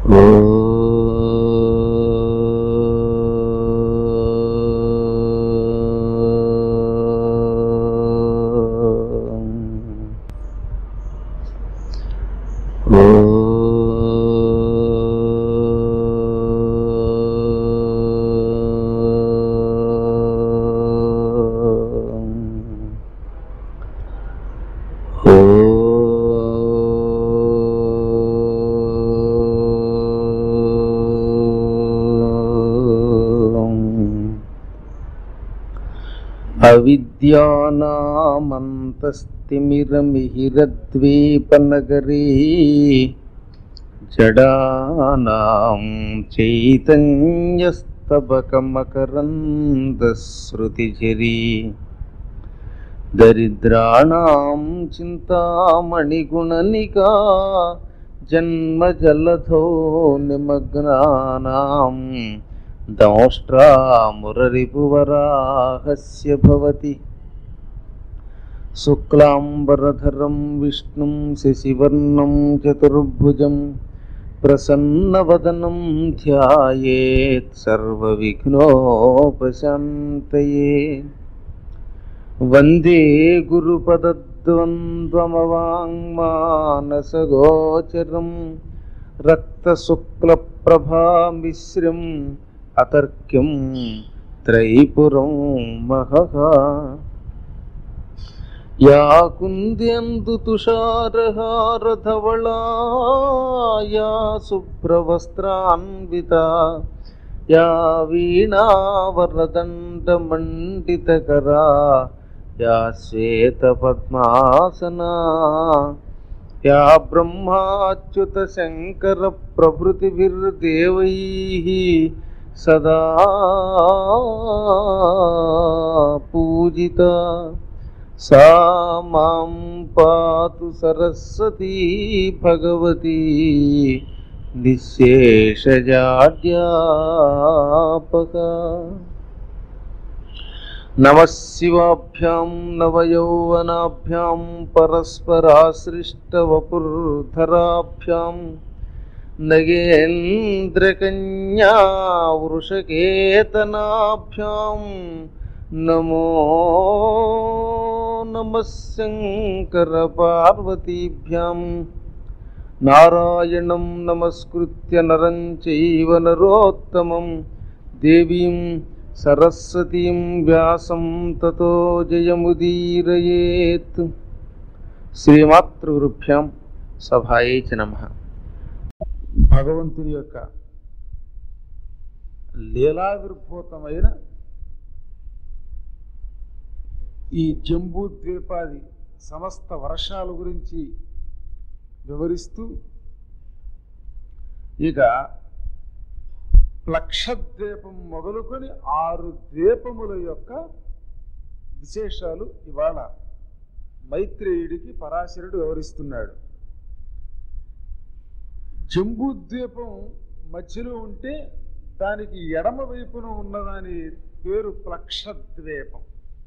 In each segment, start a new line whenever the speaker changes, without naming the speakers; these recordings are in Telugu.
అవిద్యానామంతస్తిమిరమిహిరద్వీపనగరీ జడానాం చైతన్యస్తబకమకరందశ్రుతిఝరీ దరిద్రాణం చింతామణిగుణనికా జన్మజలధో నిమగ్నానాం దంష్ట్రామురరిపువరాహస్య భవతి శుక్లాంబరధరం విష్ణుం శశివర్ణం చతుర్భుజం ప్రసన్నవదనం ధ్యాయేత్ సర్వవిఘ్నోపశాంతయే వందే గురుపదద్వంద్వమవాङ्మానసగోచరం రక్తశుక్లప్రభామిశ్రం అతర్క్యం త్రైపురం మహః యా కుంద్యందు తుషారహారధవళాయా శుభ్రవస్త్రాన్విత యా వీణావరదండమండితకరా యా శ్వేతపద్మాసనా యా బ్రహ్మాచ్యుత శంకర ప్రభృతిభిర్దేవైः సదా పూజిత సా మాం పాతు సరస్వతీ భగవతి నిశేషజాడ్యాపక నమశివాభ్యాం నవయౌవనాభ్యాం పరస్పరాశ్రిష్టవపుర్ధరాభ్యాం నగేంద్రకన్యా వృషకేతనాభ్యాం నమో నమః శంకరపార్వతీభ్యాం నారాయణం నమస్కృత్య నరం చైవ నరోత్తమం దేవీం సరస్వతీం వ్యాసం తతో జయముదీరయేత్ శ్రీమాతృగురుభ్యాం సభాయే చ నమ భగవంతుని యొక్క లీలావిర్భూతమైన ఈ జంబూ ద్వీపాది సమస్త వర్షాల గురించి వివరిస్తూ ఇక ప్లక్షద్వీపం మొదలుకొని ఆరు ద్వీపముల యొక్క విశేషాలు ఇవాళ మైత్రేయుడికి పరాశరుడు వివరిస్తున్నాడు జంబూ ద్వీపం మధ్యలో ఉంటే దానికి ఎడమ వైపున ఉన్నదాని పేరు ప్లక్షద్వీపం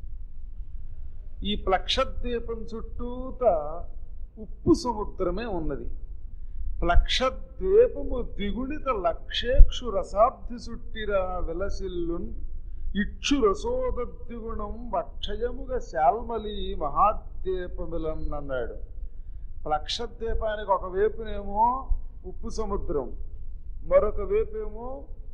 ఈ ప్లక్షద్వీపం చుట్టూత ఉప్పు సముద్రమే ఉన్నది ప్లక్షద్వీపము ద్విగుణిత లక్షేక్షు రసాబ్ది సుట్టిరా విలసిల్లున్ ఇక్షు రసోదద్విగుణం వక్షయముగా శాల్మలి మహాద్వీపమిలం అన్నాడు ప్లక్షద్వీపానికి ఒక వైపునేమో ఉప్పు సముద్రం మరొక వైపేమో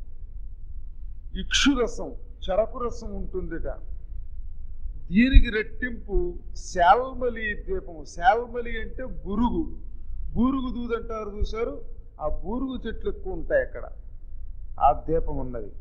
ఇక్షురసం చెరకు రసం ఉంటుందిట దీనికి రెట్టింపు శాల్మలి ద్వీపము శాల్మలి అంటే బురుగు బూరుగు దూది అంటారు చూసారు ఆ బూరుగు చెట్లు ఎక్కువ ఉంటాయి అక్కడ ఆ ద్వీపం ఉన్నది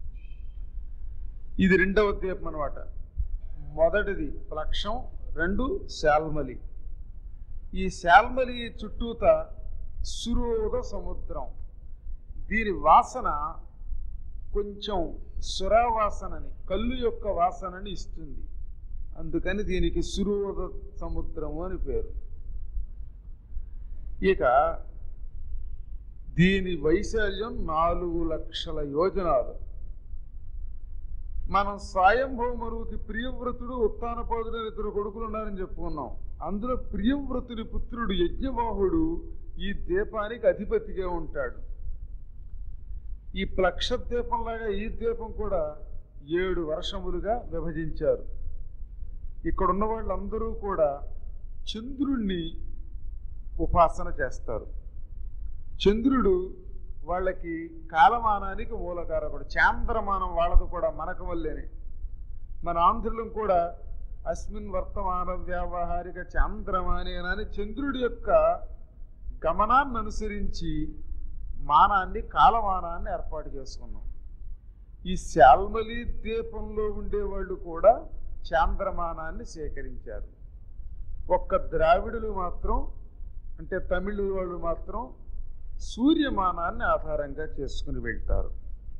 ఇది రెండవ ద్వీపం అనమాట మొదటిది ప్లక్షం రెండు శాల్మలి ఈ శాల్మలి చుట్టూత సురోధ సముద్రం దీని వాసన కొంచెం సురావాసనని కళ్ళు యొక్క వాసనని ఇస్తుంది అందుకని దీనికి సురోధ సముద్రము అని పేరు ఇక దీని వైశాల్యం నాలుగు లక్షల యోజనాలు మనం స్వయంభవ మరువుకి ప్రియవ్రతుడు ఉత్తానపాదుడు ఇద్దరు కొడుకులు ఉన్నారని చెప్పుకున్నాం అందులో ప్రియవ్రతుని పుత్రుడు యజ్ఞవాహుడు ఈ ద్వీపానికి అధిపతిగా ఉంటాడు ఈ ప్లక్ష ద్వీపంలాగా ఈ ద్వీపం కూడా ఏడు వర్షములుగా విభజించారు ఇక్కడ ఉన్న వాళ్ళందరూ కూడా చంద్రుణ్ణి ఉపాసన చేస్తారు చంద్రుడు వాళ్ళకి కాలమానానికి మూలకారకుడు చాంద్రమానం వాళ్ళది కూడా మనకు వల్లేనే మన ఆంధ్రులం కూడా అస్మిన్ వర్తమాన వ్యావహారిక చాంద్రమానేనని చంద్రుడి యొక్క గమనాన్ని అనుసరించి మానాన్ని కాలమానాన్ని ఏర్పాటు చేసుకున్నాం ఈ శాల్మలి ద్వీపంలో ఉండేవాళ్ళు కూడా చాంద్రమానాన్ని సేకరించారు ఒక్క ద్రావిడులు మాత్రం అంటే తమిళ వాళ్ళు మాత్రం సూర్యమానాన్ని ఆధారంగా చేసుకుని వెళ్తారు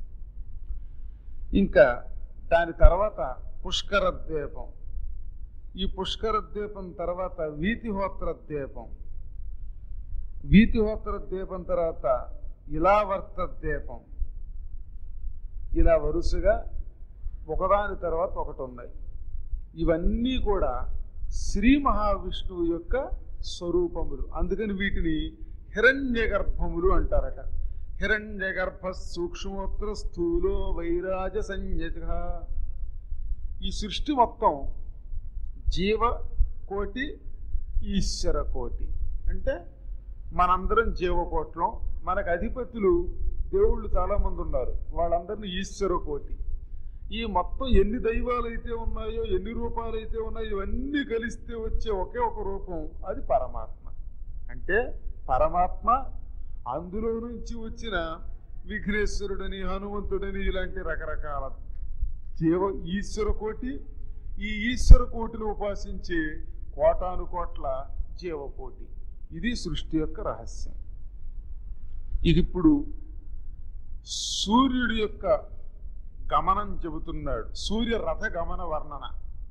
ఇంకా దాని తర్వాత పుష్కర ద్వీపం ఈ పుష్కర ద్వీపం తర్వాత వీతిహోత్ర ద్వీపం వీతిహోత్ర ద్వీపం తర్వాత ఇలావర్త ద్వీపం ఇలా వరుసగా ఒకదాని తర్వాత ఒకటి ఉన్నాయి ఇవన్నీ కూడా శ్రీ మహావిష్ణువు యొక్క స్వరూపములు అందుకని వీటిని హిరణ్య గర్భములు అంటారట హిరణ్య గర్భ సూక్ష్మోత్ర స్థూలో వైరాజ సంయత ఈ సృష్టి మొత్తం జీవ కోటి ఈశ్వర కోటి అంటే మనందరం జీవకోట్లం మనకు అధిపతులు దేవుళ్ళు చాలా మంది ఉన్నారు వాళ్ళందరినీ ఈశ్వర కోటి ఈ మొత్తం ఎన్ని దైవాలు అయితే ఉన్నాయో ఎన్ని రూపాలు అయితే ఉన్నాయో ఇవన్నీ కలిస్తే వచ్చే ఒకే ఒక రూపం అది పరమాత్మ అంటే పరమాత్మ అందులో నుంచి వచ్చిన విఘ్నేశ్వరుడని హనుమంతుడని ఇలాంటి రకరకాల జీవ ఈశ్వర కోటి ఈ ఈశ్వర కోటిని ఉపాసించే కోటాను కోట్ల జీవకోటి ఇది సృష్టి యొక్క రహస్యం ఇది ఇప్పుడు సూర్యుడి యొక్క గమనం చెబుతున్నాడు సూర్య రథ గమన వర్ణన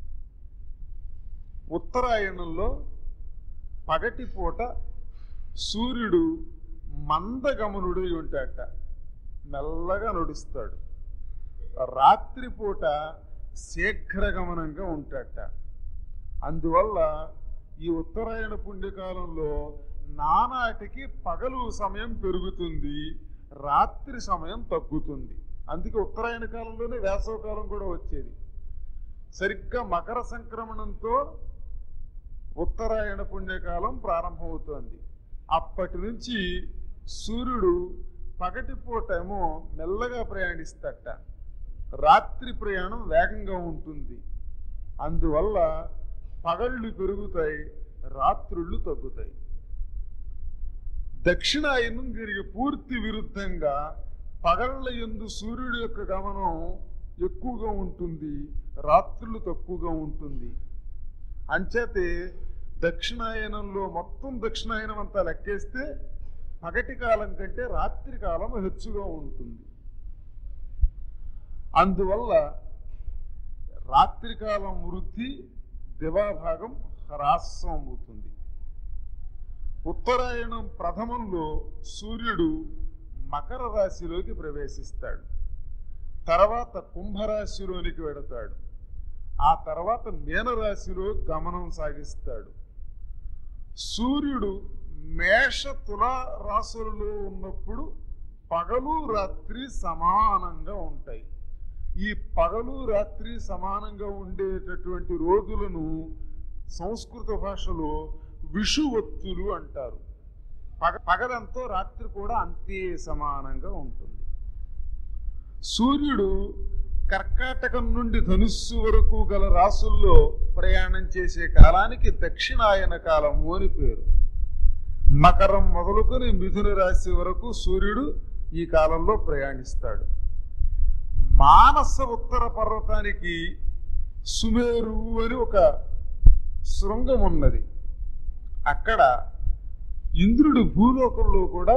ఉత్తరాయణంలో పగటి పూట సూర్యుడు మందగమనుడై ఉంటాడట మెల్లగా నడుస్తాడు రాత్రిపూట శీఘ్రగమనంగా ఉంటాడట అందువల్ల ఈ ఉత్తరాయణ పుణ్యకాలంలో నానాటికి పగలు సమయం పెరుగుతుంది రాత్రి సమయం తగ్గుతుంది అందుకే ఉత్తరాయణ కాలంలోనే వేసవకాలం కూడా వచ్చేది సరిగ్గా మకర సంక్రమణంతో ఉత్తరాయణ పుణ్యకాలం ప్రారంభమవుతోంది అప్పటి నుంచి సూర్యుడు పగటి పూట ఏమో మెల్లగా ప్రయాణిస్తట రాత్రి ప్రయాణం వేగంగా ఉంటుంది అందువల్ల పగళ్ళు పెరుగుతాయి రాత్రుళ్ళు తగ్గుతాయి దక్షిణాయనం దీనికి పూర్తి విరుద్ధంగా పగళ్ళ ఎందు సూర్యుడి యొక్క గమనం ఎక్కువగా ఉంటుంది రాత్రులు తక్కువగా ఉంటుంది అంచేతే దక్షిణాయనంలో మొత్తం దక్షిణాయనం అంతా లెక్కేస్తే పగటి కాలం కంటే రాత్రి కాలం హెచ్చుగా ఉంటుంది అందువల్ల రాత్రికాలం వృద్ధి దివాభాగం హ్రాసం అవుతుంది ఉత్తరాయణం ప్రథమంలో సూర్యుడు మకర రాశిలోకి ప్రవేశిస్తాడు తర్వాత కుంభరాశిలోనికి వెడతాడు ఆ తర్వాత మీనరాశిలో గమనం సాగిస్తాడు సూర్యుడు మేష తుల రాశులలో ఉన్నప్పుడు పగలు రాత్రి సమానంగా ఉంటాయి ఈ పగలు రాత్రి సమానంగా ఉండేటటువంటి రోజులను సంస్కృత భాషలో విషువత్తులు అంటారు పగ పగలంతో రాత్రి కూడా అంతే సమానంగా ఉంటుంది సూర్యుడు కర్కాటకం నుండి ధనుస్సు వరకు గల రాసుల్లో ప్రయాణం చేసే కాలానికి దక్షిణాయన కాలము అని పేరు మకరం మొదలుకొని మిథున రాశి వరకు సూర్యుడు ఈ కాలంలో ప్రయాణిస్తాడు మానస ఉత్తర పర్వతానికి సుమేరు అని ఒక శృంగం ఉన్నది అక్కడ ఇంద్రుడు భూలోకంలో కూడా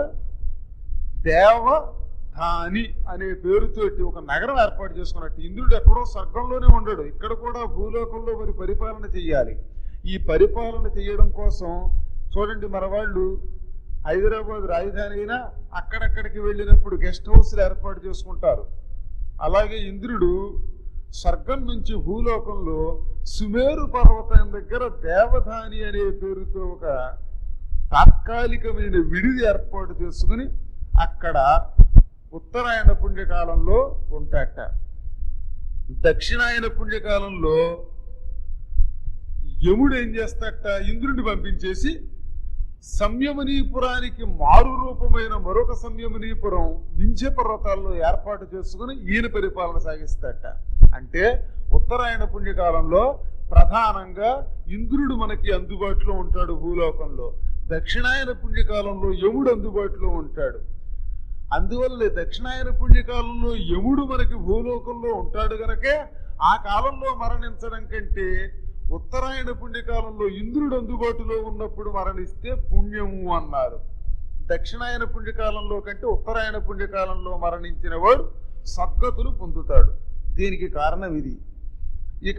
దేవధాని అనే పేరుతోటి ఒక నగరం ఏర్పాటు చేసుకున్నట్టు ఇంద్రుడు ఎక్కడో స్వర్గంలోనే ఉండడు ఇక్కడ కూడా భూలోకంలో మరి పరిపాలన చెయ్యాలి ఈ పరిపాలన చేయడం కోసం చూడండి మన వాళ్ళు హైదరాబాద్ రాజధాని అయినా అక్కడక్కడికి వెళ్ళినప్పుడు గెస్ట్ హౌస్లు ఏర్పాటు చేసుకుంటారు అలాగే ఇంద్రుడు స్వర్గం నుంచి భూలోకంలో సుమేరు పర్వతం దగ్గర దేవధాని అనే పేరుతో ఒక తాత్కాలికమైన విడిది ఏర్పాటు చేసుకుని అక్కడ ఉత్తరాయణ పుణ్యకాలంలో ఉంటాట దక్షిణాయన పుణ్యకాలంలో యముడు ఏం చేస్తాట ఇంద్రుడిని పంపించేసి సంయమనీపురానికి మారు రూపమైన మరొక సంయమనీపురం వింధ్య పర్వతాల్లో ఏర్పాటు చేసుకుని ఈయన పరిపాలన సాగిస్తాట అంటే ఉత్తరాయణ పుణ్యకాలంలో ప్రధానంగా ఇంద్రుడు మనకి అందుబాటులో ఉంటాడు భూలోకంలో దక్షిణాయన పుణ్యకాలంలో యముడు అందుబాటులో ఉంటాడు అందువల్ల దక్షిణాయన పుణ్యకాలంలో యముడు మనకి భూలోకంలో ఉంటాడు గనకే ఆ కాలంలో మరణించడం కంటే ఉత్తరాయణ పుణ్యకాలంలో ఇంద్రుడు అందుబాటులో ఉన్నప్పుడు మరణిస్తే పుణ్యము అన్నారు దక్షిణాయన పుణ్యకాలంలో కంటే ఉత్తరాయణ పుణ్యకాలంలో మరణించిన వాడు సద్గతులు పొందుతాడు దీనికి కారణం ఇది ఇక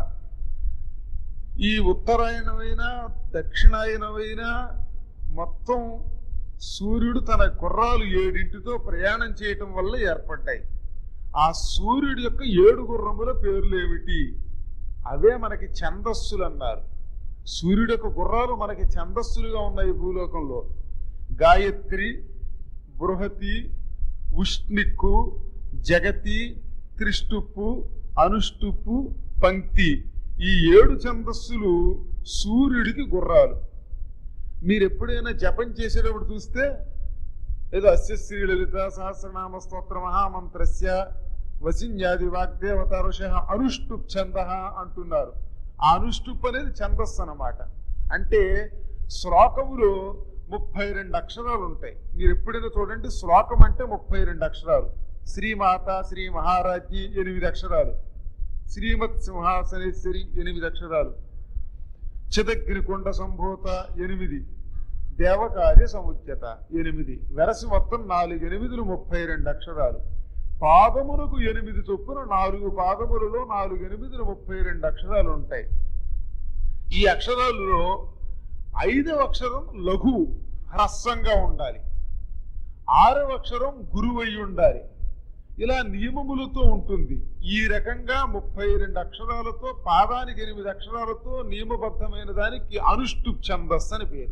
ఈ ఉత్తరాయణమైన దక్షిణాయనమైన మొత్తం సూర్యుడు తన గుర్రాలు ఏడింటితో ప్రయాణం చేయటం వల్ల ఏర్పడ్డాయి ఆ సూర్యుడి యొక్క ఏడు గుర్రముల పేర్లు ఏమిటి అవే మనకి ఛందస్సులు అన్నారు సూర్యుడి యొక్క గుర్రాలు మనకి ఛందస్సులుగా ఉన్నాయి భూలోకంలో గాయత్రి బృహతి ఉష్ణిక్కు జగతి త్రిష్టుప్పు అనుష్టుప్పు పంక్తి ఈ ఏడు ఛందస్సులు సూర్యుడికి గుర్రాలు మీరు ఎప్పుడైనా జపం చేసేటప్పుడు చూస్తే ఏదో అస్య శ్రీ లలిత సహస్రనామ స్తోత్ర మహామంత్రస్య వసిన్యాది వాగ్దేవత ఋష అనుష్టుప్ ఛంద అంటున్నారు ఆ అనుష్టుప్ అనేది ఛందస్సు అన్నమాట అంటే శ్లోకములో ముప్పై రెండు అక్షరాలు ఉంటాయి మీరు ఎప్పుడైనా చూడండి శ్లోకం అంటే ముప్పై రెండు అక్షరాలు శ్రీమాత శ్రీ మహారాజ్ఞి ఎనిమిది అక్షరాలు శ్రీమత్ సింహాసనేశ్వరి ఎనిమిది అక్షరాలు చిదగ్నికొండ సంభూత ఎనిమిది దేవకార్య సముద్యత ఎనిమిది వెరసి మొత్తం నాలుగు ఎనిమిదిలు ముప్పై రెండు అక్షరాలు పాదములకు ఎనిమిది చొప్పున నాలుగు పాదములలో నాలుగు ఎనిమిదిలు ముప్పై రెండు అక్షరాలు ఉంటాయి ఈ అక్షరాలలో ఐదవ అక్షరం లఘువు హ్రస్వంగా ఉండాలి ఆరవ అక్షరం గురువై ఉండాలి ఇలా నియమములతో ఉంటుంది ఈ రకంగా ముప్పై రెండు అక్షరాలతో పాదానికి ఎనిమిది అక్షరాలతో నియమబద్ధమైన దానికి అనుష్టుప్ ఛందస్సు అని పేరు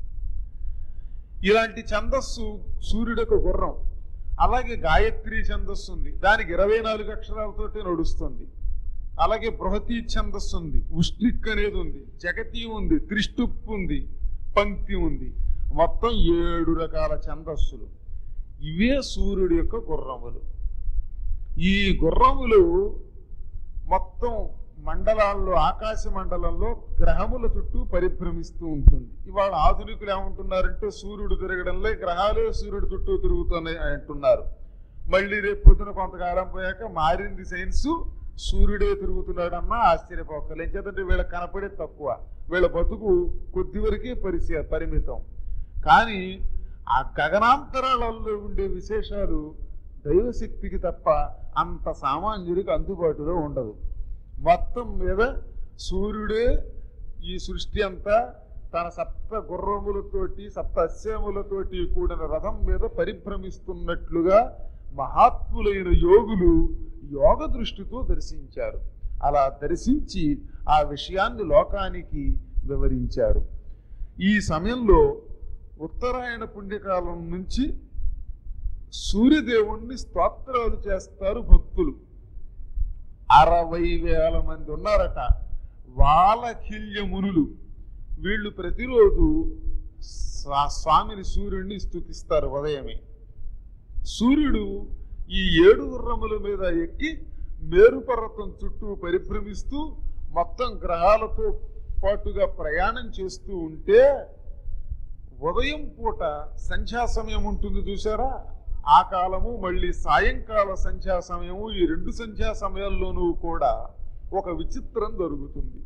ఇలాంటి ఛందస్సు సూర్యుడొక గుర్రం అలాగే గాయత్రి ఛందస్సు ఉంది దానికి ఇరవై నాలుగు అక్షరాలతోటి నడుస్తుంది అలాగే బృహతి ఛందస్సు ఉంది ఉష్ణిక్ అనేది ఉంది జగతి ఉంది త్రిష్టుప్ ఉంది పంక్తి ఉంది మొత్తం ఏడు రకాల ఛందస్సులు ఇవే సూర్యుడి యొక్క గుర్రములు ఈ గుర్రములు మొత్తం మండలాల్లో ఆకాశ మండలంలో గ్రహముల చుట్టూ పరిభ్రమిస్తూ ఉంటుంది ఇవాళ ఆధునికులు ఏమంటున్నారంటే సూర్యుడు తిరగడంలో గ్రహాలే సూర్యుడు చుట్టూ తిరుగుతున్నాయి అంటున్నారు మళ్ళీ రేపు పొద్దున కొంతకాలం పోయాక మారింది సైన్స్ సూర్యుడే తిరుగుతున్నాడన్నా ఆశ్చర్యపోకలు ఏం చేతంటే వీళ్ళకి కనపడే తక్కువ వీళ్ళ బతుకు కొద్ది వరకే పరిచయ పరిమితం కానీ ఆ గగనాంతరాలలో ఉండే విశేషాలు దైవశక్తికి తప్ప అంత సామాన్యుడికి అందుబాటులో ఉండదు మొత్తం మీద సూర్యుడే ఈ సృష్టి అంతా తన సప్త గుర్రములతోటి సప్త అశ్వములతోటి కూడిన రథం మీద పరిభ్రమిస్తున్నట్లుగా మహాత్ములైన యోగులు యోగ దృష్టితో దర్శించారు అలా దర్శించి ఆ విషయాన్ని లోకానికి వివరించారు ఈ సమయంలో ఉత్తరాయణ పుణ్యకాలం నుంచి సూర్యదేవుణ్ణి స్తోత్రాలు చేస్తారు భక్తులు అరవై వేల మంది ఉన్నారట వాలకిల్య మునులు వీళ్ళు ప్రతిరోజు స్వా- స్వామిని సూర్యుడిని స్తుతిస్తారు ఉదయమే సూర్యుడు ఈ ఏడు గుర్రముల మీద ఎక్కి మేరు పర్వతం చుట్టూ పరిభ్రమిస్తూ మొత్తం గ్రహాలతో పాటుగా ప్రయాణం చేస్తూ ఉంటే ఉదయం పూట సంధ్యా సమయం ఉంటుంది చూసారా ఆ కాలము మళ్ళీ సాయంకాల సంధ్యా సమయము ఈ రెండు సంధ్యా సమయాల్లోనూ కూడా ఒక విచిత్రం జరుగుతుంది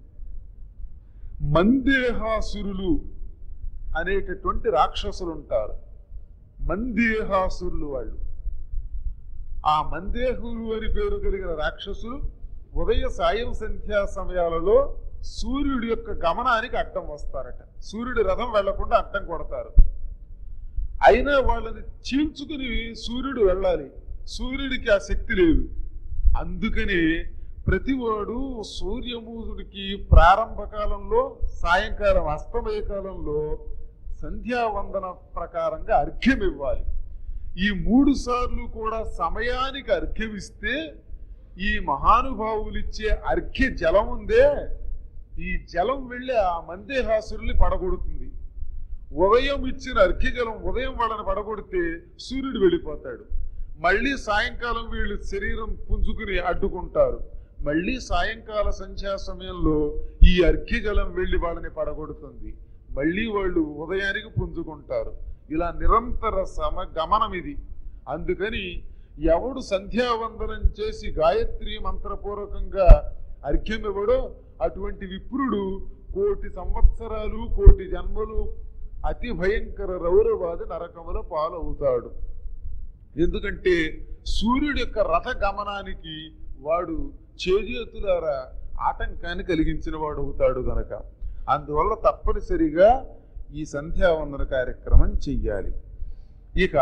మందేహాసురులు అనేటటువంటి రాక్షసులు ఉంటారు మందేహాసురులు వాళ్ళు ఆ మందేహులు అని పేరు కలిగిన రాక్షసులు ఉదయ సాయం సంధ్యా సమయాలలో సూర్యుడి యొక్క గమనానికి అడ్డం వస్తారట సూర్యుడి రథం వెళ్లకుండా అడ్డం కొడతారు అయినా వాళ్ళని చీల్చుకుని సూర్యుడు వెళ్ళాలి సూర్యుడికి ఆ శక్తి లేదు అందుకని ప్రతివాడు సూర్యమూదుడికి ప్రారంభ కాలంలో సాయంకాలం అస్తమయ కాలంలో సంధ్యావందన ప్రకారంగా అర్ఘ్యం ఇవ్వాలి ఈ మూడు సార్లు కూడా సమయానికి అర్ఘ్యమిస్తే ఈ మహానుభావులిచ్చే అర్ఘ్య జలం ఉందే ఈ జలం వెళ్ళి ఆ మందేహాసురుల్ని పడగొడుతుంది ఉదయం ఇచ్చిన అర్ఘ్య జలం ఉదయం వాళ్ళని పడగొడితే సూర్యుడు వెళ్ళిపోతాడు మళ్ళీ సాయంకాలం వీళ్ళు శరీరం పుంజుకుని అడ్డుకుంటారు మళ్ళీ సాయంకాల సంధ్యా సమయంలో ఈ అర్ఘ్య జలం వెళ్ళి వాళ్ళని పడగొడుతుంది మళ్ళీ వాళ్ళు ఉదయానికి పుంజుకుంటారు ఇలా నిరంతర సమ గమనం ఇది అందుకని ఎవడు సంధ్యావందనం చేసి గాయత్రి మంత్రపూర్వకంగా అర్ఘ్యం ఇవ్వడో అటువంటి విప్రుడు కోటి సంవత్సరాలు కోటి జన్మలు అతి భయంకర రౌరవాది నరకముల పాలవుతాడు ఎందుకంటే సూర్యుడి యొక్క రథ గమనానికి వాడు చేజేతులారా ఆటంకాన్ని కలిగించిన వాడు అవుతాడు గనక అందువల్ల తప్పనిసరిగా ఈ సంధ్యావందన కార్యక్రమం చెయ్యాలి ఇక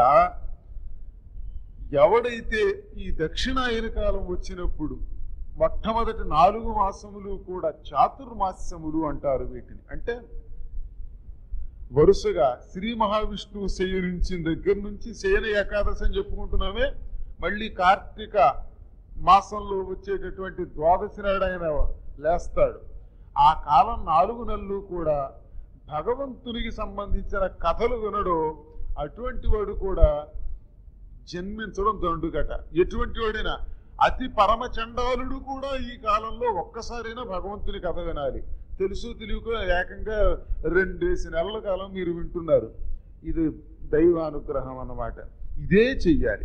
ఎవడైతే ఈ దక్షిణాయన కాలం వచ్చినప్పుడు మొట్టమొదటి నాలుగు మాసములు కూడా చాతుర్మాస్యములు అంటారు వీటిని అంటే వరుసగా శ్రీ మహావిష్ణువు శయనించిన దగ్గర నుంచి శయన ఏకాదశి అని చెప్పుకుంటున్నామే మళ్ళీ కార్తీక మాసంలో వచ్చేటటువంటి ద్వాదశి నాడు ఆయన లేస్తాడు ఆ కాలం నాలుగు నెలలు కూడా భగవంతునికి సంబంధించిన కథలు వినడో అటువంటి వాడు కూడా జన్మించడం దండుగట ఎటువంటి వాడైనా అతి పరమ చండాలుడు కూడా ఈ కాలంలో ఒక్కసారైనా భగవంతుని కథ వినాలి తెలుసు తెలియక ఏకంగా రెండేసి నెలల కాలం మీరు వింటున్నారు ఇది దైవానుగ్రహం అన్నమాట ఇదే చెయ్యాలి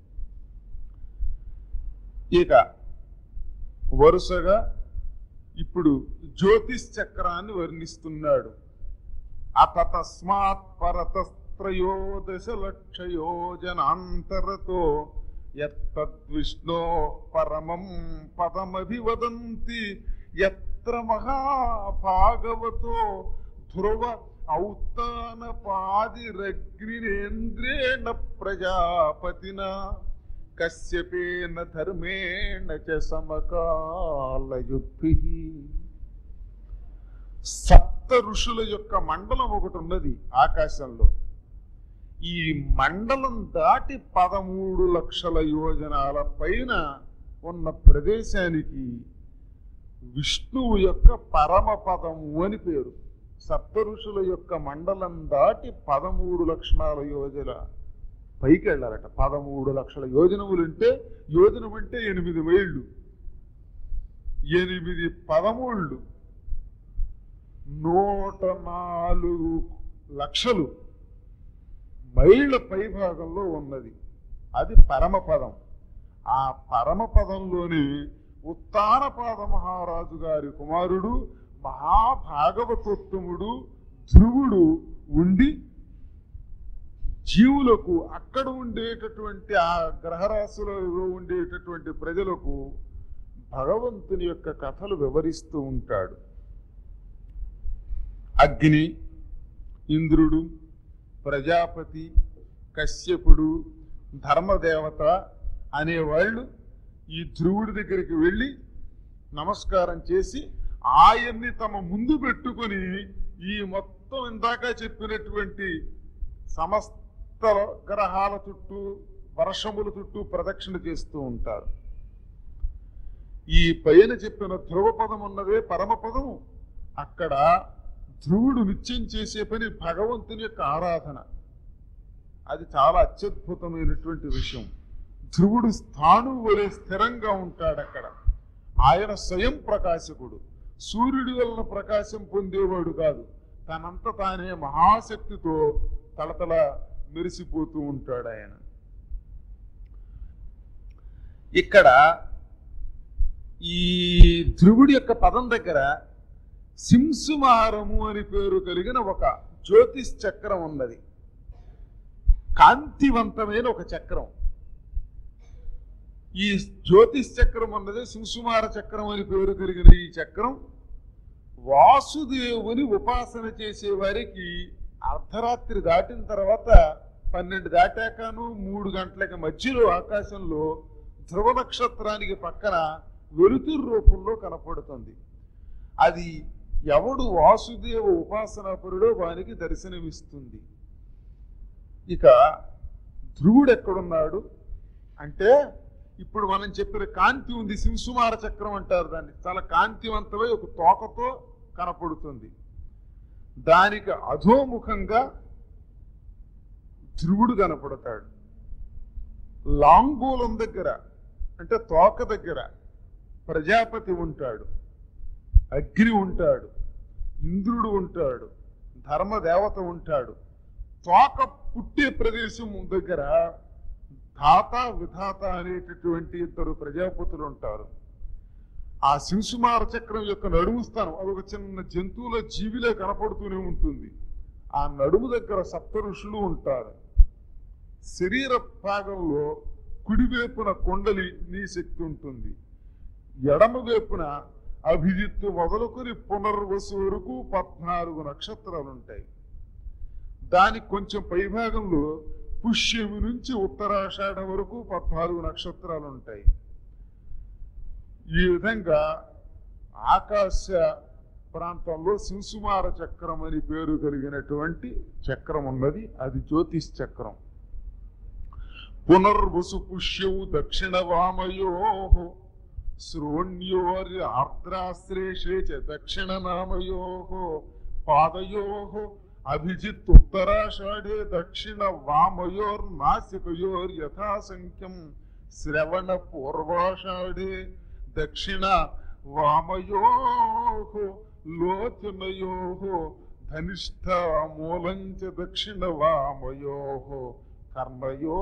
ఇక వరుసగా ఇప్పుడు జ్యోతిష్ చక్రాన్ని వర్ణిస్తున్నాడు అత తస్మాత్ పరతస్త్రయోదశ లక్షయోజనాంతరతో యత్తద్విష్ణో పరమం పదమభివదంతి యత్ర మహాభాగవతో ధ్రువ ఔత్తాన పాదిరగ్నిరేంద్రేణ ప్రజాపతిన కశ్యపేన ధర్మేణ చ సమకాలయుద్ధి సప్త ఋషుల యొక్క మండలం ఒకటి ఉన్నది ఆకాశంలో ఈ మండలం దాటి పదమూడు లక్షల యోజనాల పైన ఉన్న ప్రదేశానికి విష్ణువు యొక్క పరమ పదము అని పేరు సప్త ఋషుల యొక్క మండలం దాటి పదమూడు లక్షణాల యోజన పైకి వెళ్ళారట పదమూడు లక్షల యోజనములు అంటే యోజనం అంటే ఎనిమిది మైళ్ళు ఎనిమిది పదమూళ్ళు నూట నాలుగు లక్షలు మైళ్ళ పైభాగంలో ఉన్నది అది పరమపదం ఆ పరమపదంలోని ఉత్తానపాద మహారాజు గారి కుమారుడు మహాభాగవతోత్తముడు ధ్రువుడు ఉండి జీవులకు అక్కడ ఉండేటటువంటి ఆ గ్రహరాశులలో ఉండేటటువంటి ప్రజలకు భగవంతుని యొక్క కథలు వివరిస్తూ ఉంటాడు అగ్ని ఇంద్రుడు ప్రజాపతి కశ్యపుడు ధర్మదేవత అనేవాళ్ళు ఈ ధ్రువుడి దగ్గరికి వెళ్ళి నమస్కారం చేసి ఆయన్ని తమ ముందు పెట్టుకొని ఈ మొత్తం ఇందాక చెప్పినటువంటి సమస్త గ్రహాల చుట్టూ వర్షముల చుట్టూ ప్రదక్షిణ చేస్తూ ఉంటారు ఈ పైన చెప్పిన ధ్రువపదం ఉన్నదే పరమపదం అక్కడ ధ్రువుడు నిత్యం చేసే పని భగవంతుని యొక్క ఆరాధన అది చాలా అత్యద్భుతమైనటువంటి విషయం ధ్రువుడు స్థాణువు వలె స్థిరంగా ఉంటాడు అక్కడ ఆయన స్వయం ప్రకాశకుడు సూర్యుడి వలన ప్రకాశం పొందేవాడు కాదు తనంత తానే మహాశక్తితో తలతల మెరిసిపోతూ ఉంటాడు ఆయన ఇక్కడ ఈ ధ్రువుడి యొక్క పదం దగ్గర సింసుమారము అని పేరు కలిగిన ఒక జ్యోతిష్ చక్రం ఉన్నది కాంతివంతమైన ఒక చక్రం ఈ జ్యోతిష్ చక్రం ఉన్నది సింసుమార చక్రం అని పేరు కలిగిన ఈ చక్రం వాసుదేవుని ఉపాసన చేసే వారికి అర్ధరాత్రి దాటిన తర్వాత పన్నెండు దాటాకను మూడు గంటలకి మధ్యలో ఆకాశంలో ధ్రువ నక్షత్రానికి పక్కన వెలుతురు రూపంలో కనపడుతుంది అది ఎవడు వాసుదేవ ఉపాసనాపరుడో వానికి దర్శనమిస్తుంది ఇక ధ్రువుడు ఎక్కడున్నాడు అంటే ఇప్పుడు మనం చెప్పిన కాంతి ఉంది సింసుమార చక్రం అంటారు దాన్ని చాలా కాంతివంతమై ఒక తోకతో కనపడుతుంది దానికి అధోముఖంగా ధ్రువుడు కనపడతాడు లాంగూలం దగ్గర అంటే తోక దగ్గర ప్రజాపతి ఉంటాడు అగ్ని ఉంటాడు ఇంద్రుడు ఉంటాడు ధర్మదేవత ఉంటాడు తోక పుట్టే ప్రదేశం దగ్గర ధాత విధాత అనేటటువంటి ఇద్దరు ప్రజాపతులు ఉంటారు ఆ శింసుమార చక్రం యొక్క నడుము స్థానం అదొక చిన్న జంతువుల జీవిలే కనపడుతూనే ఉంటుంది ఆ నడుము దగ్గర సప్త ఋషులు ఉంటారు శరీర భాగంలో కుడివైపున కొండలి నీ శక్తి ఉంటుంది ఎడమ వైపున అభిజిత్తు మొదలుకొని పునర్వసు వరకు పద్నాలుగు నక్షత్రాలు ఉంటాయి దానికి కొంచెం పైభాగంలో పుష్యమి నుంచి ఉత్తరాషాఢ వరకు పద్నాలుగు నక్షత్రాలు ఉంటాయి ఈ విధంగా ఆకాశ ప్రాంతంలో శింసుమార చక్రం అని పేరు కలిగినటువంటి చక్రం ఉన్నది అది జ్యోతిష్ చక్రం పునర్వసు పుష్యౌ దక్షిణ వామయో శ్రోణ్యోరి ఆర్ద్రాశ్రేషే చ దక్షిణ నామయో పాదయో అభిజిత్ ఉత్తరాషాఢే దక్షిణ వామయోర్నాసికయోర్ యథాసంఖ్యం శ్రవణ పూర్వాషాఢే దక్షిణ వామయో లోచనయో ధనిష్ట మూలం చ దక్షిణ వామయో కర్ణయో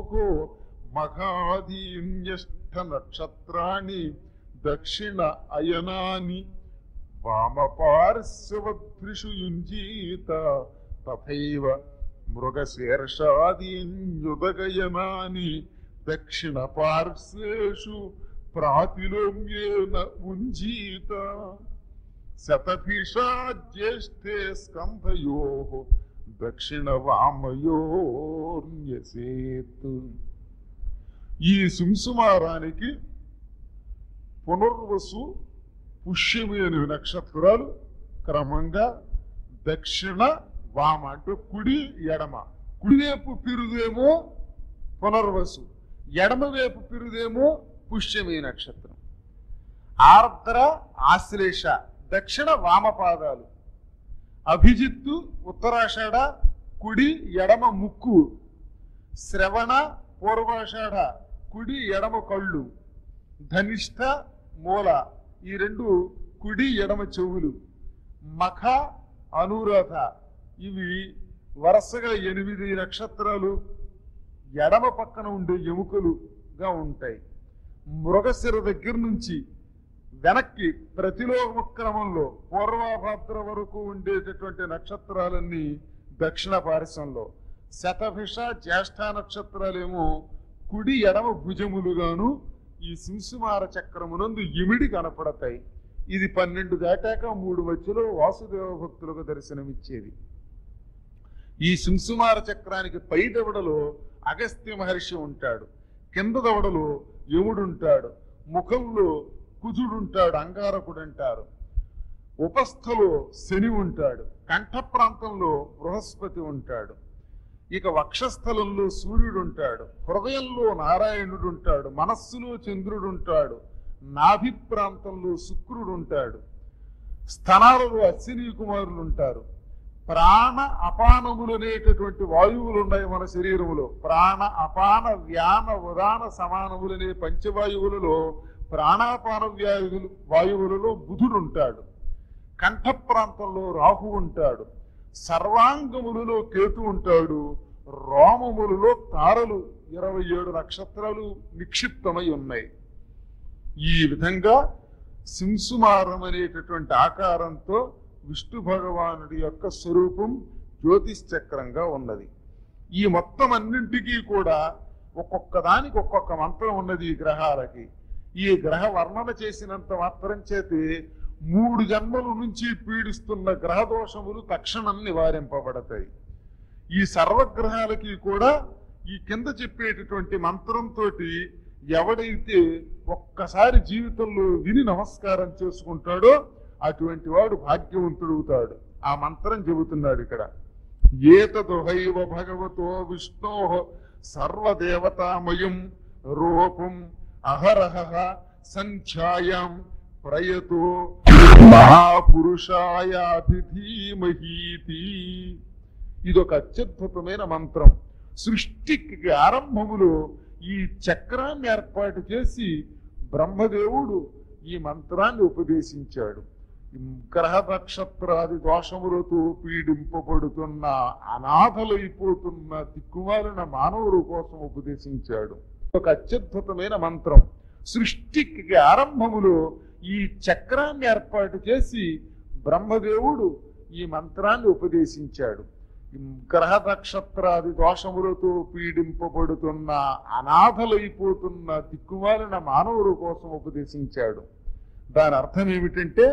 మఘాదీన్యష్ట నక్షత్రాణి దక్షిణ అయనాని వామపార్శ్వద్రిషు యుంజీత తథైవ మృగశీర్షాదీన్యుదగయనాని దక్షిణ పార్శ్వేషు ప్రాతిలోమ్యేన ఉంజీత శతభిషా జ్యేష్ఠే స్కంధయో దక్షిణ వామయోర్యసేత్ ఈ సుంసుమారానికి పునర్వసు పుష్యమి అనే నక్షత్రాలు క్రమంగా దక్షిణ వామ అంటే కుడి ఎడమ కుడివైపు పిరుదేమో పునర్వసు ఎడమవైపు పిరుదేమో పుష్యమి నక్షత్రం ఆర్ద్ర ఆశ్లేష దక్షిణ వామపాదాలు అభిజిత్తు ఉత్తరాషాఢ కుడి ఎడమ ముక్కు శ్రవణ పూర్వాషాఢ కుడి ఎడమ కళ్ళు ధనిష్ట మూల ఈ రెండు కుడి ఎడమ చెవులు మఖ అనురాధ ఇవి వరుసగా ఎనిమిది నక్షత్రాలు ఎడమ పక్కన ఉండే ఎముకలుగా ఉంటాయి మృగశిర దగ్గర నుంచి వెనక్కి ప్రతిలోక క్రమంలో పూర్వభద్ర వరకు ఉండేటటువంటి నక్షత్రాలన్నీ దక్షిణ పారిశంలో శతభిష జ్యేష్ఠ నక్షత్రాలేమో కుడి ఎడమ భుజములుగాను ఈ సింసుమార చక్రమునందు ఇమిడి కనపడతాయి ఇది పన్నెండు దాటాక మూడు మధ్యలో వాసుదేవ భక్తులకు దర్శనమిచ్చేది ఈ సింసుమార చక్రానికి పై దవడలో అగస్త్య మహర్షి ఉంటాడు కింద దవడలో యముడుంటాడు ముఖంలో కుజుడుంటాడు అంగారకుడు అంటారు ఉపస్థలో శని ఉంటాడు కంఠ ప్రాంతంలో బృహస్పతి ఉంటాడు ఇక వక్షస్థలంలో సూర్యుడు ఉంటాడు హృదయంలో నారాయణుడు ఉంటాడు మనస్సులో చంద్రుడు ఉంటాడు నాభి ప్రాంతంలో శుక్రుడు ఉంటాడు స్థనాలలో అశ్విని కుమారులు ఉంటారు ప్రాణ అపానములు అనేటటువంటి వాయువులు ఉన్నాయి మన శరీరములో ప్రాణ అపాన వ్యాన ఉదాన సమానములనే పంచవాయువులలో ప్రాణాపాన వ్యాయువులు వాయువులలో బుధుడు ఉంటాడు కంఠ ప్రాంతంలో రాహు ఉంటాడు సర్వాంగములలో కేతు ఉంటాడు రోమములలో తారలు ఇరవై ఏడు నక్షత్రాలు నిక్షిప్తమై ఉన్నాయి ఈ విధంగా సింసుమారం అనేటటువంటి ఆకారంతో విష్ణు భగవానుడి యొక్క స్వరూపం జ్యోతిష్ చక్రంగా ఉన్నది ఈ మొత్తం అన్నింటికీ కూడా ఒక్కొక్క దానికి ఒక్కొక్క మంత్రం ఉన్నది ఈ గ్రహాలకి ఈ గ్రహ వర్ణన చేసినంత మాత్రం చేతి మూడు జన్మల నుంచి పీడిస్తున్న గ్రహ దోషములు తక్షణం నివారింపబడతాయి ఈ సర్వగ్రహాలకి కూడా ఈ కింద చెప్పేటటువంటి మంత్రంతో ఎవడైతే ఒక్కసారి జీవితంలో విని నమస్కారం చేసుకుంటాడో అటువంటి వాడు భాగ్యవంతుడవుతాడు ఆ మంత్రం చెబుతున్నాడు ఇక్కడ ఏతదుహైవ భగవతో విష్ణో
సర్వదేవతామయం రూపం అహరహ సంఖ్యాయాం ప్రయతో మహాపురుషాయాభిధీమహీతి ఇదొక అత్యద్భుతమైన మంత్రం సృష్టికి ఆరంభములో ఈ చక్రాన్ని ఏర్పాటు చేసి బ్రహ్మదేవుడు ఈ మంత్రాన్ని ఉపదేశించాడు ఈ గ్రహ నక్షత్రాది దోషములతో పీడింపబడుతున్న అనాథలైపోతున్న దిక్కుమాలిన మానవుల కోసం ఉపదేశించాడు ఒక అత్యద్భుతమైన మంత్రం సృష్టికి ఆరంభములో ఈ చక్రాన్ని ఏర్పాటు చేసి బ్రహ్మదేవుడు ఈ మంత్రాన్ని ఉపదేశించాడు ఈ గ్రహ నక్షత్రాది దోషములతో పీడింపబడుతున్న అనాథలైపోతున్న దిక్కుమాలిన మానవుల కోసం ఉపదేశించాడు దాని అర్థం ఏమిటంటే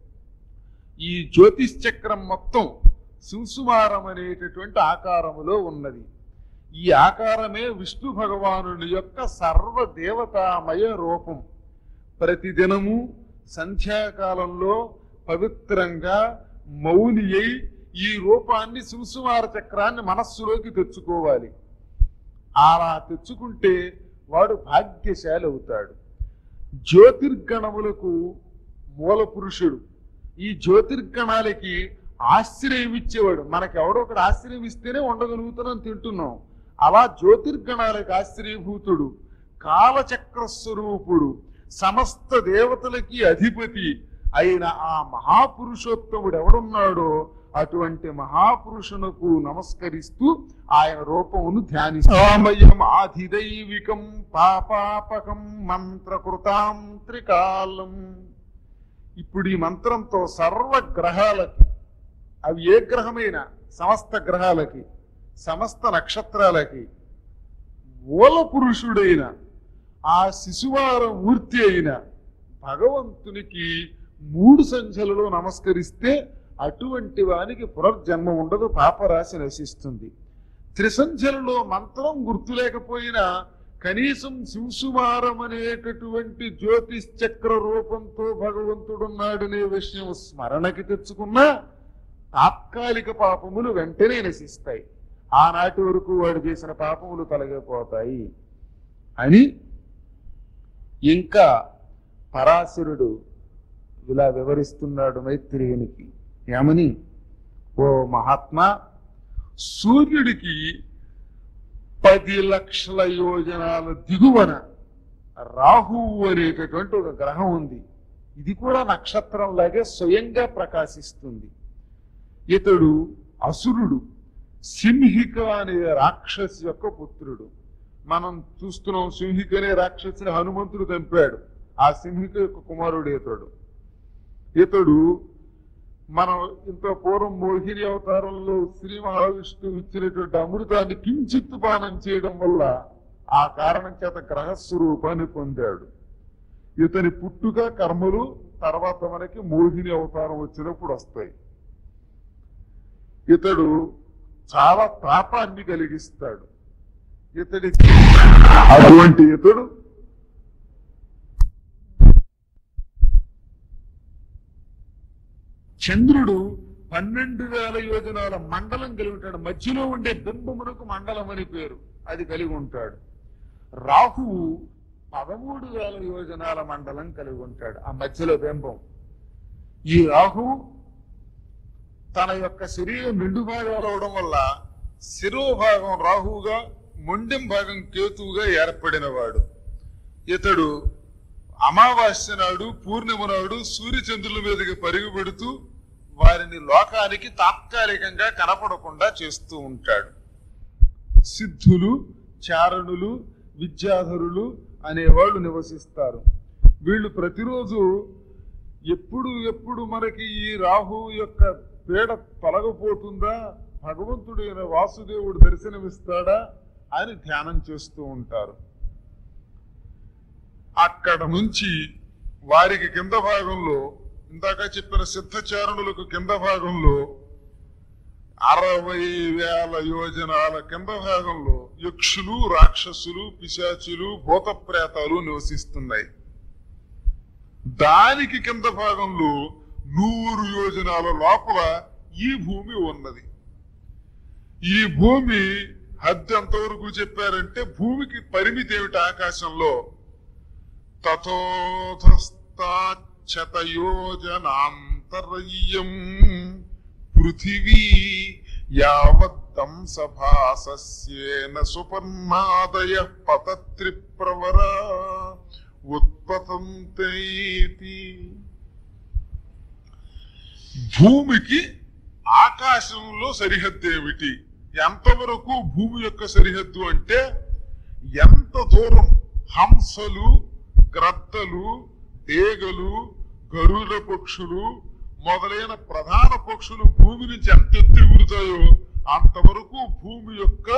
ఈ జ్యోతిష్ చక్రం మొత్తం సుంసుమారం అనేటటువంటి ఆకారములో ఉన్నది ఈ ఆకారమే విష్ణు భగవానుని యొక్క సర్వదేవతామయ రూపం ప్రతిదినము సంధ్యాకాలంలో పవిత్రంగా మౌని అయి ఈ రూపాన్ని సుంసుమార చక్రాన్ని మనస్సులోకి తెచ్చుకోవాలి అలా తెచ్చుకుంటే వాడు భాగ్యశాలి అవుతాడు జ్యోతిర్గణములకు మూల పురుషుడు ఈ జ్యోతిర్గణాలకి ఆశ్రయం ఇచ్చేవాడు మనకి ఎవడో ఒకటి ఆశ్రయం ఇస్తేనే ఉండగలుగుతున్నాం తింటున్నాం అలా జ్యోతిర్గణాలకు ఆశ్రయభూతుడు కాలచక్ర స్వరూపుడు సమస్త దేవతలకి అధిపతి అయిన ఆ మహాపురుషోత్తముడు ఎవడున్నాడో అటువంటి మహాపురుషునకు నమస్కరిస్తూ ఆయన రూపమును ధ్యానిస్తామయం ఆధిదైవికం పాపాపకం మంత్రకృతాం త్రికాలం ఇప్పుడు ఈ మంత్రంతో సర్వ గ్రహాలకి అవి ఏ గ్రహమైన సమస్త గ్రహాలకి సమస్త నక్షత్రాలకి మూల పురుషుడైన ఆ శిశువార మూర్తి అయిన భగవంతునికి మూడు సంఖ్యలలో నమస్కరిస్తే అటువంటి వానికి పునర్జన్మ ఉండదు పాపరాశి నశిస్తుంది త్రిసంఖ్యలలో మంత్రం గుర్తులేకపోయినా కనీసం శివసుమారం అనేటటువంటి జ్యోతిష్ చక్ర రూపంతో భగవంతుడున్నాడనే విషయం స్మరణకి తెచ్చుకున్నా తాత్కాలిక పాపములు వెంటనే నశిస్తాయి ఆనాటి వరకు వాడు చేసిన పాపములు తొలగిపోతాయి అని ఇంకా పరాశరుడు ఇలా వివరిస్తున్నాడు మైత్రేయునికి ఏమని ఓ మహాత్మా సూర్యుడికి పది లక్షల యోజనాల దిగువన రాహువు అనేటటువంటి ఒక గ్రహం ఉంది ఇది కూడా నక్షత్రంలాగే స్వయంగా ప్రకాశిస్తుంది ఇతడు అసురుడు సింహిక అనే రాక్షసి యొక్క పుత్రుడు మనం చూస్తున్నాం సింహిక అనే రాక్షసిని హనుమంతుడు చంపాడు ఆ సింహిక యొక్క కుమారుడు ఇతడు ఇతడు మనం ఇంత పూర్వం మోహిని అవతారంలో శ్రీ మహావిష్ణువు ఇచ్చినటువంటి అమృతాన్ని కించిత్ పానం చేయడం వల్ల ఆ కారణం చేత గ్రహస్వరూపాన్ని పొందాడు ఇతని పుట్టుక కర్మలు తర్వాత మనకి మోహిని అవతారం వచ్చినప్పుడు వస్తాయి ఇతడు చాలా తాపాన్ని కలిగిస్తాడు ఇతడి అటువంటి ఇతడు చంద్రుడు పన్నెండు వేల యోజనాల మండలం కలిగి ఉంటాడు మధ్యలో ఉండే బింబమునకు మండలం అని పేరు అది కలిగి ఉంటాడు రాహువు పదమూడు వేల యోజనాల మండలం కలిగి ఉంటాడు ఆ మధ్యలో బింబం ఈ రాహువు తన యొక్క శరీరం రెండు భాగాలు అవడం వల్ల శిరోభాగం రాహువుగా మొండెం భాగం కేతువుగా ఏర్పడినవాడు ఇతడు అమావాస్య నాడు పూర్ణిమ నాడు సూర్యచంద్రుల మీదకి పరుగు పెడుతూ వారిని లోకానికి తాత్కాలికంగా కనపడకుండా చేస్తూ ఉంటాడు సిద్ధులు చారణులు విద్యాధరులు అనేవాళ్ళు నివసిస్తారు వీళ్ళు ప్రతిరోజు ఎప్పుడు ఎప్పుడు మనకి ఈ రాహు యొక్క పీడ తొలగపోతుందా భగవంతుడైన వాసుదేవుడు దర్శనమిస్తాడా అని ధ్యానం చేస్తూ ఉంటారు అక్కడ నుంచి వారికి కింద భాగంలో ఇందాక చెప్పిన సిద్ధచారణులకు కింద భాగంలో అరవై వేల యోజనాల కింద భాగంలో యక్షులు రాక్షసులు పిశాచులు భూత ప్రేతాలు నివసిస్తున్నాయి దానికి కింద భాగంలో నూరు యోజనాల లోపల ఈ భూమి ఉన్నది ఈ భూమి హద్దు ఎంతవరకు చెప్పారంటే భూమికి పరిమితి ఏమిటి ఆకాశంలో తథోధస్తాచతయోజనాంతరయ్యం పృథివీ యావద్దం సభాసస్యేన సుపర్ణాదయ పతత్రి ప్రవర ఉత్పతంతైతి భూమికి ఆకాశంలో సరిహద్దు ఏమిటి ఎంతవరకు భూమి యొక్క సరిహద్దు అంటే ఎంత దూరం హంసలు గ్రద్దలు డేగలు గరుడ పక్షులు మొదలైన ప్రధాన పక్షులు భూమి నుంచి ఎంత ఎత్తు ఎగురుతాయో అంతవరకు భూమి యొక్క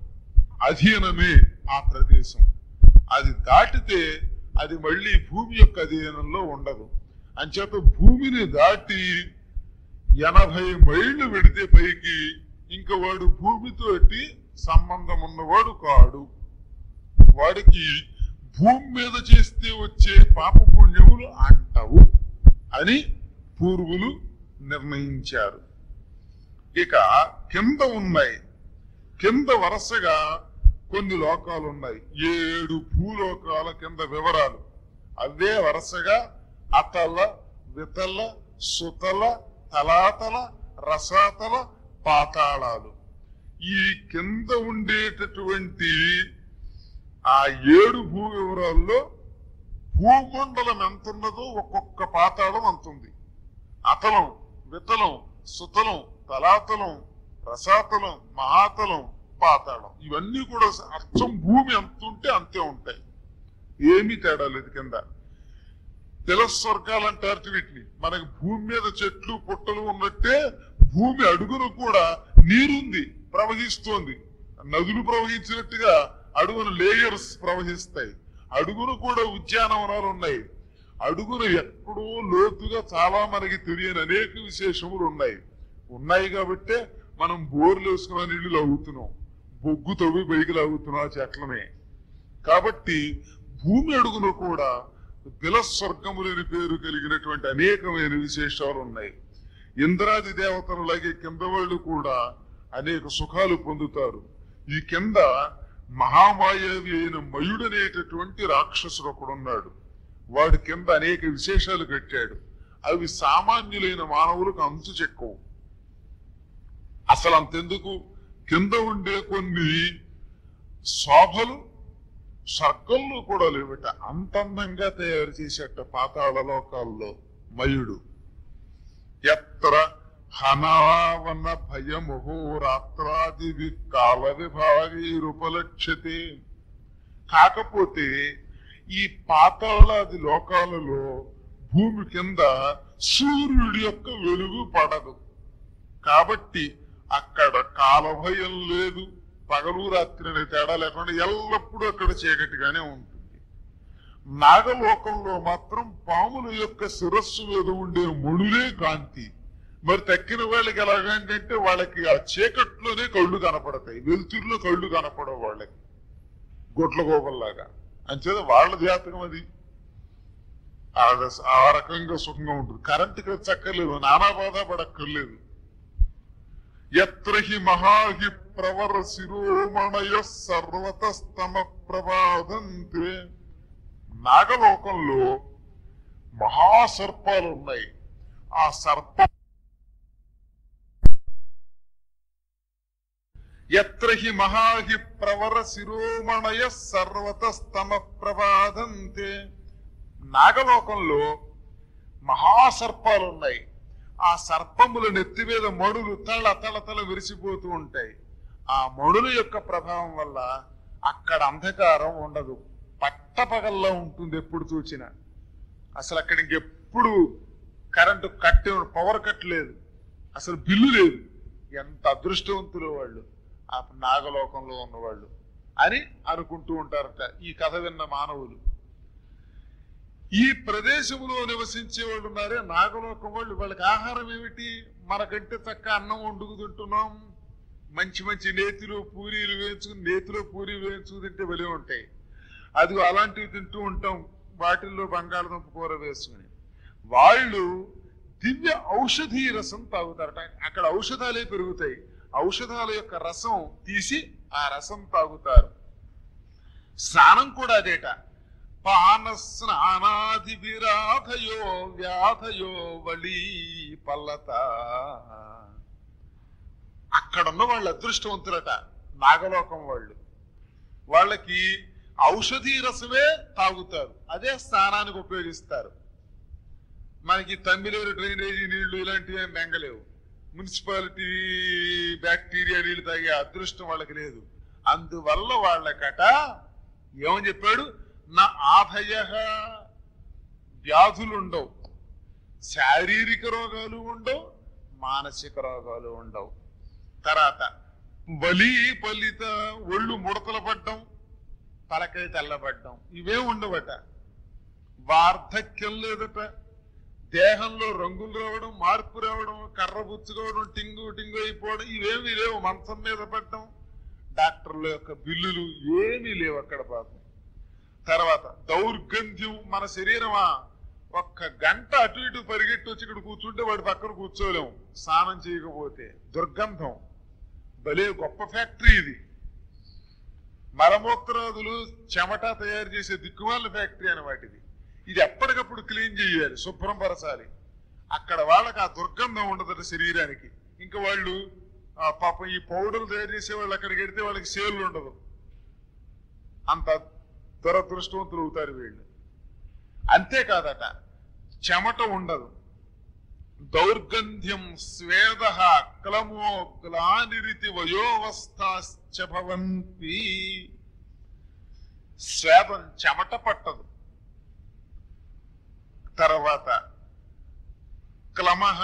అధీనమే ఆ ప్రదేశం అది దాటితే అది మళ్ళీ భూమి యొక్క అధీనంలో ఉండదు అంచేత భూమిని దాటి ఎనభై మైళ్ళు పెడితే పైకి ఇంకా వాడు భూమితోటి సంబంధం ఉన్నవాడు కాడు వాడికి భూమి మీద చేస్తే వచ్చే పాప పుణ్యములు అంటవు అని పూర్వులు నిర్ణయించారు ఇక కింద ఉన్నాయి కింద వరుసగా కొన్ని లోకాలు ఉన్నాయి ఏడు భూలోకాల కింద వివరాలు అవే వరుసగా అతల వితల సుతల తలాతల రసాతల పాతాళాలు ఈ కింద ఉండేటటువంటి ఆ ఏడు భూ వివరాల్లో భూమండలం ఎంత ఉన్నదో ఒక్కొక్క పాతాళం అంతుంది అతలం వితలం సుతలం తలాతలం రసాతలం మహాతలం పాతాళం ఇవన్నీ కూడా అర్థం భూమి ఎంత ఉంటే అంతే ఉంటాయి ఏమీ తేడా లేదు కింద తిలస్వర్గాలు అంటారు వీటిని మనకి భూమి మీద చెట్లు పుట్టలు ఉన్నట్టే భూమి అడుగును కూడా నీరుంది ప్రవహిస్తోంది నదులు ప్రవహించినట్టుగా అడుగున లేయర్స్ ప్రవహిస్తాయి అడుగును కూడా ఉద్యానవనాలు ఉన్నాయి అడుగున ఎక్కడో లోతుగా చాలా మనకి తెలియని అనేక విశేషములు ఉన్నాయి ఉన్నాయి కాబట్టే మనం బోర్లు వేసుకున్న నీళ్లు లాగుతున్నాం బొగ్గు తవ్వి పైకి లాగుతున్నాం ఆ చెట్లనే కాబట్టి భూమి అడుగున కూడా బిలస్వర్గములని పేరు కలిగినటువంటి అనేకమైన విశేషాలు ఉన్నాయి ఇంద్రాది దేవతలలాగే కింద వాళ్ళు కూడా అనేక సుఖాలు పొందుతారు ఈ కింద మహామాయావి అయిన మయుడనేటటువంటి రాక్షసుడు ఒకడున్నాడు వాడి కింద అనేక విశేషాలు కట్టాడు అవి సామాన్యులైన మానవులకు అంతు చెక్కవు అసలు అంతెందుకు కింద ఉండే కొన్ని శోభలు స్వర్గంలో కూడా లేవట అంత అందంగా తయారు చేసేట పాతాళ లోకాల్లో మయుడు ఎత్ర హనావన భయముహో రాత్రాది కాల విభాగీరుపలక్ష్యతే కాకపోతే ఈ పాతాళాది లోకాలలో భూమి కింద సూర్యుడి యొక్క వెలుగు పడదు కాబట్టి అక్కడ కాలభయం లేదు పగలు రాత్రి అనే తేడా లేకుండా ఎల్లప్పుడూ అక్కడ చీకటిగానే ఉంటుంది నాగలోకంలో మాత్రం పాముల యొక్క శిరస్సు మీద ఉండే ముడులే కాంతి మరి తక్కిన వాళ్ళకి ఎలాగంటే వాళ్ళకి ఆ చీకట్లోనే కళ్ళు కనపడతాయి వెలుతురులో కళ్ళు కనపడవు వాళ్ళకి గొడ్ల గోపల్లాగా అంచేత వాళ్ళ జాతకం అది ఆ- ఆ రకంగా సుఖంగా ఉంటుంది కరెంట్ ఇక్కడ చక్కర్లేదు నానా బాధ పడక్కర్లేదు ఎత్ర హి మహాహి ప్రవర శిరోమణయ సర్వతస్తమ ప్రభాదంతే నాగలోకంలో మహాసర్పాలు ఉన్నాయి ఆ సర్ప ఎత్ర హి మహాహి ప్రవర శిరోమణయ సర్వతస్తమ ప్రభాదంతే నాగలోకంలో మహాసర్పాలు ఉన్నాయి ఆ సర్పముల నెత్తి మీద మడులు తల తల తల విరిసిపోతూ ఉంటాయి ఆ మడుల యొక్క ప్రభావం వల్ల అక్కడ అంధకారం ఉండదు పట్టపగల్లా ఉంటుంది ఎప్పుడు చూచినా అసలు అక్కడ ఇంకెప్పుడు కరెంటు కట్ పవర్ కట్ లేదు అసలు బిల్లు లేదు ఎంత అదృష్టవంతులు వాళ్ళు ఆ నాగలోకంలో ఉన్నవాళ్ళు అని అనుకుంటూ ఉంటారట ఈ కథ విన్న మానవులు ఈ ప్రదేశంలో నివసించే వాళ్ళు ఉన్నారే నాగలోకం వాళ్ళు వాళ్ళకి ఆహారం ఏమిటి మనకంటే చక్క అన్నం వండుకు తింటున్నాం మంచి మంచి నేతిలో పూరీలు వేయించుకుని నేతిలో పూరీ వేయించుకు తింటే వెలి ఉంటాయి అది అలాంటివి తింటూ ఉంటాం వాటిల్లో బంగాళదుంప కూర వేసుకుని వాళ్ళు దివ్య ఔషధీ రసం తాగుతారట అక్కడ ఔషధాలే పెరుగుతాయి ఔషధాల యొక్క రసం తీసి ఆ రసం తాగుతారు స్నానం కూడా అదేట పాన స్నానాది విరాధయో వ్యాధయో వళీ పల్లత అక్కడున్న వాళ్ళు అదృష్టవంతులట నాగలోకం వాళ్ళు వాళ్ళకి ఔషధీ రసమే తాగుతారు అదే స్నానానికి ఉపయోగిస్తారు మనకి తమ్మిలేరు డ్రైనేజీ నీళ్లు ఇలాంటివి ఏం బెంగలేవు మున్సిపాలిటీ బ్యాక్టీరియా నీళ్లు తాగే అదృష్టం వాళ్ళకి లేదు అందువల్ల వాళ్ళకట ఏమని చెప్పాడు నా ఆభయ వ్యాధులు ఉండవు శారీరక రోగాలు ఉండవు మానసిక రోగాలు ఉండవు తర్వాత బలి పలిత ఒళ్ళు ముడతలు పడ్డం తలకాయ తెల్లబడ్డం ఇవే ఉండవట వార్ధక్యం లేదట దేహంలో రంగులు రావడం మార్పు రావడం కర్ర పుచ్చుకోవడం టింగు టింగు అయిపోవడం ఇవేమీ లేవు మంచం మీద పడ్డం డాక్టర్ల యొక్క బిల్లులు ఏమీ లేవు అక్కడ పాపం తర్వాత దౌర్గంధ్యం మన శరీరమా ఒక్క గంట అటు ఇటు పరిగెట్టి వచ్చి ఇక్కడ కూర్చుంటే వాడి పక్కన కూర్చోలేము స్నానం చేయకపోతే దుర్గంధం భలే గొప్ప ఫ్యాక్టరీ ఇది మలమూత్రాదులు చెమట తయారు చేసే దిక్కుమాల ఫ్యాక్టరీ అన్నమాట ఇది ఇది ఎప్పటికప్పుడు క్లీన్ చేయాలి శుభ్రం పరచాలి అక్కడ వాళ్ళకి ఆ దుర్గంధం ఉండదట శరీరానికి ఇంకా వాళ్ళు ఆ పాపం ఈ పౌడర్లు తయారు చేసే వాళ్ళు అక్కడికి వెడితే వాళ్ళకి సేలు ఉండదు అంత దురదృష్టవంతులు అవుతారు వీళ్ళు అంతేకాదట చెమట ఉండదు దౌర్గంధ్యం స్వేద క్లమో గ్లానిరితి వయోవస్థాశ్చ భవంతి స్వేదం చెమట పట్టదు తర్వాత క్లమహ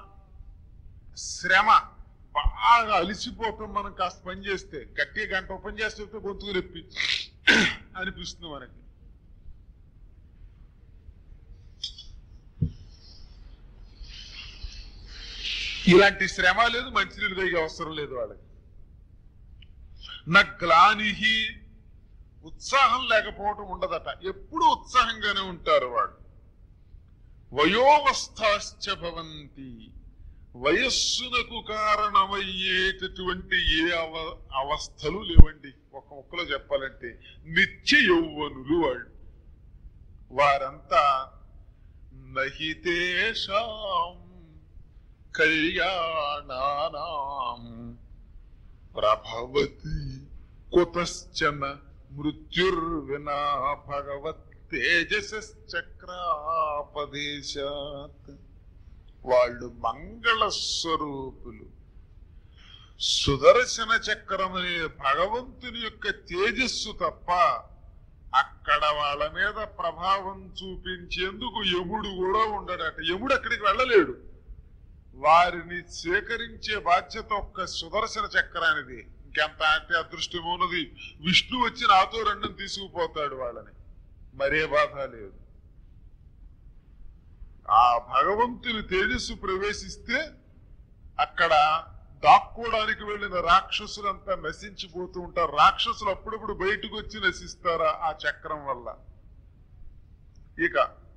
శ్రమ బాగా అలిసిపోతాం మనం కాస్త పని చేస్తే గట్టిగా గంట పని చేస్తే గొంతుకు నొప్పి అనిపిస్తుంది మనకి ఇలాంటి శ్రమ లేదు మంచినీళ్ళు తాగే అవసరం లేదు వాళ్ళకి నా గ్లానిహి ఉత్సాహం లేకపోవటం ఉండదట ఎప్పుడు ఉత్సాహంగానే ఉంటారు వాళ్ళు వయోవస్థాశ్చ భవంతి వయస్సునకు కారణమయ్యేటటువంటి ఏ అవ అవస్థలు లేవండి ఒక ముక్కలో చెప్పాలంటే నిత్య యౌవనులు వాళ్ళు వారంతా నహితేషాం కళ్యాణానాం ప్రభవతి కుతశ్చన మృత్యుర్వినా భగవత్ తేజసచక్రాపదేశాత్ వాళ్ళు మంగళ స్వరూపులు సుదర్శన చక్రం అనే భగవంతుని యొక్క తేజస్సు తప్ప అక్కడ వాళ్ళ మీద ప్రభావం చూపించేందుకు యముడు కూడా ఉండడట యముడు అక్కడికి వెళ్ళలేడు వారిని స్వీకరించే బాధ్యత ఒక్క సుదర్శన చక్రానిది ఇంకెంత అంటే అదృష్టం ఉన్నది విష్ణు వచ్చి నాతో రెండం తీసుకుపోతాడు వాళ్ళని మరే బాధ లేదు ఆ భగవంతుని తేజస్సు ప్రవేశిస్తే అక్కడ దాక్కోవడానికి వెళ్ళిన రాక్షసులంతా నశించిపోతూ ఉంటారు రాక్షసులు అప్పుడప్పుడు బయటకు వచ్చి నశిస్తారా ఆ చక్రం వల్ల ఇక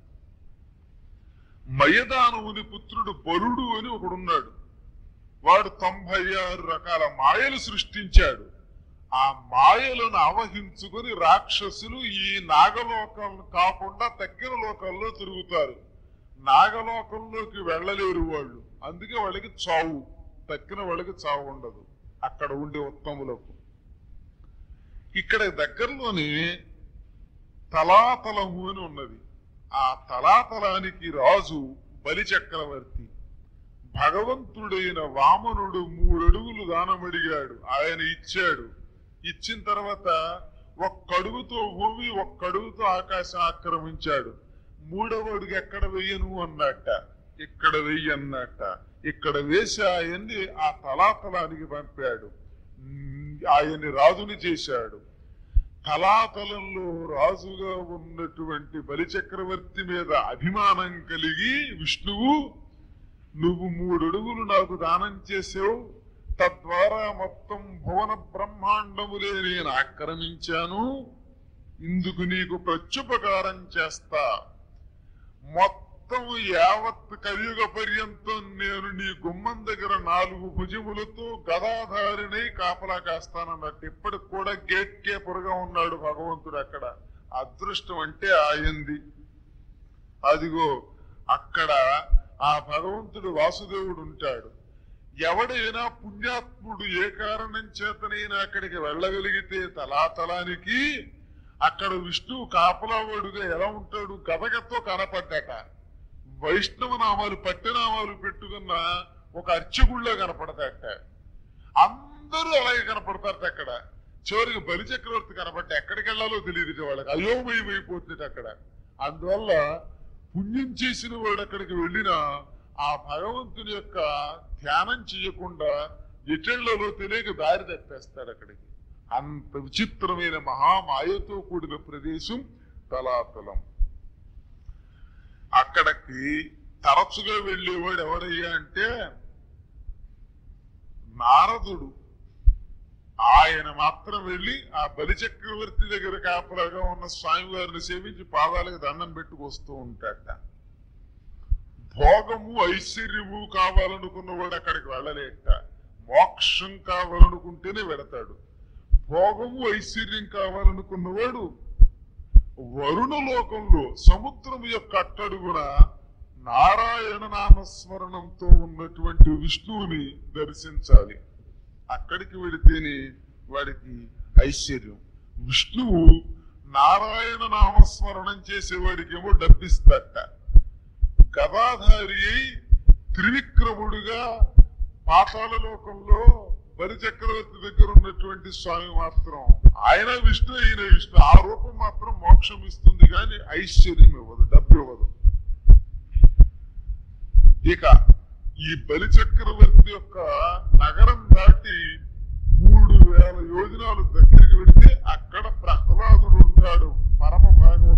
మయదానవుని పుత్రుడు బలుడు అని ఒకడున్నాడు వాడు తొంభై ఆరు రకాల మాయలు సృష్టించాడు ఆ మాయలను ఆవహించుకొని రాక్షసులు ఈ నాగలోకాలను కాకుండా తక్కిన లోకాల్లో తిరుగుతారు నాగలోకంలోకి వెళ్ళలేరు వాళ్ళు అందుకే వాళ్ళకి చావు తక్కిన వాళ్ళకి చావు ఉండదు అక్కడ ఉండే ఉత్తములకు ఇక్కడ దగ్గరలోనే తలాతలము అని ఉన్నది ఆ తలాతలానికి రాజు బలి చక్రవర్తి భగవంతుడైన వామనుడు మూడడుగులు దానమడిగాడు ఆయన ఇచ్చాడు ఇచ్చిన తర్వాత ఒక్కడుగుతో భూమి ఒక్కడుగుతో ఆకాశం ఆక్రమించాడు మూడవ అడుగు ఎక్కడ వెయ్యను అన్నట్ట ఇక్కడ వెయ్యి అన్నట్ట ఇక్కడ వేసి ఆయన్ని ఆ తలాతలానికి పంపాడు ఉమ్, ఆయన్ని రాజుని చేశాడు తలాతలంలో రాజుగా ఉన్నటువంటి బలిచక్రవర్తి మీద అభిమానం కలిగి విష్ణువు నువ్వు మూడడుగులు నాకు దానం చేసావు తద్వారా మొత్తం భువన బ్రహ్మాండములే నేను ఆక్రమించాను ఇందుకు నీకు ప్రత్యుపకారం చేస్తా మొత్తం మొత్తం యావత్ కలియుగ పర్యంతం నేను నీ గుమ్మం దగ్గర నాలుగు భుజములతో గదాధారినై కాపలా కాస్తానన్నట్టు ఇప్పటికి కూడా గేట్ కీపర్ గా ఉన్నాడు భగవంతుడు అక్కడ అదృష్టం అంటే ఆయంది అదిగో అక్కడ ఆ భగవంతుడు వాసుదేవుడు ఉంటాడు ఎవడైనా పుణ్యాత్ముడు ఏ కారణం చేతనైనా అక్కడికి వెళ్ళగలిగితే తలాతలానికి అక్కడ విష్ణువు కాపలావాడుగా ఎలా ఉంటాడు గదగతో కనపడ్డట వైష్ణవ నామాలు పట్టినామాలు పెట్టుకున్న ఒక అర్చకుళ్ళో కనపడతాట అందరూ అలాగే కనపడతారట అక్కడ చివరికి బలి చక్రవర్తి కనపడ్డ ఎక్కడికి వెళ్ళాలో తెలియదు వాళ్ళకి అయోమయం అయిపోతుంది అక్కడ అందువల్ల పుణ్యం చేసిన వాడు అక్కడికి వెళ్ళినా ఆ భగవంతుని యొక్క ధ్యానం చేయకుండా ఎటెళ్లలో తెలియక దారి తప్పేస్తాడు అక్కడికి అంత విచిత్రమైన మహామాయతో కూడిన ప్రదేశం తలాతలం అక్కడికి తరచుగా వెళ్ళేవాడు ఎవడయ్యా అంటే నారదుడు ఆయన మాత్రం వెళ్ళి ఆ బలి చక్రవర్తి దగ్గర కాపలాగా ఉన్న స్వామివారిని సేవించి పాదాలకు దండం పెట్టుకొస్తూ ఉంటాడట భోగము ఐశ్వర్యము కావాలనుకున్నవాడు అక్కడికి వెళ్ళలేట మోక్షం కావాలనుకుంటేనే వెడతాడు భోగము ఐశ్వర్యం కావాలనుకున్నవాడు వరుణ లోకంలో సముద్రం యొక్క అట్టడుగున నారాయణ నామస్మరణంతో ఉన్నటువంటి విష్ణువుని దర్శించాలి అక్కడికి వెళితేనే వాడికి ఐశ్వర్యం విష్ణువు నారాయణ నామస్మరణం చేసేవాడికేమో డబ్బిస్తట గదాధారి అయి త్రివిక్రముడుగా పాతాళ లోకంలో బలి చక్రవర్తి దగ్గర ఉన్నటువంటి స్వామి మాత్రం ఆయన విష్ణు అయిన విష్ణు ఆ రూపం మాత్రం మోక్షం ఇస్తుంది కానీ ఐశ్వర్యం ఇవ్వదు డబ్బు ఇవ్వదు ఇక ఈ బలి చక్రవర్తి యొక్క నగరం దాటి మూడు వేల యోజనాలు దగ్గరికి వెళితే అక్కడ ప్రహ్లాదుడు ఉంటాడు పరమ భాగవతుడు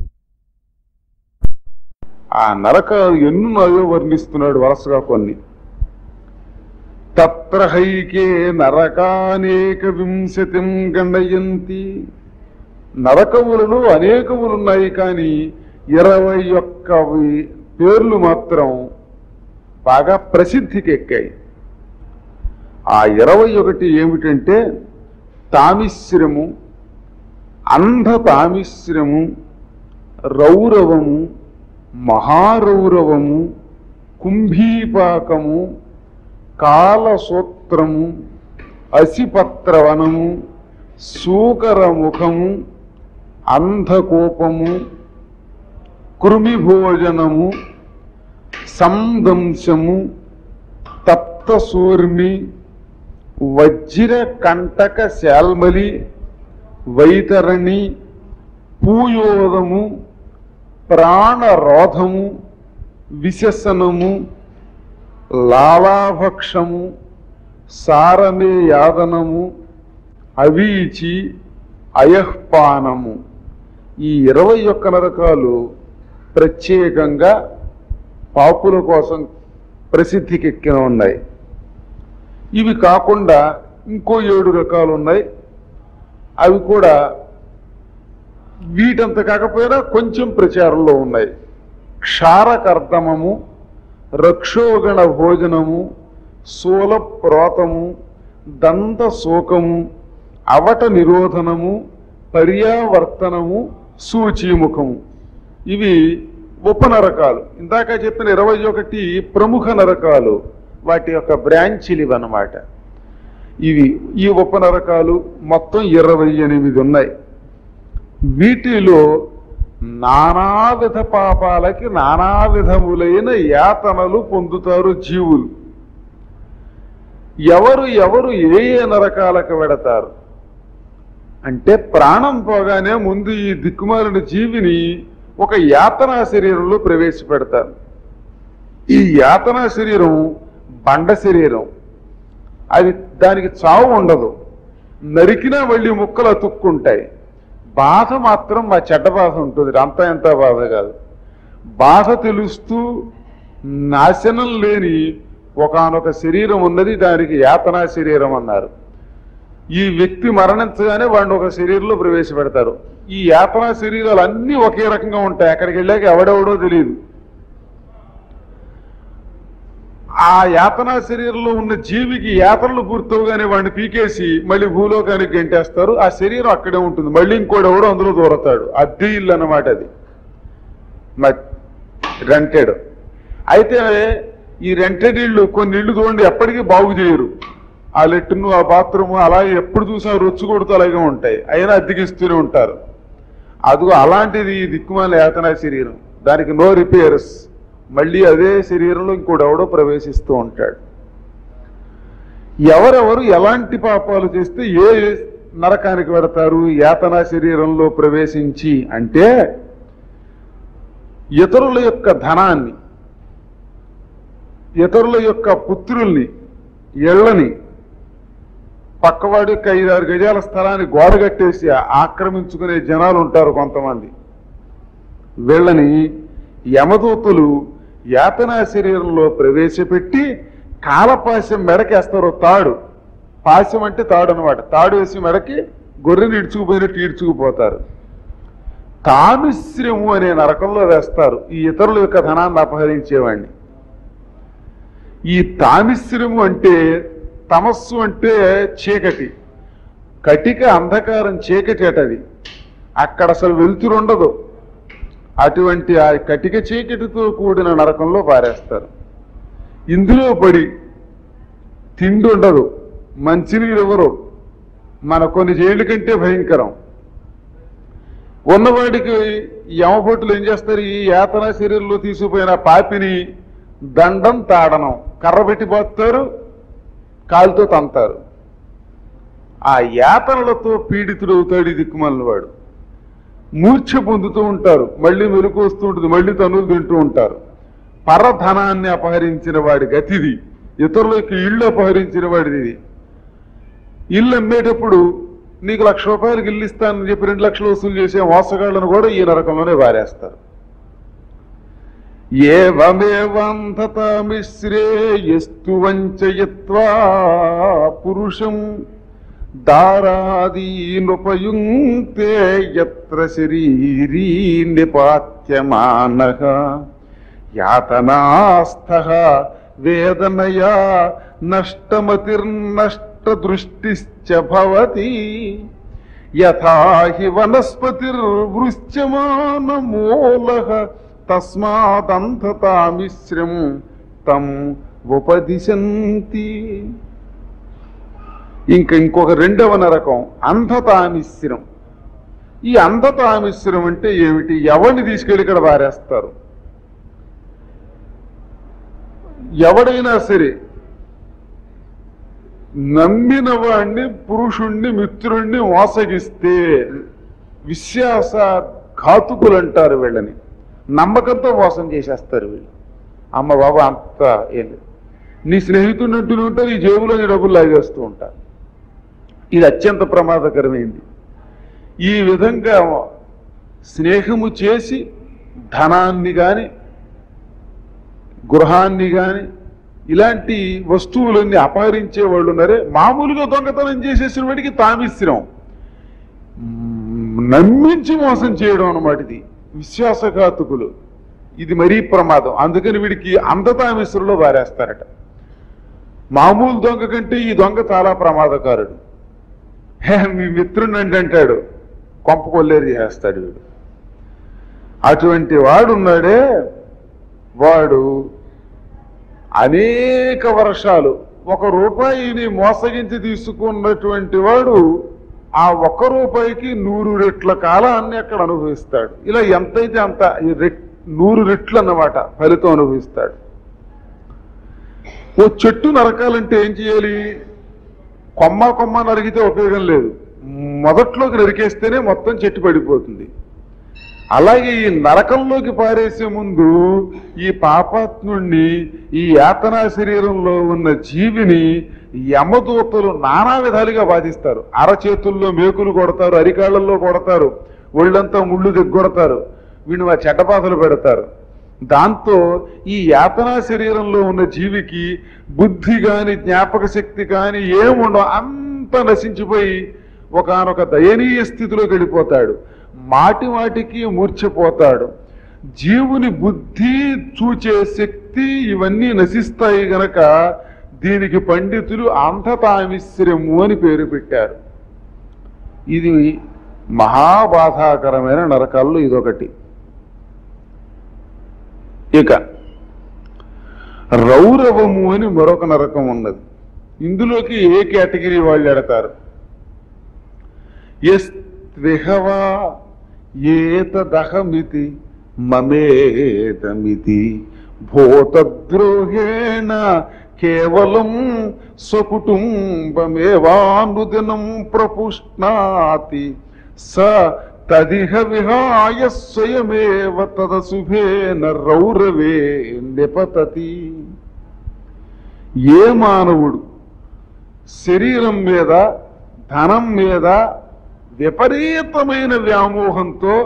ఆ నరకాలు ఎన్నున్నాయో వర్ణిస్తున్నాడు వరుసగా కొన్ని తత్ర హైకే నరకానేక వింశతిం గణయంతి నరకములలో అనేకములున్నాయి కానీ ఇరవై ఒక్క పేర్లు మాత్రం బాగా ప్రసిద్ధికి ఎక్కాయి ఆ ఇరవై ఒకటి ఏమిటంటే తామిశ్రము అంధ తామిశ్రము రౌరవము మహారౌరవము కుంభీపాకము కాలసూత్రము అసిపత్రవనము సూకరముఖము అంధకోపము కృమిభోజనము సందంశము తప్తసూర్మి వజ్ర కంటక శాల్మలి వైతరణి పూయోదము ప్రాణరోధము విశసనము లాలాభక్షము సారమే యాదనము అవీచి అయహ్పానము ఈ ఇరవై ఒక్క నరకాలు ప్రత్యేకంగా పాపుల కోసం ప్రసిద్ధికెక్కిన ఉన్నాయి ఇవి కాకుండా ఇంకో ఏడు రకాలు ఉన్నాయి అవి కూడా వీటంత కాకపోయినా కొంచెం ప్రచారంలో ఉన్నాయి క్షారకర్దమము రక్షోగణ భోజనము శూల ప్రోతము దంత శోకము అవట నిరోధనము పర్యావర్తనము సూచీముఖము ఇవి ఉపనరకాలు ఇందాక చెప్పిన ఇరవై ఒకటి ప్రముఖ నరకాలు వాటి యొక్క బ్రాంచీలు ఇవన్నమాట ఇవి ఈ ఉపనరకాలు మొత్తం ఇరవై ఎనిమిది ఉన్నాయి వీటిలో నానావిధ పాపాలకి నానా విధములైన యాతనలు పొందుతారు జీవులు ఎవరు ఎవరు ఏ ఏ నరకాలకు వెడతారు అంటే ప్రాణం పోగానే ముందు ఈ దిక్కుమాలిన జీవిని ఒక యాతనా శరీరంలో ప్రవేశపెడతారు ఈ యాతనా శరీరం బండ శరీరం అది దానికి చావు ఉండదు నరికినా మళ్ళీ ముక్కలు అతుక్కుంటాయి బాధ మాత్రం మా చెడ్డ బాధ ఉంటుంది అంత ఎంత బాధ కాదు బాధ తెలుస్తూ నాశనం లేని ఒకానొక శరీరం ఉన్నది దానికి యాతనా శరీరం అన్నారు ఈ వ్యక్తి మరణించగానే వాడిని ఒక శరీరంలో ప్రవేశపెడతారు ఈ యాతనా శరీరాలు అన్నీ ఒకే రకంగా ఉంటాయి అక్కడికి వెళ్ళాక ఎవడెవడో తెలియదు ఆ యాతనా శరీరంలో ఉన్న జీవికి యాతనలు పూర్తవగానే వాడిని పీకేసి మళ్ళీ భూలోకానికి గెంటేస్తారు ఆ శరీరం అక్కడే ఉంటుంది మళ్ళీ ఇంకోటి ఎవడో అందులో దూరతాడు అద్దె ఇల్లు అన్నమాట అది మరి రెంటెడ్ అయితే ఈ రెంటెడ్ ఇళ్ళు కొన్ని ఇళ్ళు చూడండి ఎప్పటికీ బాగు చేయరు ఆ లెట్రిన్ ఆ బాత్రూమ్ అలాగే ఎప్పుడు చూసినా రొచ్చు కొడుతూ అలాగే ఉంటాయి అయినా అద్దెకిస్తూనే ఉంటారు అదిగో అలాంటిది ఈ దిక్కుమాల యాతనా శరీరం దానికి నో రిపేర్స్ మళ్ళీ అదే శరీరంలో ఇంకోటి ఎవడో ప్రవేశిస్తూ ఉంటాడు ఎవరెవరు ఎలాంటి పాపాలు చేస్తే ఏ నరకానికి పెడతారు యాతనా శరీరంలో ప్రవేశించి అంటే ఇతరుల యొక్క ధనాన్ని ఇతరుల యొక్క పుత్రుల్ని ఇళ్లని పక్కవాడి యొక్క ఐదారు గజాల స్థలాన్ని గోడ కట్టేసి ఆక్రమించుకునే జనాలు ఉంటారు కొంతమంది వీళ్ళని యమదూతులు యాతనా శరీరంలో ప్రవేశపెట్టి కాలపాశం మెడకేస్తారు తాడు పాశం అంటే తాడు అనమాట తాడు వేసి మెడకి గొర్రెని ఇడ్చుకుపోయినట్టు ఈడ్చుకుపోతారు తామిశ్రము అనే నరకంలో వేస్తారు ఈ ఇతరుల యొక్క ధనాన్ని అపహరించేవాడిని ఈ తామిశ్రము అంటే తమస్సు అంటే చీకటి కటిక అంధకారం చీకటి అటది అక్కడ అసలు వెలుతురు ఉండదు అటువంటి ఆ కటిక చీకటితో కూడిన నరకంలో పారేస్తారు ఇందులో పడి తిండి ఉండదు మంచినీరు ఇవ్వరు మన కొన్ని జైళ్ళ కంటే భయంకరం ఉన్నవాడికి యమభటులు ఏం చేస్తారు ఈ యాతన శరీరంలో తీసుకుపోయిన పాపిని దండం తాడనం కర్ర పెట్టి పోతారు కాలుతో తంతారు ఆ యాతనలతో పీడితుడవుతాడు ఈ దిక్కుమల్ని వాడు మూర్ఛ పొందుతూ ఉంటారు మళ్ళీ మెలకు వస్తూ ఉంటుంది మళ్ళీ తనులు తింటూ ఉంటారు పరధనాన్ని అపహరించిన వాడి గతిది ఇతరులకు ఇళ్ళు అపహరించిన వాడిది ఇది ఇల్లు అమ్మేటప్పుడు నీకు లక్ష రూపాయలకి ఇల్లు ఇస్తానని చెప్పి రెండు లక్షలు వసూలు చేసే మోసగాళ్లను కూడా ఈ నరకంలోనే వారేస్తారు ఏవమేవంతమిశ్రేయస్తు వంచయత్వా పురుషం దారాదీనుపయుంక్తే యత్ర శరీరీ నిపాత్యమాన యాతనాస్థ వేదనయా నష్టమతిర్నష్టదృష్టిశ్చ భవతి యథా హి వనస్పతిర్వృశ్యమానమూల తస్మాదంతతామిశ్రం తం ఉపదిశంతి ఇంక ఇంకొక రెండవ నరకం అంధతామిశ్రం ఈ అంధతామిశ్రం అంటే ఏమిటి ఎవరిని తీసుకెళ్ళి ఇక్కడ వారేస్తారు ఎవడైనా సరే నమ్మిన వాడిని పురుషుణ్ణి మిత్రుణ్ణి మోసగిస్తే విశ్వాస ఘాతుకులు అంటారు వీళ్ళని నమ్మకంతో మోసం చేసేస్తారు వీళ్ళు అమ్మ బాబా అంత ఏం లేదు నీ స్నేహితుడిని అంటూనే ఉంటారు ఈ జేబులో నీ డబ్బులు లాగేస్తూ ఉంటారు ఇది అత్యంత ప్రమాదకరమైంది ఈ విధంగా స్నేహము చేసి ధనాన్ని గాని గృహాన్ని గాని ఇలాంటి వస్తువులన్నీ అపహరించే వాళ్ళు ఉన్నారే మామూలుగా దొంగతనం చేసేసిన వాడికి తామిశ్రం మ్మ్, నమ్మించి మోసం చేయడం అన్నమాట ఇది విశ్వాసఘాతుకులు ఇది మరీ ప్రమాదం అందుకని వీడికి అంధతామిశ్రంలో వారేస్తారట మామూలు దొంగ కంటే ఈ దొంగ చాలా ప్రమాదకారుడు హే, మీ మిత్రుడు అంటే అంటాడు కొంప కొల్లేరు చేస్తాడు వీడు అటువంటి వాడున్నాడే వాడు అనేక వర్షాలు ఒక రూపాయిని మోసగించి తీసుకున్నటువంటి వాడు ఆ ఒక్క రూపాయికి నూరు రెట్ల కాలాన్ని అక్కడ అనుభవిస్తాడు ఇలా ఎంతైతే అంత ఈ రెట్ నూరు రెట్లు అన్నమాట ఫలితం అనుభవిస్తాడు ఓ చెట్టు నరకాలంటే ఏం చేయాలి కొమ్మ కొమ్మ నరిగితే ఉపయోగం లేదు మొదట్లోకి నరికేస్తేనే మొత్తం చెట్టు పడిపోతుంది అలాగే ఈ నరకంలోకి పారేసే ముందు ఈ పాపాత్ముణ్ణి ఈ యాతనా శరీరంలో ఉన్న జీవిని యమదూతలు నానా విధాలుగా బాధిస్తారు అరచేతుల్లో మేకులు కొడతారు అరికాళ్ళల్లో కొడతారు ఒళ్ళంతా ముళ్ళు దిగ్గొడతారు వీడిని ఆ చెడ్డబాధలు పెడతారు దాంతో ఈ యాతనా శరీరంలో ఉన్న జీవికి బుద్ధి కాని జ్ఞాపక శక్తి కాని ఏముండవు అంత నశించిపోయి ఒకానొక దయనీయ స్థితిలోకి వెళ్ళిపోతాడు మాటి మాటికి మూర్ఛపోతాడు జీవుని బుద్ధి చూచే శక్తి ఇవన్నీ నశిస్తాయి గనక దీనికి పండితులు అంధతామిశ్రము అని పేరు పెట్టారు ఇది మహాబాధాకరమైన నరకాల్లో ఇదొకటి ఇక రౌరవము అని మరొక నరకం ఉన్నది ఇందులోకి ఏ కేటగిరీ వాళ్ళు ఎడతారు ఎస్త్విహవా ఏతదహమితి మమేతమితి భూతద్రోహేణ కేవలం స్వకుటుంబమేవానుదినం ప్రపుష్ణాతి స తదిహ విహాయ స్వయమేవ తదశుభేన రౌరవే నిపతతి ఏ మానవుడు శరీరం మీద ధనం మీద విపరీతమైన వ్యామోహంతో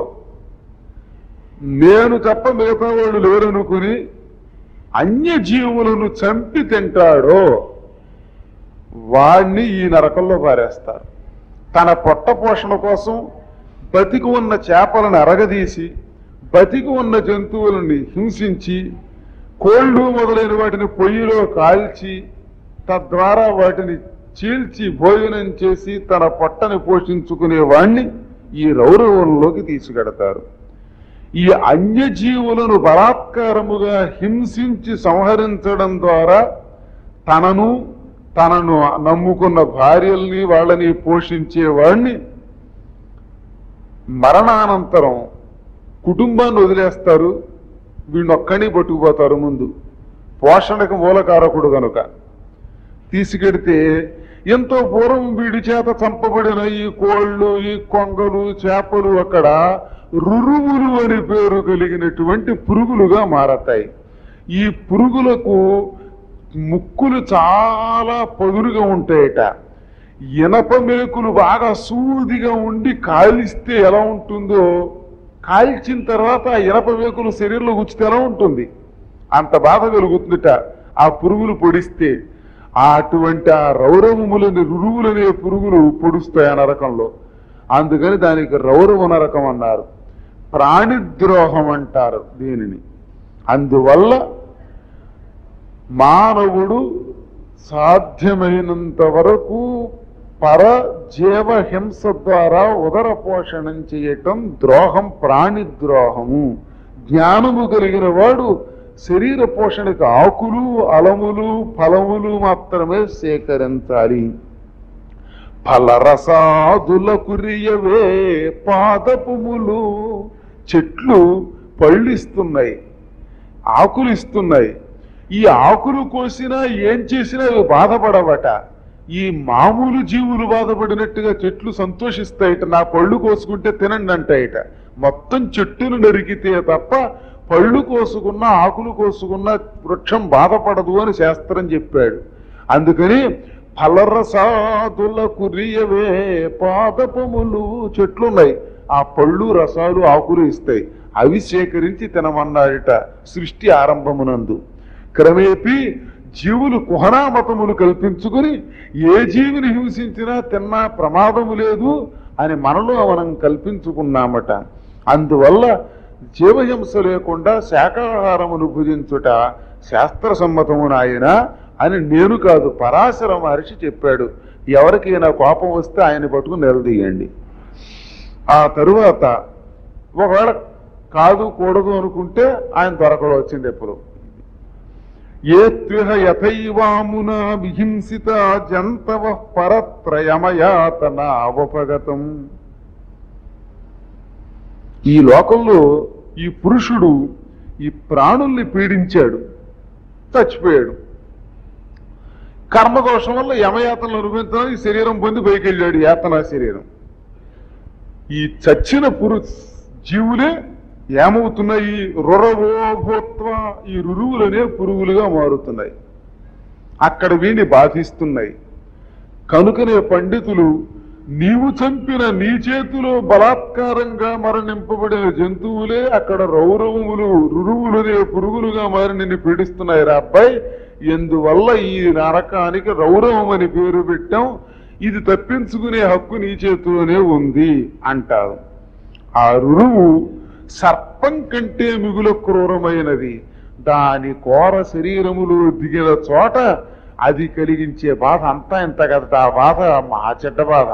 నేను తప్ప మిగతా వాళ్ళు లేరనుకుని అన్య జీవులను చంపి తింటాడో వాణ్ణి ఈ నరకంలో పారేస్తారు తన పొట్ట పోషణ కోసం బతికి ఉన్న చేపలను అరగదీసి బతికి ఉన్న జంతువులని హింసించి కోళ్ళు మొదలైన వాటిని పొయ్యిలో కాల్చి తద్వారా వాటిని చీల్చి భోజనం చేసి తన పొట్టని పోషించుకునే వాణ్ణి ఈ రౌరవంలోకి తీసుకెడతారు ఈ అన్యజీవులను బలాత్కారముగా హింసించి సంహరించడం ద్వారా తనను తనను నమ్ముకున్న భార్యల్ని వాళ్ళని పోషించే వాణ్ణి మరణానంతరం కుటుంబాన్ని వదిలేస్తారు వీళ్ళొక్కడిని పట్టుకుపోతారు ముందు పోషణకు మూలకారకుడు గనుక తీసుకెడితే ఎంతో పూర్వం వీడి చేత చంపబడిన ఈ కోళ్ళు ఈ కొంగలు చేపలు అక్కడ రురువులు అని పేరు కలిగినటువంటి పురుగులుగా మారతాయి ఈ పురుగులకు ముక్కులు చాలా పదురుగా ఉంటాయట ఇనప మేకులు బాగా సూదిగా ఉండి కాలిస్తే ఎలా ఉంటుందో కాల్చిన తర్వాత ఆ ఇనప మేకులు శరీరంలో గుచ్చితే ఎలా ఉంటుంది అంత బాధ కలుగుతుందట ఆ పురుగులు పొడిస్తే ఆ అటువంటి ఆ రౌరవములని రురువులనే పురుగులు పొడుస్తాయి ఆ నరకంలో అందుకని దానికి రౌరవ నరకం అన్నారు ప్రాణిద్రోహం అంటారు దీనిని అందువల్ల మానవుడు సాధ్యమైనంత వరకు పర జీవ హింస ద్వారా ఉదర పోషణం చేయటం ద్రోహం ప్రాణిద్రోహము జ్ఞానము కలిగిన వాడు శరీర పోషణకు ఆకులు అలములు ఫలములు మాత్రమే సేకరించాలి ఫలరసాదుల కురియవే పాదపుములు చెట్లు పళ్ళు ఇస్తున్నాయి ఆకులు ఇస్తున్నాయి ఈ ఆకులు కోసినా ఏం చేసినా అవి బాధపడవట ఈ మామూలు జీవులు బాధపడినట్టుగా చెట్లు సంతోషిస్తాయట నా పళ్ళు కోసుకుంటే తినండి అంటాయట మొత్తం చెట్టును నరికితే తప్ప పళ్ళు కోసుకున్న ఆకులు కోసుకున్న వృక్షం బాధపడదు అని శాస్త్రం చెప్పాడు అందుకని ఫలరసాదుల కురియవే పాదపములు చెట్లున్నాయి ఆ పళ్ళు రసాలు ఆకులు ఇస్తాయి అవి సేకరించి తినమన్నాడట సృష్టి ఆరంభమునందు క్రమేపీ జీవులు కుహనామతములు కల్పించుకుని ఏ జీవిని హింసించినా తిన్నా ప్రమాదము లేదు అని మనలో మనం కల్పించుకున్నామట అందువల్ల జీవహింస లేకుండా శాకాహారమును భుజించుట శాస్త్ర సమ్మతము నాయన అని నేను కాదు పరాశర మహర్షి చెప్పాడు ఎవరికైనా కోపం వస్తే ఆయన పట్టుకుని నిలదీయండి ఆ తరువాత ఒకవేళ కాదు కూడదు అనుకుంటే ఆయన దొరకడు వచ్చింది ఎప్పుడు ఏ త్విహ యథైవామునా విహింసిత జంతవ పరత్రయమయాతన అవపగతం ఈ లోకంలో ఈ పురుషుడు ఈ ప్రాణుల్ని పీడించాడు చచ్చిపోయాడు కర్మదోషం వల్ల యమయాతనలు అనుభవించడానికి శరీరం పొంది పైకి వెళ్ళాడు యాతనా శరీరం ఈ చచ్చిన పురు జీవులే ఏమవుతున్నాయి రురవోభూత్వ ఈ రురువులనే పురుగులుగా మారుతున్నాయి అక్కడ వీణి బాధిస్తున్నాయి కనుకనే పండితులు నీవు చంపిన నీ చేతిలో బలాత్కారంగా మరణింపబడిన జంతువులే అక్కడ రౌరవములు రురువులనే పురుగులుగా మారి నిన్ను పీడిస్తున్నాయి రా అబ్బాయి ఎందువల్ల ఈ నరకానికి రౌరవం అని పేరు పెట్టాం ఇది తప్పించుకునే హక్కు నీ చేతిలోనే ఉంది అంటారు ఆ రురువు సర్ప సర్పం కంటే మిగుల క్రూరమైనది దాని కోర శరీరములు దిగిన చోట అది కలిగించే బాధ అంతా ఎంత కదా ఆ బాధ మహా చెడ్డ బాధ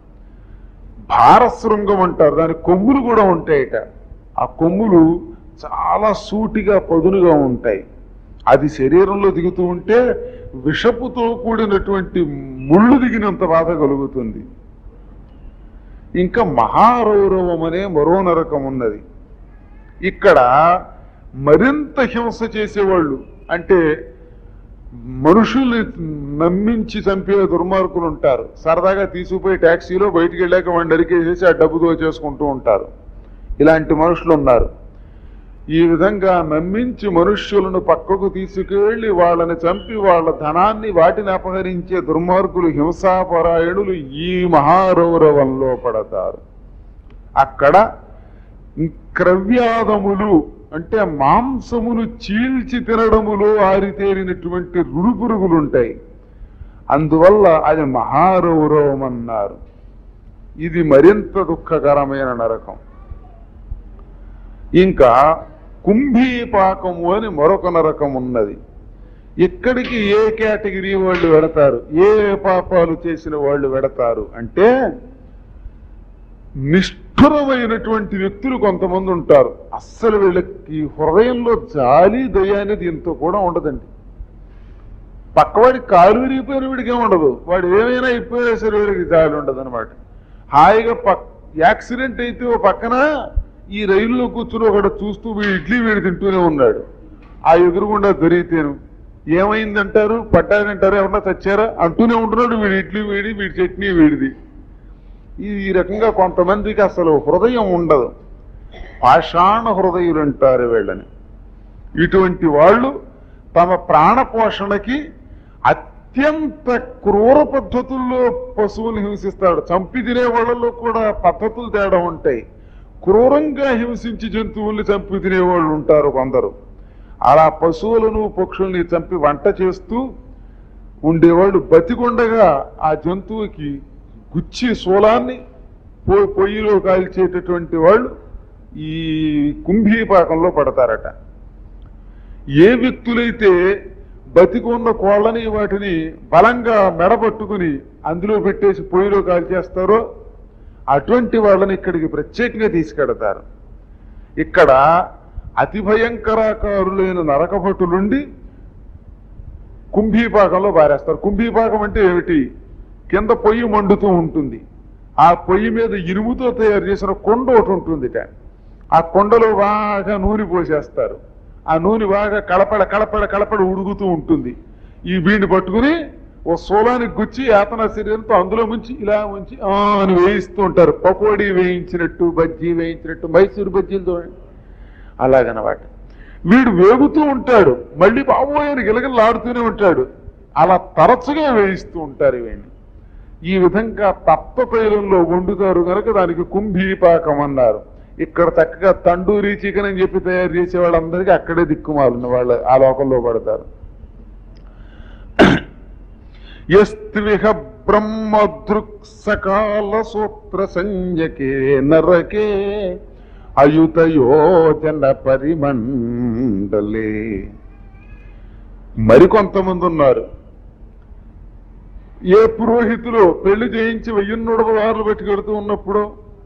భారశృంగం అంటారు దాని కొమ్ములు కూడా ఉంటాయట ఆ కొమ్ములు చాలా సూటిగా పదునుగా ఉంటాయి అది శరీరంలో దిగుతూ ఉంటే విషపుతో కూడినటువంటి ముళ్ళు దిగినంత బాధ కలుగుతుంది ఇంకా మహారౌరవం అనే మరో నరకం ఉన్నది ఇక్కడ మరింత హింస చేసేవాళ్ళు అంటే మనుషుల్ని నమ్మించి చంపే దుర్మార్గులు ఉంటారు సరదాగా తీసుకుపోయి ట్యాక్సీలో బయటికి వెళ్ళాక వాడిని నరికేసేసి ఆ డబ్బు దోచేసుకుంటూ ఉంటారు ఇలాంటి మనుషులు ఉన్నారు ఈ విధంగా నమ్మించి మనుష్యులను పక్కకు తీసుకువెళ్లి వాళ్ళని చంపి వాళ్ళ ధనాన్ని వాటిని అపహరించే దుర్మార్గులు హింసాపరాయణులు ఈ మహారౌరవంలో పడతారు అక్కడ క్రవ్యాదములు అంటే మాంసములు చీల్చి తినడములో ఆరితేరినటువంటి రుడుపురుగులు ఉంటాయి అందువల్ల అది మహారౌరవం అన్నారు ఇది మరింత దుఃఖకరమైన నరకం ఇంకా కుంభీపాకము అని మరొక నరకం ఉన్నది ఇక్కడికి ఏ కేటగిరీ వాళ్ళు వెడతారు ఏ పాపాలు చేసిన వాళ్ళు వెడతారు అంటే నిష్ఠురమైనటువంటి వ్యక్తులు కొంతమంది ఉంటారు అస్సలు వీళ్ళకి హృదయంలో జాలి దయ అనేది ఇంత కూడా ఉండదండి పక్కవాడికి కాలు విరిగిపోయిన వీడికి ఏమి ఉండదు వాడు ఏమైనా అయిపోయినా సరే వీడికి జాలి ఉండదు అనమాట హాయిగా పక్ యాక్సిడెంట్ అయితే ఓ పక్కన ఈ రైలులో కూర్చుని ఒకడు చూస్తూ వీడు ఇడ్లీ వీడు తింటూనే ఉన్నాడు ఆ ఎదురుగుండా దొరికితేను ఏమైందంటారు పడ్డారంటారు ఎవరన్నా చచ్చారా అంటూనే ఉంటున్నాడు వీడి ఇడ్లీ వీడి వీడి చట్నీ వీడిది ఈ రకంగా కొంతమందికి అసలు హృదయం ఉండదు పాషాణ హృదయులు అంటారు వీళ్ళని ఇటువంటి వాళ్ళు తమ ప్రాణ పోషణకి అత్యంత క్రూర పద్ధతుల్లో పశువులు హింసిస్తాడు చంపి తినే వాళ్ళలో కూడా పద్ధతులు తేడా ఉంటాయి క్రూరంగా హింసించి జంతువుల్ని చంపి తినేవాళ్ళు ఉంటారు కొందరు అలా పశువులను పక్షుల్ని చంపి వంట చేస్తూ ఉండేవాళ్ళు బతికొండగా ఆ జంతువుకి గుచ్చి శూలాన్ని పో పొయ్యిలో కాల్చేటటువంటి వాళ్ళు ఈ కుంభీపాకంలో పడతారట ఏ వ్యక్తులైతే బతికున్న కోళ్ళని వాటిని బలంగా మెడబట్టుకుని అందులో పెట్టేసి పొయ్యిలో కాల్చేస్తారో అటువంటి వాళ్ళని ఇక్కడికి ప్రత్యేకంగా తీసుకెడతారు ఇక్కడ అతి భయంకరాకారులైన నరకభటులుండి కుంభీపాకంలో బారేస్తారు కుంభీపాకం అంటే ఏమిటి కింద పొయ్యి మండుతూ ఉంటుంది ఆ పొయ్యి మీద ఇనుముతో తయారు చేసిన కొండ ఒకటి ఉంటుంది ఆ కొండలో బాగా నూనె పోసేస్తారు ఆ నూనె బాగా కలపడ కలపడ కలపడ ఉడుగుతూ ఉంటుంది ఈ వీడిని పట్టుకుని ఓ సోలానికి గుచ్చి యాతన శరీరంతో అందులో ముంచి ఇలా ముంచి ఆ అని వేయిస్తూ ఉంటారు పకోడీ వేయించినట్టు బజ్జీ వేయించినట్టు మైసూరు బజ్జీలు చూడండి అలాగనమాట వీడు వేగుతూ ఉంటాడు మళ్ళీ బాబోయని గిలగిలాడుతూనే ఉంటాడు అలా తరచుగా వేయిస్తూ ఉంటారు వీడిని ఈ విధంగా తప్పపైలంలో వండుతారు కనుక దానికి కుంభీపాకం అన్నారు ఇక్కడ చక్కగా తండూరి చికెన్ అని చెప్పి తయారు చేసే వాళ్ళందరికీ అక్కడే దిక్కుమాలిన వాళ్ళు ఆ లోకంలో పడతారు ఎస్త్విహ బ్రహ్మదృక్సకాల సూత్ర సంజకే నరకే అయుతయోజన పరిమండలే మరికొంతమంది ఉన్నారు ఏ పురోహితులు పెళ్లి చేయించి వెయ్యిన్నూడ పదహారులు పెట్టి కడుతూ ఉన్నప్పుడు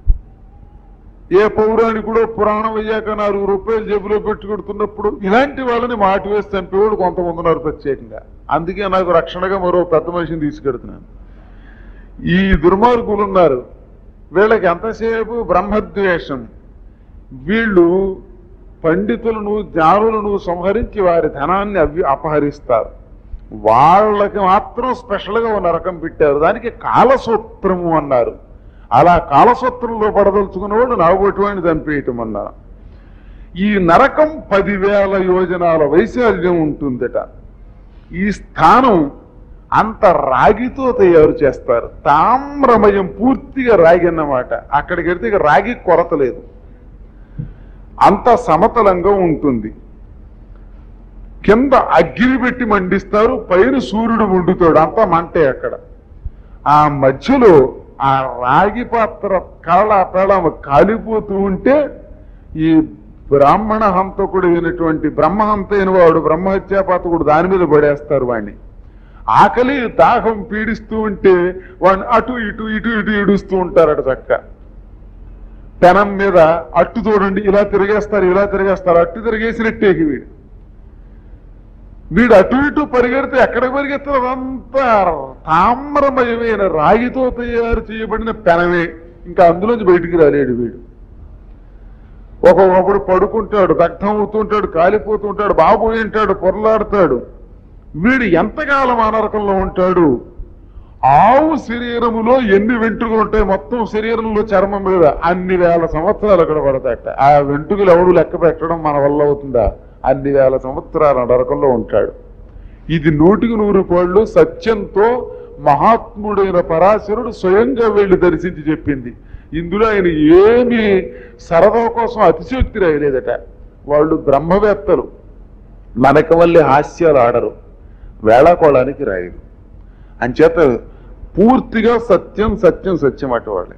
ఏ పౌరాణికుడో పురాణం అయ్యాక నాలుగు రూపాయలు జేబులో పెట్టి కొడుతున్నప్పుడు ఇలాంటి వాళ్ళని మాట వేసి చంపేవాడు కొంతమంది ఉన్నారు ప్రత్యేకంగా అందుకే నాకు రక్షణగా మరో పెద్ద మనిషిని తీసుకెడుతున్నాను ఈ దుర్మార్గులు ఉన్నారు వీళ్ళకి ఎంతసేపు బ్రహ్మద్వేషం వీళ్ళు పండితులను జ్ఞానులను సంహరించి వారి ధనాన్ని అవి అపహరిస్తారు వాళ్ళకి మాత్రం స్పెషల్గా ఓ నరకం పెట్టారు దానికి కాలసూత్రము అన్నారు అలా కాలసూత్రంలో పడదలుచుకున్నవాడు నాగొట్టువాడిని చంపేయటం అన్నారు ఈ నరకం పదివేల యోజనాల వైశాల్యం ఉంటుందట ఈ స్థానం అంత రాగితో తయారు చేస్తారు తామ్రమయం పూర్తిగా రాగి అన్నమాట అక్కడికి వెళ్తే ఇక రాగి కొరత లేదు అంత సమతలంగా ఉంటుంది కింద అగ్గిని పెట్టి మండిస్తారు పైన సూర్యుడు మండుతాడు అంతా మంటే అక్కడ ఆ మధ్యలో ఆ రాగి పాత్ర కళ పెళ కాలిపోతూ ఉంటే ఈ బ్రాహ్మణ హంతకుడు అయినటువంటి బ్రహ్మహంత అయిన వాడు బ్రహ్మహత్యాపాతకుడు దాని మీద పడేస్తారు వాడిని ఆకలి దాహం పీడిస్తూ ఉంటే వాడిని అటు ఇటు ఇటు ఇటు ఇడుస్తూ ఉంటారట చక్క పెనం మీద అట్టు చూడండి ఇలా తిరిగేస్తారు ఇలా తిరిగేస్తారు అట్టు తిరిగేసినట్టేకి వీడు వీడు అటు ఇటు పరిగెడితే ఎక్కడికి పరిగెత్తారు అదంతా తామ్రమయమైన రాగితో తయారు చేయబడిన పెనమే ఇంకా అందులోంచి బయటికి రాలేడు వీడు ఒక్కొక్కప్పుడు పడుకుంటాడు దగ్ధం అవుతుంటాడు కాలిపోతుంటాడు బాబోయి అంటాడు పొరలాడతాడు వీడు ఎంతకాలం అనరకంలో ఉంటాడు ఆవు శరీరములో ఎన్ని వెంట్రుకలు ఉంటాయి మొత్తం శరీరంలో చర్మం మీద అన్ని వేల సంవత్సరాలు అక్కడ పడతాయట ఆ వెంట్రుకలు ఎవడు లెక్క పెట్టడం మన వల్ల అవుతుందా అన్ని వేల సంవత్సరాల నరకంలో ఉంటాడు ఇది నూటికి నూరు పాళ్ళు సత్యంతో మహాత్ముడైన పరాశరుడు స్వయంగా వెళ్ళి దర్శించి చెప్పింది ఇందులో ఆయన ఏమి సరదా కోసం అతిశయోక్తి రాయలేదట వాళ్ళు బ్రహ్మవేత్తలు మనకి వల్లే హాస్యాలు ఆడరు వేళాకోళానికి రాయరు అంచేత పూర్తిగా సత్యం సత్యం సత్యం అటు వాళ్ళే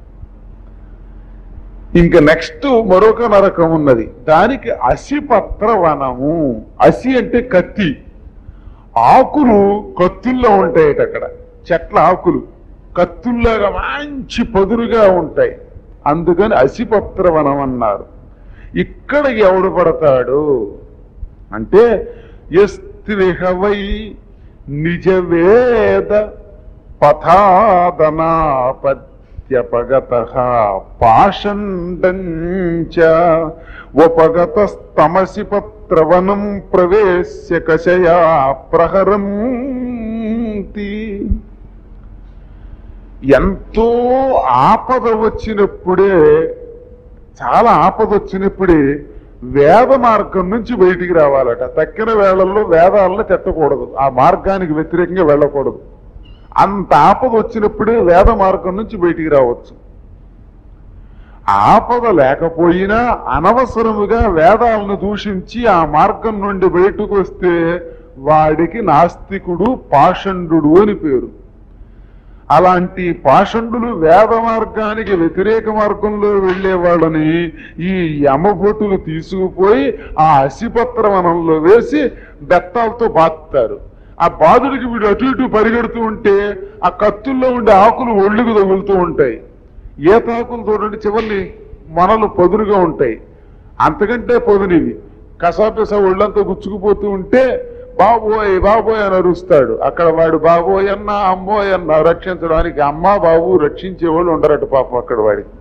ఇంకా నెక్స్ట్ మరొక నరకం ఉన్నది దానికి అసిపత్ర వనము అసి అంటే కత్తి ఆకులు కత్తుల్లో ఉంటాయట అక్కడ చెట్ల ఆకులు కత్తుల్లాగా మంచి పదురుగా ఉంటాయి అందుకని అసిపత్ర వనం అన్నారు ఇక్కడ ఎవడు పడతాడు అంటే ఎస్త్రిహవై నిజవేద పథాదనాపత్యపగత పాషండంచ ఉపగతస్తమసి పత్రవనం ప్రవేశ్య కషయా ప్రహరంతి ఎంతో ఆపద వచ్చినప్పుడే చాలా ఆపద వచ్చినప్పుడే వేద మార్గం నుంచి బయటికి రావాలట తక్కిన వేళల్లో వేదాలను తెట్టకూడదు ఆ మార్గానికి వ్యతిరేకంగా వెళ్ళకూడదు అంత ఆపద వచ్చినప్పుడే వేద మార్గం నుంచి బయటికి రావచ్చు ఆపద లేకపోయినా అనవసరముగా వేదాలను దూషించి ఆ మార్గం నుండి బయటకు వస్తే వాడికి నాస్తికుడు పాషండు అని పేరు అలాంటి పాషండులు వేద మార్గానికి వ్యతిరేక మార్గంలో వెళ్లే వాళ్ళని ఈ యమభటులు తీసుకుపోయి ఆ అసిపత్ర వనంలో వేసి బెత్తాలతో బాతుతారు ఆ బాధుడికి వీడు అటు ఇటు పరిగెడుతూ ఉంటే ఆ కత్తుల్లో ఉండే ఆకులు ఒళ్ళుకు తగులుతూ ఉంటాయి ఏ తాకులు చూడండి చివరిని మనలు పదునుగా ఉంటాయి అంతకంటే పదునివి కసాపిస ఒళ్ళంతా గుచ్చుకుపోతూ ఉంటే బాబోయ్ బాబోయ్ అని అరుస్తాడు అక్కడ వాడు బాబోయ్ అన్న అమ్మోయ్ అన్న రక్షించడానికి అమ్మ బాబు రక్షించే వాళ్ళు ఉండరట పాపం అక్కడ వాడికి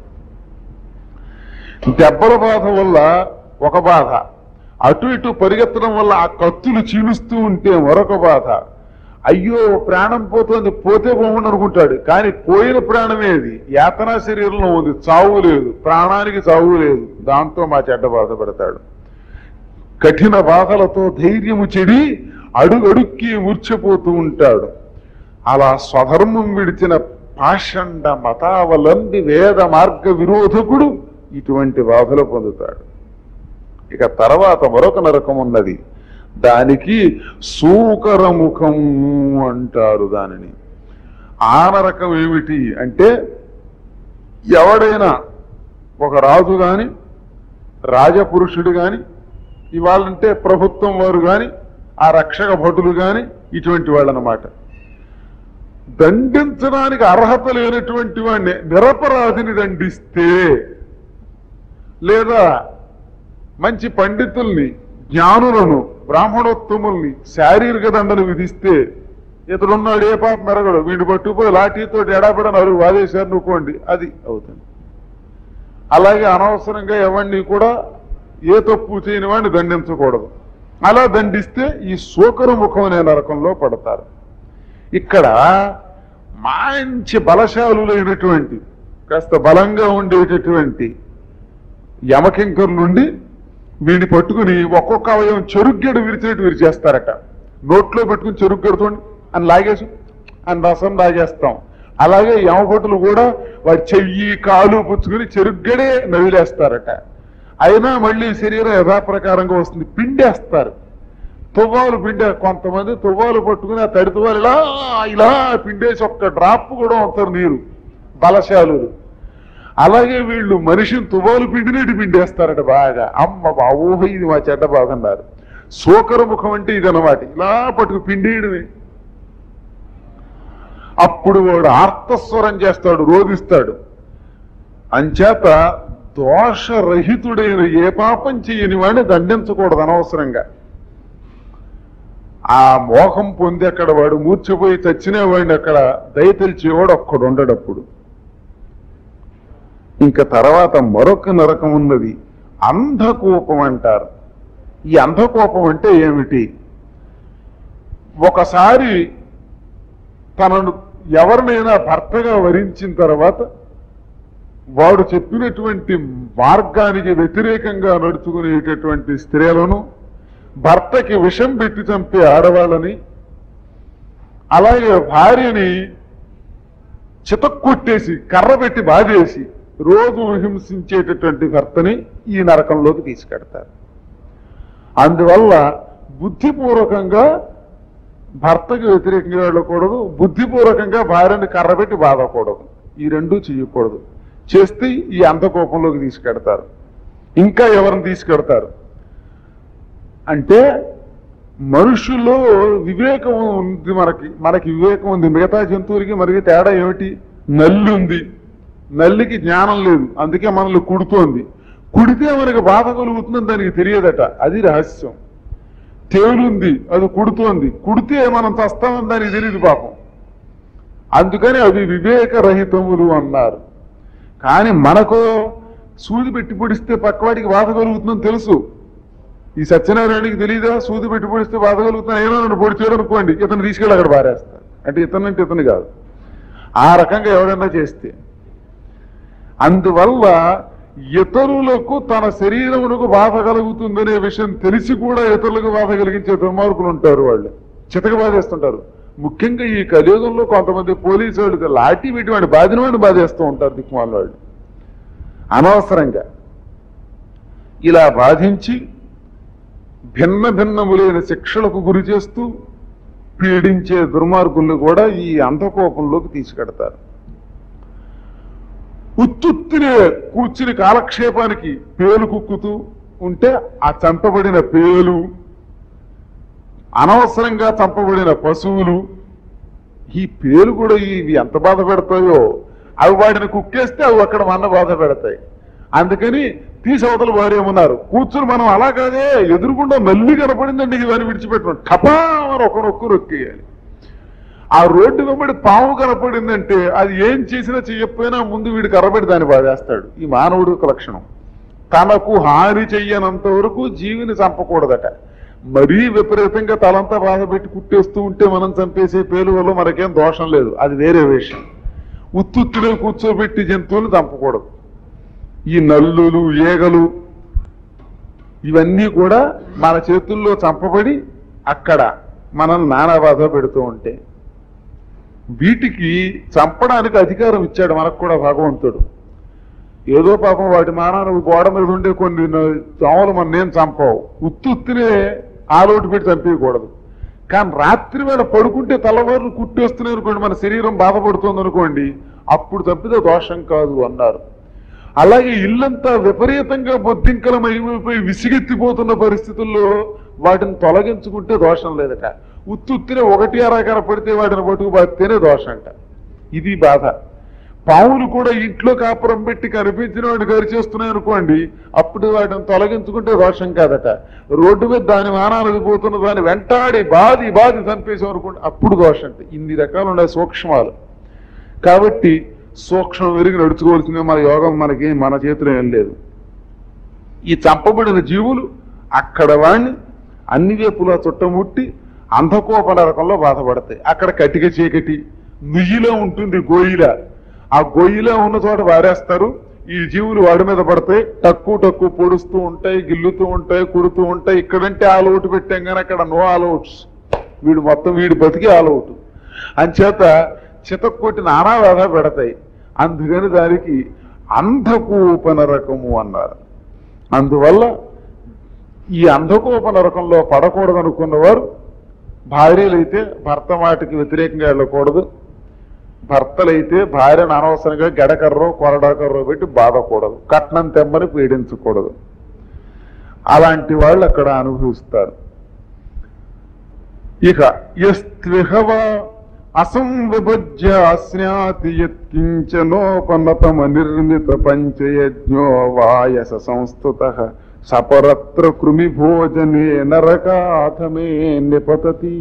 దెబ్బల బాధ వల్ల ఒక బాధ అటు ఇటు పరిగెత్తడం వల్ల ఆ కత్తులు చీలుస్తూ ఉంటే మరొక బాధ అయ్యో ప్రాణం పోతుంది పోతే పోకుండా అనుకుంటాడు కానీ పోయిన ప్రాణమే అది యాతనా శరీరంలో ఉంది చావు లేదు ప్రాణానికి చావు లేదు దాంతో మా చెడ్డ బాధపడతాడు కఠిన బాధలతో ధైర్యము చెడి అడుగడుక్కి మూర్ఛపోతూ ఉంటాడు అలా స్వధర్మం విడిచిన పాషండ మతావలంబి వేద మార్గ విరోధకుడు ఇటువంటి బాధలు పొందుతాడు ఇక తర్వాత మరొక నరకం ఉన్నది దానికి సూకరముఖం అంటారు దానిని ఆ నరకం ఏమిటి అంటే ఎవడైనా ఒక రాజు గాని రాజపురుషుడు గాని ఇవాళంటే ప్రభుత్వం వారు గాని ఆ రక్షక భటులు గాని ఇటువంటి వాళ్ళనమాట దండించడానికి అర్హత లేనటువంటి వాడిని నిరపరాధిని దండిస్తే లేదా మంచి పండితుల్ని జ్ఞానులను బ్రాహ్మణోత్తముల్ని శారీరక దండను విధిస్తే ఇతడున్నాడు ఏ పాప మెరగడు వీడిని పట్టుకుపోయి లాఠీతో ఎడాపడ నరుగు వాదేశారు అనుకోండి అది అవుతుంది అలాగే అనవసరంగా ఎవరిని కూడా ఏ తప్పు చేయని వాడిని దండించకూడదు అలా దండిస్తే ఈ సోకరు ముఖం అనే నరకంలో పడతారు ఇక్కడ మంచి బలశాలులైనటువంటి కాస్త బలంగా ఉండేటటువంటి యమకింకర్ నుండి వీడిని పట్టుకుని ఒక్కొక్క అవయవం చెరుగ్గెడు విరిచినట్టు విరిచేస్తారట నోట్లో పెట్టుకుని చెరుగ్గెడుతోండి అని లాగేసి అని రసం లాగేస్తాం అలాగే యమభటులు కూడా వాడి చెయ్యి కాలు పుచ్చుకుని చెరుగ్గడే నవిలేస్తారట అయినా మళ్ళీ శరీరం యథాప్రకారంగా వస్తుంది పిండేస్తారు తువ్వాలు పిండే కొంతమంది తువ్వాలు పట్టుకుని ఆ తడి తువ్వాలు ఇలా ఇలా పిండేసి ఒక్క డ్రాప్ కూడా అవుతారు నీరు బలశాలులు అలాగే వీళ్ళు మనిషిని తువాలు పిండినట్టు పిండేస్తారట బాగా అమ్మ బావోహ ఇది మా చెడ్డ బాగున్నారు సోకర ముఖం అంటే ఇది అన్నమాట ఇలా పట్టుకు పిండేయడమే అప్పుడు వాడు ఆర్తస్వరం చేస్తాడు రోధిస్తాడు అంచేత దోషరహితుడైన ఏ పాపం చేయని వాడిని దండించకూడదు అనవసరంగా ఆ మోహం పొంది అక్కడ వాడు మూర్చిపోయి చచ్చిన వాడిని అక్కడ దయతెలిచేవాడు ఒక్కడు ఉండడప్పుడు ఇంకా తర్వాత మరొక నరకం ఉన్నది అంధకోపం అంటారు ఈ అంధకోపం అంటే ఏమిటి ఒకసారి తనను ఎవరినైనా భర్తగా వరించిన తర్వాత వాడు చెప్పినటువంటి మార్గానికి వ్యతిరేకంగా నడుచుకునేటటువంటి స్త్రీలను భర్తకి విషం పెట్టి చంపే ఆడవాళ్ళని అలాగే భార్యని చితక్కొట్టేసి కర్ర పెట్టి బాధేసి రోజు హింసించేటటువంటి భర్తని ఈ నరకంలోకి తీసుకెడతారు అందువల్ల బుద్ధిపూర్వకంగా భర్తకి వ్యతిరేకంగా వెళ్ళకూడదు బుద్ధిపూర్వకంగా భార్యని కర్రబెట్టి బాధకూడదు ఈ రెండూ చేయకూడదు చేస్తే ఈ అంధకోపంలోకి తీసుకెడతారు ఇంకా ఎవరిని తీసుకెడతారు అంటే మనుషుల్లో వివేకం ఉంది మనకి మనకి వివేకం ఉంది మిగతా జంతువులకి మనకి తేడా ఏమిటి నల్లి ఉంది నల్లికి జ్ఞానం లేదు అందుకే మనల్ని కుడుతోంది కుడితే మనకి బాధ కలుగుతుందని దానికి తెలియదట అది రహస్యం తేలుంది అది కుడుతోంది కుడితే మనం చస్తామని దానికి తెలియదు పాపం అందుకని అవి వివేకరహితములు అన్నారు కానీ మనకు సూది పెట్టి పొడిస్తే పక్కవాడికి బాధ కలుగుతుందని తెలుసు ఈ సత్యనారాయణకి తెలియదా సూది పెట్టి పొడిస్తే బాధ కలుగుతున్నా ఏమో నన్ను పొడిచాడు అనుకోండి ఇతను తీసుకెళ్ళి అక్కడ పారేస్తారు అంటే ఇతను అంటే ఇతను కాదు ఆ రకంగా ఎవరైనా చేస్తే అందువల్ల ఇతరులకు తన శరీరమునకు బాధ కలుగుతుందనే విషయం తెలిసి కూడా ఇతరులకు బాధ కలిగించే దుర్మార్గులు ఉంటారు వాళ్ళు చితక బాధేస్తుంటారు ముఖ్యంగా ఈ కలియుగంలో కొంతమంది పోలీసు వాళ్ళు లాఠీ పెట్టి వాడిని బాధిన వాడిని బాధేస్తూ ఉంటారు దిక్కుమాల వాళ్ళు అనవసరంగా ఇలా బాధించి భిన్న భిన్నములైన శిక్షలకు గురి చేస్తూ పీడించే దుర్మార్గుల్ని కూడా ఈ అంధకోపంలోకి తీసుకెడతారు ఉత్తుత్తినే కూర్చుని కాలక్షేపానికి పేలు కుక్కుతూ ఉంటే ఆ చంపబడిన పేలు అనవసరంగా చంపబడిన పశువులు ఈ పేరు కూడా ఇవి ఎంత బాధ పెడతాయో అవి వాటిని కుక్కేస్తే అవి అక్కడ మన బాధ పెడతాయి అందుకని తీసవతలు వారేమన్నారు కూర్చుని మనం అలా కాదే ఎదురుకుండా నల్లి కనపడిందండి ఇవన్నీ విడిచిపెట్టడం టపా అని ఒకరొక్కు రొక్కేయాలి ఆ రోడ్డు వెంబడి పాము కనపడిందంటే అది ఏం చేసినా చెయ్యకపోయినా ముందు వీడు కర్రబెట్టి దాన్ని బాధేస్తాడు ఈ మానవుడు యొక్క లక్షణం తనకు హాని చెయ్యనంత వరకు జీవిని చంపకూడదట మరీ విపరీతంగా తలంతా బాధ పెట్టి కుట్టేస్తూ ఉంటే మనం చంపేసే పేలు వల్ల మనకేం దోషం లేదు అది వేరే విషయం ఉత్తుత్తులో కూర్చోబెట్టి జంతువులు చంపకూడదు ఈ నల్లులు ఏగలు ఇవన్నీ కూడా మన చేతుల్లో చంపబడి అక్కడ మనం నానా బాధ పెడుతూ ఉంటే వీటికి చంపడానికి అధికారం ఇచ్చాడు మనకు కూడా భగవంతుడు ఏదో పాపం వాటి మానానికి గోడ మీద ఉండే కొన్ని న- దోమలు మన నేను చంపవు ఉత్తుత్తినే ఆలోటు పెట్టి చంపేయకూడదు కానీ రాత్రి వేళ పడుకుంటే తలవారు కుట్టేస్తున్నాయి అనుకోండి మన శరీరం బాధపడుతుంది అనుకోండి అప్పుడు తప్పితే దోషం కాదు అన్నారు అలాగే ఇల్లంతా విపరీతంగా బొద్దింకలం అయిపోయి విసిగెత్తిపోతున్న పరిస్థితుల్లో వాటిని తొలగించుకుంటే దోషం లేదట ఉత్తుత్తినే ఒకటి అరా కనపడితే వాటిని పట్టుకు బాధితేనే దోషం అంట ఇది బాధ పావులు కూడా ఇంట్లో కాపురం పెట్టి కనిపించిన వాడిని గరి చేస్తున్నాయి అనుకోండి అప్పుడు వాటిని తొలగించుకుంటే దోషం కాదట రోడ్డు మీద దాని వానాలకు పోతున్న దాన్ని వెంటాడి బాది బాది చంపేసాం అనుకోండి అప్పుడు దోషం అంటే ఇన్ని రకాలు ఉన్నాయి సూక్ష్మాలు కాబట్టి సూక్ష్మం వెరిగి నడుచుకోవాల్సిందే మన యోగం మనకి మన చేతిలో ఏం లేదు ఈ చంపబడిన జీవులు అక్కడ వాణ్ణి అన్ని వైపులా చుట్టముట్టి అంధకోప నరకంలో బాధపడతాయి అక్కడ కటిక చీకటి నుయ్యిలో ఉంటుంది గోయిల ఆ గొయ్యిలో ఉన్న చోట వారేస్తారు ఈ జీవులు వాడి మీద పడతాయి టక్కు టక్కు పొడుస్తూ ఉంటాయి గిల్లుతూ ఉంటాయి కుడుతూ ఉంటాయి ఇక్కడంటే ఆల్ అవుట్ పెట్టాం కానీ అక్కడ నో ఆల్ అవుట్స్ వీడు మొత్తం వీడు బతికి ఆల్ అవుట్ అంచేత చితక్కొట్టి నానా బాధ పెడతాయి అందుకని దానికి అంధకూప నరకము అన్నారు అందువల్ల ఈ అంధకోప నరకంలో పడకూడదనుకున్నవారు భార్యలైతే భర్త మాటకి వ్యతిరేకంగా వెళ్ళకూడదు భర్తలైతే భార్యను అనవసరంగా గడకర్రో కొరడాకర్రో పెట్టి బాధకూడదు కట్నం తెమ్మని పీడించకూడదు అలాంటి వాళ్ళు అక్కడ అనుభవిస్తారు ఇక ఎస్త్విహవ అసంవిభజ్యాస్నాతి యత్కించనోపనతమ నిర్మిత పంచయజ్ఞో వాయస సంస్థుత సపరత్ర కృమి భోజనే నరకాథమే నిపతతి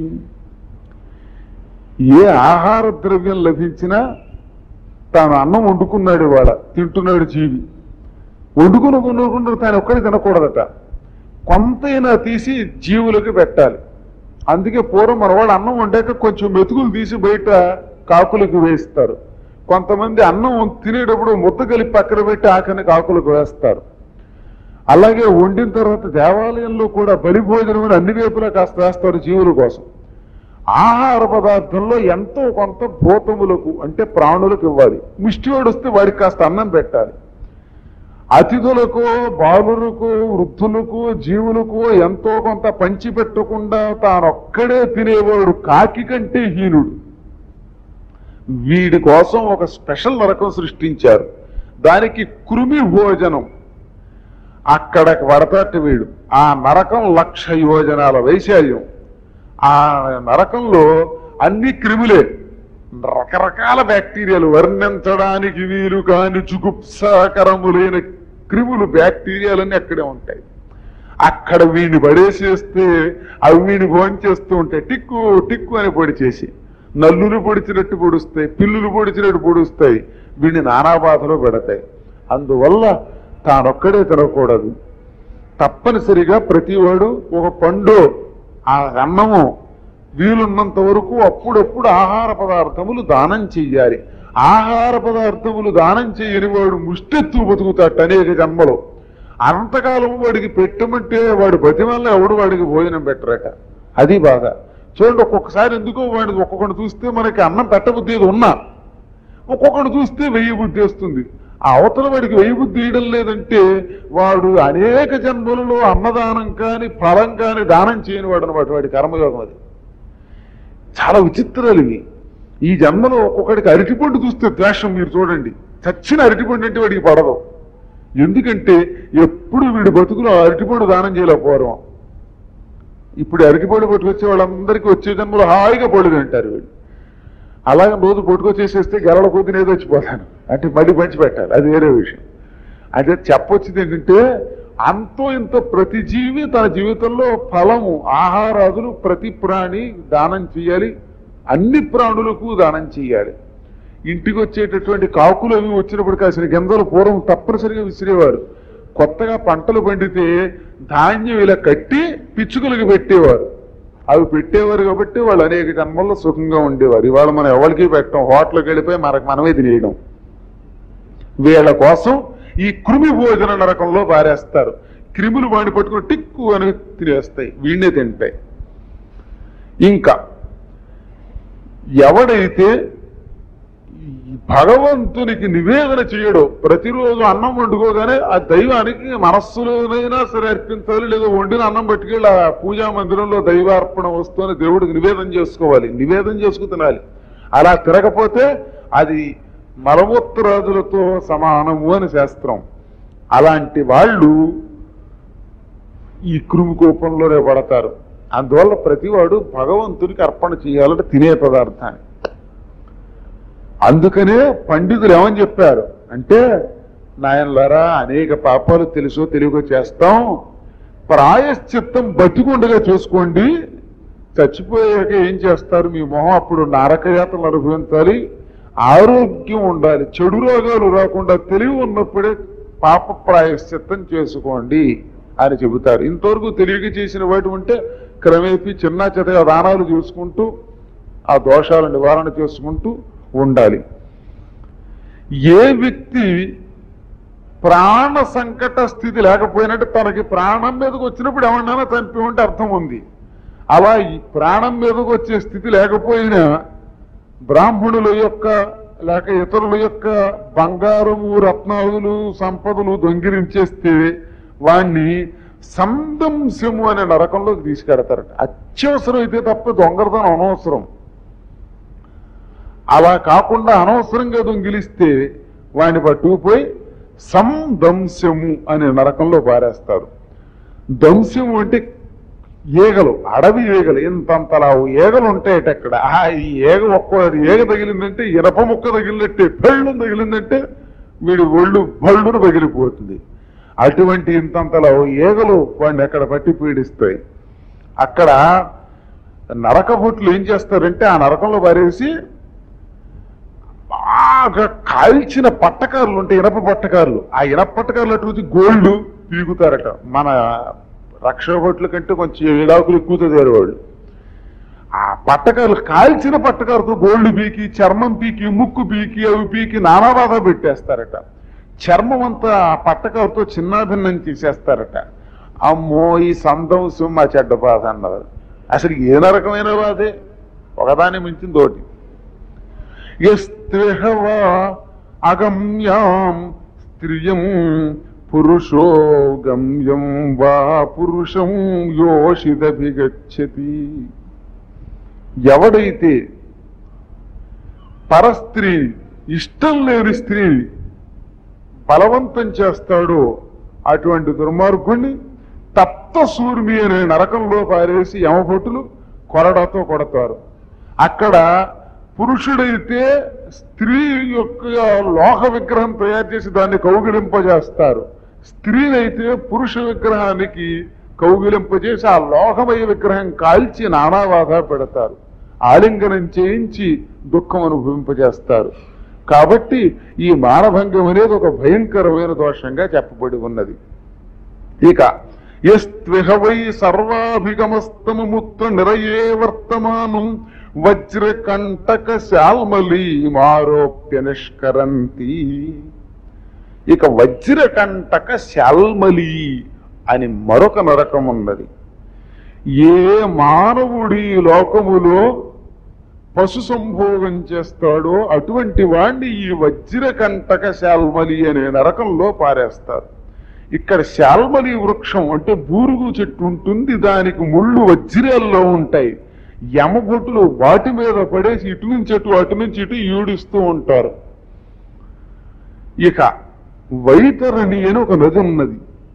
ఏ ఆహార ద్రవ్యం లభించినా తాను అన్నం వండుకున్నాడు ఇవాళ తింటున్నాడు జీవి వండుకుని వండుకున్న తాను ఒక్కడి తినకూడదట కొంతైనా తీసి జీవులకు పెట్టాలి అందుకే పూర్వం మన వాళ్ళు అన్నం వండాక కొంచెం మెతుకులు తీసి బయట కాకులకు వేస్తారు కొంతమంది అన్నం తినేటప్పుడు ముద్ద కలిపి పక్కన పెట్టి ఆకని కాకులకు వేస్తారు అలాగే వండిన తర్వాత దేవాలయంలో కూడా బలి భోజనం అని అన్ని వైపులా కాస్త వేస్తారు జీవుల కోసం ఆహార పదార్థంలో ఎంతో కొంత భూతములకు అంటే ప్రాణులకు ఇవ్వాలి ముష్టివాడు వస్తే వాడికి కాస్త అన్నం పెట్టాలి అతిథులకు బాలులకు వృద్ధులకు జీవులకు ఎంతో కొంత పంచి పెట్టకుండా తానొక్కడే తినేవాడు కాకి కంటే హీనుడు వీడి కోసం ఒక స్పెషల్ నరకం సృష్టించారు దానికి కృమి భోజనం అక్కడికి పడతాట వీడు ఆ నరకం లక్ష యోజనాల వైశాల్యం ఆ నరకంలో అన్ని క్రిములే రకరకాల బ్యాక్టీరియాలు వర్ణించడానికి వీలు కాని జుగుప్సాకరములైన క్రిములు బ్యాక్టీరియాలన్నీ అక్కడే ఉంటాయి అక్కడ వీడిని పడేసేస్తే అవి వీడిని భోంచేస్తూ ఉంటాయి టిక్కు టిక్కు అని పొడి చేసి నల్లులు పొడిచినట్టు పొడుస్తాయి పిల్లులు పొడిచినట్టు పొడుస్తాయి వీడిని నానా బాధలో పెడతాయి అందువల్ల తానొక్కడే తినకూడదు తప్పనిసరిగా ప్రతివాడు ఒక పండు ఆ అన్నము వీలున్నంత వరకు అప్పుడప్పుడు ఆహార పదార్థములు దానం చెయ్యాలి ఆహార పదార్థములు దానం చేయని వాడు ముష్టెత్తు బతుకుతాడు అనేక జన్మలో అంతకాలం వాడికి పెట్టమంటే వాడు బతిమల్ల ఎవడు వాడికి భోజనం పెట్టరట అది బాగా చూడండి ఒక్కొక్కసారి ఎందుకో వాడిని ఒక్కొక్కటి చూస్తే మనకి అన్నం పెట్టబుద్ధి ఏది ఉన్నా ఒక్కొక్కడు చూస్తే వెయ్యి బుద్ధి వస్తుంది ఆ అవతల వాడికి వెయ్యి బుద్ధి వేయడం లేదంటే వాడు అనేక జన్మలలో అన్నదానం కాని ఫలం కాని దానం చేయని వాడు అనమాట వాడి కర్మయోగం అది చాలా విచిత్రాలు ఇవి ఈ జన్మలో ఒక్కొక్కడికి అరటిపండు చూస్తే ద్వేషం మీరు చూడండి చచ్చిన అరటిపండు అంటే వాడికి పడదు ఎందుకంటే ఎప్పుడు వీడి బతుకులో అరటిపండు దానం చేయలేకపోవడం ఇప్పుడు అరటిపండు పట్టుకొచ్చే వాళ్ళందరికీ వచ్చే జన్మలో హాయిగా పళ్ళు తింటారు వీళ్ళు అలాగే రోజు పట్టుకొచ్చేసేస్తే గెలల కొద్ది నేను వచ్చిపోతాను అంటే మళ్ళీ పంచి పెట్టాలి అది వేరే విషయం అయితే చెప్పొచ్చింది ఏంటంటే అంతో ఇంత ప్రతి జీవి తన జీవితంలో ఫలము ఆహారాదులు ప్రతి ప్రాణి దానం చేయాలి అన్ని ప్రాణులకు దానం చేయాలి ఇంటికి వచ్చేటటువంటి కాకులు అవి వచ్చినప్పుడు కాసిన గింజలు పూర్వం తప్పనిసరిగా విసిరేవారు కొత్తగా పంటలు పండితే ధాన్యం ఇలా కట్టి పిచ్చుకలకు పెట్టేవారు అవి పెట్టేవారు కాబట్టి వాళ్ళు అనేక జన్మల్లో సుఖంగా ఉండేవారు ఇవాళ మనం ఎవరికి పెట్టడం హోటల్కి వెళ్ళిపోయి మనకు మనమే తినేయడం వీళ్ళ కోసం ఈ కృమి భోజన నరకంలో బారేస్తారు క్రిములు వాడిని పట్టుకుని టిక్కు అని తినేస్తాయి వీణ్ణే తింటాయి ఇంకా ఎవడైతే ఈ భగవంతునికి నివేదన చేయడో ప్రతిరోజు అన్నం వండుకోగానే ఆ దైవానికి మనస్సులోనైనా సరే అర్పించాలి లేదా వండిన అన్నం పట్టుకెళ్ళి ఆ పూజా మందిరంలో దైవార్పణ వస్తువుని దేవుడికి నివేదన చేసుకోవాలి నివేదన చేసుకు తినాలి అలా తిరగపోతే అది మలమూత్రాదులతో సమానము అని శాస్త్రం అలాంటి వాళ్ళు ఈ కృమి కోపంలోనే పడతారు అందువల్ల ప్రతివాడు భగవంతునికి అర్పణ చేయాలంటే తినే పదార్థాన్ని అందుకనే పండితులు ఏమని చెప్పారు అంటే నాయనలారా అనేక పాపాలు తెలుసో తెలియకో చేస్తాం ప్రాయశ్చిత్తం బతికుండగా చూసుకోండి చచ్చిపోయాక ఏం చేస్తారు మీ మొహం అప్పుడు నరకయాతలు అనుభవించాలి ఆరోగ్యం ఉండాలి చెడు రోగాలు రాకుండా తెలివి ఉన్నప్పుడే పాప ప్రాయశ్చిత్తం చేసుకోండి అని చెబుతారు ఇంతవరకు తెలియక చేసిన వాటి ఉంటే క్రమేపీ చిన్న చితగా దానాలు చూసుకుంటూ ఆ దోషాల నివారణ చేసుకుంటూ ఉండాలి ఏ వ్యక్తి ప్రాణ సంకట స్థితి లేకపోయినట్టు తనకి ప్రాణం మీదకి వచ్చినప్పుడు ఏమన్నా చంపి ఉంటే అర్థం ఉంది అలా ఈ ప్రాణం మీదకి వచ్చే స్థితి లేకపోయినా బ్రాహ్మణుల యొక్క లేక ఇతరుల యొక్క బంగారము రత్నాదులు సంపదలు దొంగిలించేస్తే వాణ్ణి సందంశము అనే నరకంలోకి తీసుకెడతారట అత్యవసరం అయితే తప్ప దొంగతనం అనవసరం అలా కాకుండా అనవసరంగా దొంగిలిస్తే వాడిని పట్టుకుపోయి సందంశము అనే నరకంలో పారేస్తారు దంశము అంటే ఈగలు అడవి ఈగలు ఇంతంతలా ఈగలు ఉంటాయట అక్కడ ఆ ఈ ఈగ ఒక్క ఈగ తగిలిందంటే ఇనప ముక్క తగిలినట్టే పెళ్ళు తగిలిందంటే వీడి ఒళ్ళు బళ్ళును పగిలిపోతుంది అటువంటి ఇంతంతలా ఈగలు వాడిని అక్కడ పట్టి పీడిస్తాయి అక్కడ నరకభుట్లు ఏం చేస్తారంటే ఆ నరకంలో పారేసి బాగా కాల్చిన పట్టకారులు ఉంటాయి ఇనప పట్టకారులు ఆ ఇనప పట్టకారులు అటు గోల్డ్ పీగుతారట మన రక్షభట్లు కంటే కొంచెం ఇడాకులు ఎక్కువ చదివారు వాళ్ళు ఆ పట్టకారులు కాల్చిన పట్టకారుతో గోల్డ్ పీకి చర్మం పీకి ముక్కు పీకి అవి పీకి నానా బాధ పెట్టేస్తారట చర్మం అంతా ఆ పట్టకారుతో చిన్నాభిన్నం చేసేస్తారట అమ్మో ఈ సంతంశం మా చెడ్డ బాధ అన్నారు అసలు ఏ నరకమైన బాధే ఒకదాని మించింది తోటి యస్త్రిహవా అగమ్యాం స్త్రియం పురుషో గమ్యం వా పురుషం యోషిదభిగచ్చతి ఎవడైతే పరస్త్రీ ఇష్టం లేని స్త్రీ బలవంతం చేస్తాడో అటువంటి దుర్మార్గుణ్ణి తప్త సూర్మి అనే నరకంలో పారేసి యమభటులు కొరడాతో కొడతారు అక్కడ పురుషుడైతే స్త్రీ యొక్క లోహ విగ్రహం తయారు చేసి దాన్ని కౌగిలింపజేస్తారు స్త్రీనైతే పురుష విగ్రహానికి కౌగిలింపజేసి ఆ లోహమయ విగ్రహం కాల్చి నానాబాధ పెడతారు ఆలింగనం చేయించి దుఃఖం అనుభవింపజేస్తారు కాబట్టి ఈ మానభంగం అనేది ఒక భయంకరమైన దోషంగా చెప్పబడి ఉన్నది ఇక ఎస్త్విహ వై సర్వాభిగమస్తమముత్ర నిరయే వర్తమానం వజ్రకంటక శాల్మలీ మారోప్య నిష్కరంతి ఇక వజ్రకంటక శాల్మలి అని మరొక నరకం ఉన్నది ఏ మానవుడి లోకములో పశు సంభోగం చేస్తాడో అటువంటి వాణ్ణి ఈ వజ్రకంటక శాల్మలి అనే నరకంలో పారేస్తారు ఇక్కడ శాల్మలి వృక్షం అంటే బూరుగు చెట్టు ఉంటుంది దానికి ముళ్ళు వజ్రాల్లో ఉంటాయి యమభటులు వాటి మీద పడేసి ఇటు నుంచి అటు అటు నుంచి ఇటు ఈడుస్తూ ఉంటారు ఇక వైతరణి అని ఒక నది ఉన్నది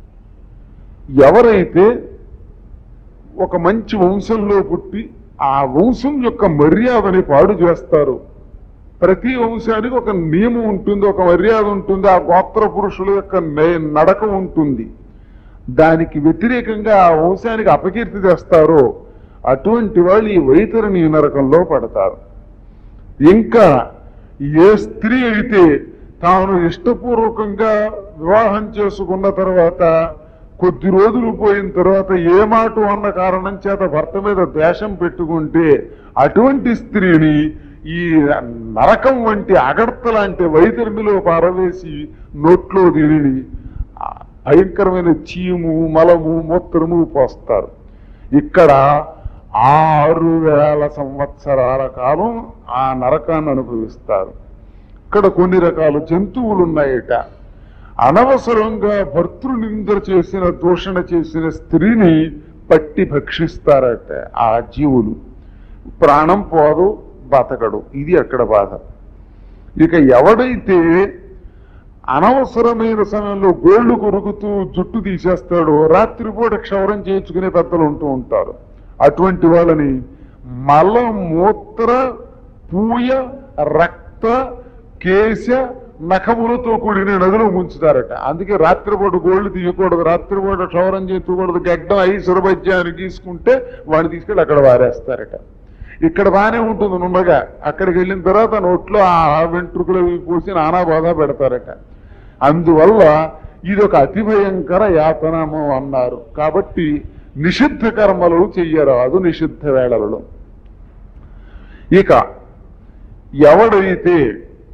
ఎవరైతే ఒక మంచి వంశంలో పుట్టి ఆ వంశం యొక్క మర్యాదని పాడు చేస్తారు ప్రతి వంశానికి ఒక నియమం ఉంటుంది ఒక మర్యాద ఉంటుంది ఆ గోత్ర పురుషుల యొక్క నే- నడక ఉంటుంది దానికి వ్యతిరేకంగా ఆ వంశానికి అపకీర్తి తెస్తారో అటువంటి వాళ్ళు ఈ వైతరిని నరకంలో పడతారు ఇంకా ఏ స్త్రీ అయితే తాను ఇష్టపూర్వకంగా వివాహం చేసుకున్న తర్వాత కొద్ది రోజులు పోయిన తర్వాత ఏ మాట అన్న కారణం చేత భర్త మీద ద్వేషం పెట్టుకుంటే అటువంటి స్త్రీని ఈ నరకం వంటి అగడత లాంటి వైతరిమిలో పారవేసి నోట్లో తిని ఆ భయంకరమైన చీము మలము మూత్రము పోస్తారు ఇక్కడ ఆరు వేల సంవత్సరాల కాలం ఆ నరకాన్ని అనుభవిస్తారు ఇక్కడ కొన్ని రకాల జంతువులు ఉన్నాయట అనవసరంగా భర్తృనింద చేసిన దూషణ చేసిన స్త్రీని పట్టి భక్షిస్తారట ఆ జీవులు ప్రాణం పోదు బతకడు ఇది అక్కడ బాధ ఇక ఎవడైతే అనవసరమైన సమయంలో గోళ్లు కొరుకుతూ జుట్టు తీసేస్తాడో రాత్రిపూట క్షవరం చేయించుకునే పెద్దలు ఉంటూ ఉంటారు అటువంటి వాళ్ళని మల మూత్ర పూయ రక్త కేశ నఖములతో కూడిన నదిలో ముంచుతారట అందుకే రాత్రిపూట గోళ్లు తీయకూడదు రాత్రిపూట క్షవరం చేయించకూడదు గడ్డం అయి సురభజ్యాన్ని తీసుకుంటే వాడిని తీసుకెళ్ళి అక్కడ వారేస్తారట ఇక్కడ బాగానే ఉంటుంది నుండగా అక్కడికి వెళ్ళిన తర్వాత నోట్లో ఆ వెంట్రుకలు అవి పూసి నానా బాధ పెడతారట అందువల్ల ఇది ఒక అతి భయంకర యాతనము అన్నారు కాబట్టి నిషిద్ధ కర్మలు చెయ్యరాదు నిషిద్ధ వేళలలో ఇక ఎవడైతే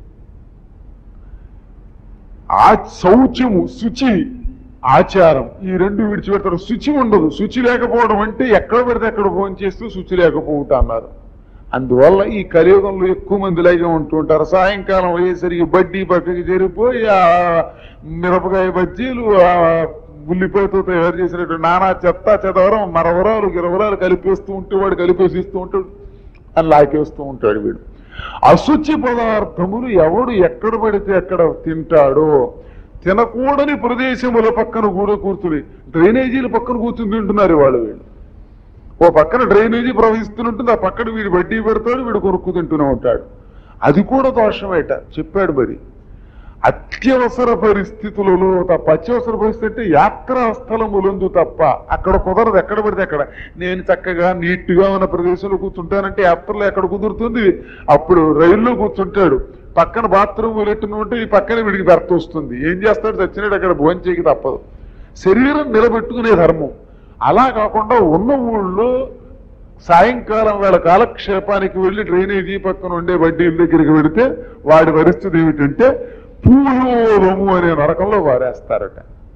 ఆ శౌచము శుచి ఆచారం ఈ రెండు విడిచిపెడతారు శుచి ఉండదు శుచి లేకపోవడం అంటే ఎక్కడ పెడితే అక్కడ ఫోన్ చేస్తూ శుచి లేకపోవటం అన్నారు అందువల్ల ఈ కలియుగంలో ఎక్కువ మంది ఇలాగే ఉంటూ ఉంటారు సాయంకాలం అయ్యేసరికి బడ్డీ పక్కకి చేరిపోయి ఆ మిరపకాయ బజ్జీలు ఆ ఉల్లిపాయతో తయారు చేసినటువంటి నానా చెత్త చెదవరం మరవరాలు గిరవరాలు కలిపేస్తూ ఉంటే వాడు కలిపేసి ఇస్తూ ఉంటాడు అని లాకేస్తూ ఉంటాడు వీడు అశుచి పదార్థములు ఎవడు ఎక్కడ పడితే ఎక్కడ తింటాడో తినకూడని ప్రదేశముల పక్కన కూడా కూర్చుని డ్రైనేజీల పక్కన కూర్చుని తింటున్నారు వాళ్ళు వీళ్ళు ఓ పక్కన డ్రైనేజీ ప్రవహిస్తుంటుంది ఆ పక్కన వీడు వడ్డీ పెడతాడు వీడు కొరుక్కు తింటూనే ఉంటాడు అది కూడా దోషమేట చెప్పాడు మరి అత్యవసర పరిస్థితులలో తప్ప అత్యవసర పరిస్థితి అంటే యాత్రా స్థలములందు తప్ప అక్కడ కుదరదు ఎక్కడ పడితే అక్కడ నేను చక్కగా నీట్గా ఉన్న ప్రదేశంలో కూర్చుంటానంటే యాత్రలో ఎక్కడ కుదురుతుంది అప్పుడు రైల్లో కూర్చుంటాడు పక్కన బాత్రూమ్ వెళ్ళట్టును ఉంటే ఈ పక్కన వీడికి భర్త వస్తుంది ఏం చేస్తాడు చచ్చినాడు అక్కడ భోంచేకి తప్పదు శరీరం నిలబెట్టుకునే ధర్మం అలా కాకుండా ఉన్న ఊళ్ళో సాయంకాలం వేళ కాలక్షేపానికి వెళ్లి డ్రైనేజీ పక్కన ఉండే వడ్డీల దగ్గరికి వెళితే వాడి పరిస్థితి ఏమిటంటే పూలోరము అనే నరకంలో వారేస్తారట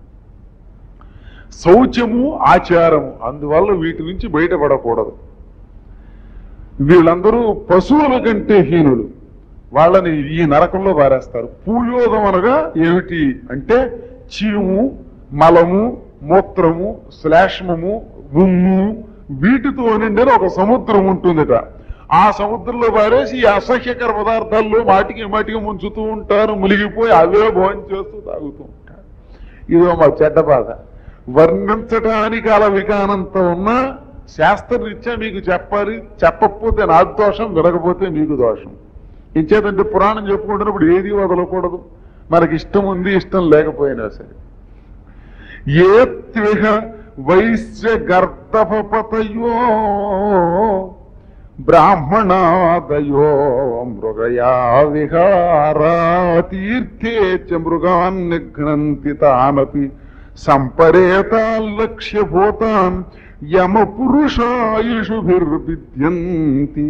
శౌచము ఆచారము అందువల్ల వీటి నుంచి బయటపడకూడదు వీళ్ళందరూ పశువుల కంటే హీనులు వాళ్ళని ఈ నరకంలో పారేస్తారు పూయోదం అనగా ఏమిటి అంటే చీము మలము మూత్రము శ్లేష్మము ఉమ్ము వీటితో నిండిన ఒక సముద్రం ఉంటుందట ఆ సముద్రంలో పారేసి ఈ అసహ్యకర పదార్థాల్లో మాటికి మాటికి ముంచుతూ ఉంటారు మునిగిపోయి అవే భోజనం చేస్తూ తాగుతూ ఉంటారు ఇదో మా చెడ్డ బాధ వర్ణించటానికి అలా వికానంత ఉన్నా శాస్త్రరీత్యా మీకు చెప్పాలి చెప్పకపోతే నాకు దోషం వినకపోతే మీకు దోషం ఇంచేతంటే పురాణం చెప్పుకుంటున్నప్పుడు ఏది వదలకూడదు మనకి ఇష్టం ఉంది ఇష్టం లేకపోయినా సరే ఏ త్విహ వైశ్య గర్దపతయో బ్రాహ్మణాదయో మృగయా విహారా తీర్థే చ మృగాన్ నిఘ్నంతి తానపి సంపరేతాల్లక్ష్య భూతాన్ యమ పురుషాయుషుభిర్విద్యంతి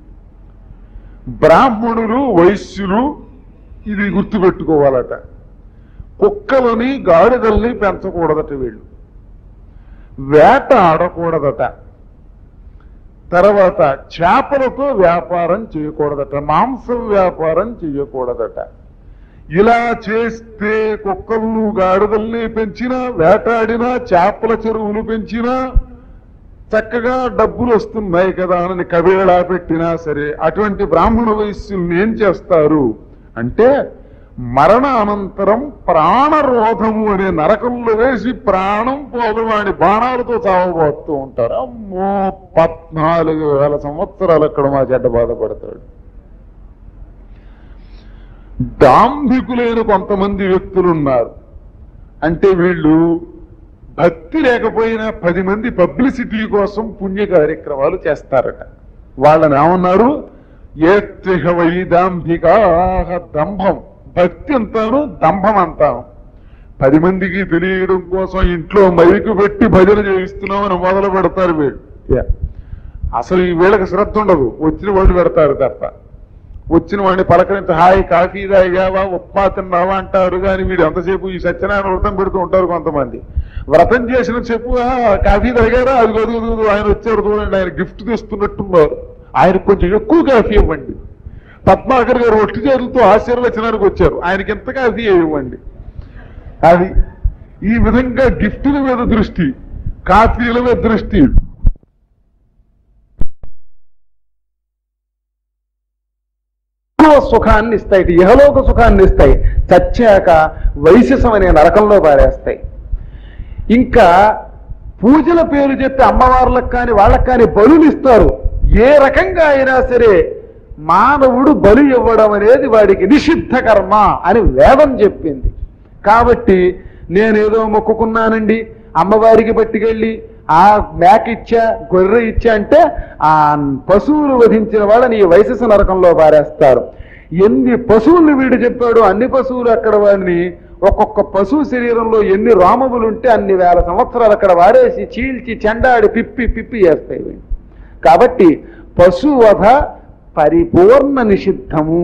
బ్రాహ్మణులు వైశ్యులు ఇది గుర్తుపెట్టుకోవాలట కుక్కలని గాడిదల్ని పెంచకూడదట వీళ్ళు వేట ఆడకూడదట తర్వాత చేపలతో వ్యాపారం చేయకూడదట మాంసం వ్యాపారం చేయకూడదట ఇలా చేస్తే కుక్కలను గాడిదల్ని పెంచినా వేటాడినా చేపల చెరువులు పెంచినా చక్కగా డబ్బులు వస్తున్నాయి కదా అని కబేళా పెట్టినా సరే అటువంటి బ్రాహ్మణ వయస్సుల్ని ఏం చేస్తారు అంటే మరణ అనంతరం ప్రాణరోధము అనే నరకంలో వేసి ప్రాణం పోగవాడి బాణాలతో చావబోతూ ఉంటారు అమ్మో పద్నాలుగు వేల సంవత్సరాలు అక్కడ మా చెడ్డ బాధపడతాడు దాంభికులైన కొంతమంది వ్యక్తులు ఉన్నారు అంటే వీళ్ళు భక్తి లేకపోయినా పది మంది పబ్లిసిటీ కోసం పుణ్య కార్యక్రమాలు చేస్తారట వాళ్ళని ఏమన్నారు ఏత్రిహ వైదాంభికా దంభం భక్తి అంతాను దంభం అంతాను పది మందికి తెలియడం కోసం ఇంట్లో మైకు పెట్టి భజన చేయిస్తున్నామని మొదలు పెడతారు వీళ్ళు యా. అసలు ఈ వీళ్ళకి శ్రద్ధ ఉండదు వచ్చిన వాళ్ళు పెడతారు తప్ప వచ్చిన వాడిని పలకరింత హాయ్ కాఫీ తాగావా ఉప్మా తిన్నావా అంటారు కానీ వీడు ఎంతసేపు ఈ సత్యనారాయణ వ్రతం పెడుతూ ఉంటారు కొంతమంది వ్రతం చేసిన చెప్పు "ఆ, కాఫీ తాగారా అది కాదు అది కాదు, ఆయన వచ్చారు చూడండి ఆయన గిఫ్ట్ తెస్తున్నట్టున్నారు ఆయనకు కొంచెం ఎక్కువ కాఫీ ఇవ్వండి పద్మాకర్ గారు ఒట్టి చేతులతో ఆశీర్వచనానికి వచ్చారు ఆయనకి ఎంత కాఫీ ఇవ్వండి అది ఈ విధంగా గిఫ్టుల మీద దృష్టి కాఫీల మీద దృష్టి
ఇహలోక సుఖాన్ని ఇస్తాయి ఇటు ఇహలోక సుఖాన్ని ఇస్తాయి చచ్చాక వైశసం అనే నరకంలో పారేస్తాయి ఇంకా పూజల పేరు చెప్పి అమ్మవార్లకు కానీ వాళ్ళకి కానీ బలులు ఇస్తారు ఏ రకంగా అయినా సరే మానవుడు బలి ఇవ్వడం అనేది వాడికి నిషిద్ధ కర్మ అని వేదం చెప్పింది కాబట్టి నేనేదో మొక్కుకున్నానండి అమ్మవారికి పట్టుకెళ్ళి ఆ మేక ఇచ్చా గొర్రె ఇచ్చా అంటే ఆ పశువులు వధించిన వాళ్ళని ఈ వైశస నరకంలో పారేస్తారు ఎన్ని పశువుల్ని వీడు చెప్పాడు అన్ని పశువులు అక్కడ వాడిని ఒక్కొక్క పశువు శరీరంలో ఎన్ని రామములు ఉంటే అన్ని వేల సంవత్సరాలు అక్కడ వారేసి చీల్చి చెండాడి పిప్పి పిప్పి చేస్తాయి వీడిని. కాబట్టి పశువధ పరిపూర్ణ నిషిద్ధము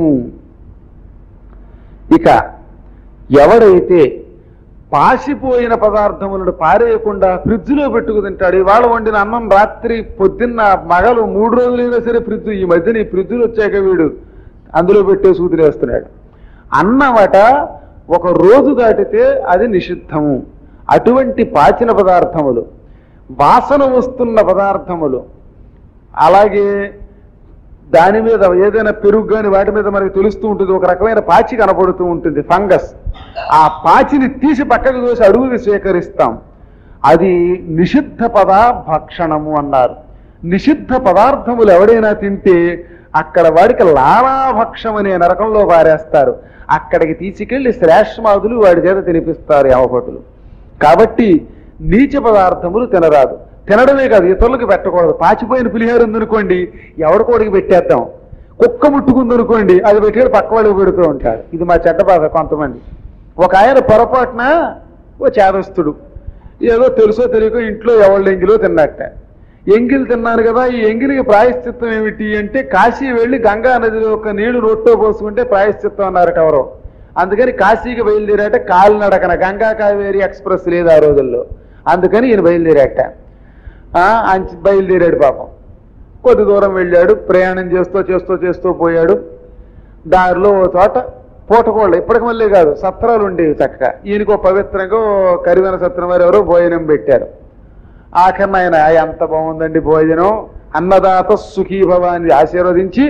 ఇక ఎవడైతే పాసిపోయిన పదార్థములను పారేయకుండా ఫ్రిడ్జ్లో పెట్టుకు తింటాడు ఇవాళ వండిన అన్నం రాత్రి పొద్దున్న మగలు మూడు రోజులైనా సరే ఫ్రిడ్జ్ ఈ మధ్యన ఈ ఫ్రిడ్జ్లు వచ్చాక వీడు అందులో పెట్టే సూదిలేస్తున్నాడు అన్నమట ఒక రోజు దాటితే అది నిషిద్ధము అటువంటి పాచిన పదార్థములు వాసన వస్తున్న పదార్థములు అలాగే దాని మీద ఏదైనా పెరుగు కానీ వాటి మీద మనకి తెలుస్తూ ఉంటుంది ఒక రకమైన పాచి కనపడుతూ ఉంటుంది ఫంగస్ ఆ పాచిని తీసి పక్కకు దోసి అడుగుని స్వీకరిస్తాం అది నిషిద్ధ పదా భక్షణము అన్నారు నిషిద్ధ పదార్థములు ఎవడైనా తింటే అక్కడ వాడికి లాలాభక్షం అనే నరకంలో పారేస్తారు అక్కడికి తీసుకెళ్లి శ్రేష్మాదులు వాడి చేత తినిపిస్తారు యమభటులు కాబట్టి నీచ పదార్థములు తినరాదు తినడమే కాదు ఇతరులకు పెట్టకూడదు పాచిపోయిన పులిహోర ఉందనుకోండి ఎవడికోడికి పెట్టేద్దాం కుక్క ముట్టుకుందనుకోండి అది పెట్టి పక్క వాళ్ళకి పెడుతూ ఉంటారు ఇది మా చెడ్డ బాధ కొంతమంది ఒక ఆయన పొరపాటున ఓ చేదస్తుడు ఏదో తెలుసో తెలియకో ఇంట్లో ఎవళ్ళ ఎంగిలో తిన్నట్ట ఎంగిల్ తిన్నాను కదా ఈ ఎంగిలికి ప్రాయశ్చిత్తం ఏమిటి అంటే కాశీ వెళ్ళి గంగా నదిలో ఒక నీళ్లు నోట్లో పోసుకుంటే ప్రాయశ్చిత్తం అన్నారట ఎవరో అందుకని కాశీకి బయలుదేరాట కాలినడకన గంగా కావేరి ఎక్స్ప్రెస్ లేదు ఆ రోజుల్లో అందుకని ఈయన బయలుదేరాట ఆ, అంచ- బయలుదేరాడు పాపం కొద్ది దూరం వెళ్ళాడు ప్రయాణం చేస్తూ చేస్తూ చేస్తూ పోయాడు దారిలో ఓ చోట పూటకోళ్ళు ఇప్పటికి మళ్ళీ కాదు సత్రాలు ఉండేవి చక్కగా ఈయనకో పవిత్రంగా ఓ కరివెన సత్రం వారు ఎవరో భోజనం పెట్టారు ఆఖరిన ఆయన ఎంత బాగుందండి భోజనం అన్నదాత సుఖీభవ అని ఆశీర్వదించి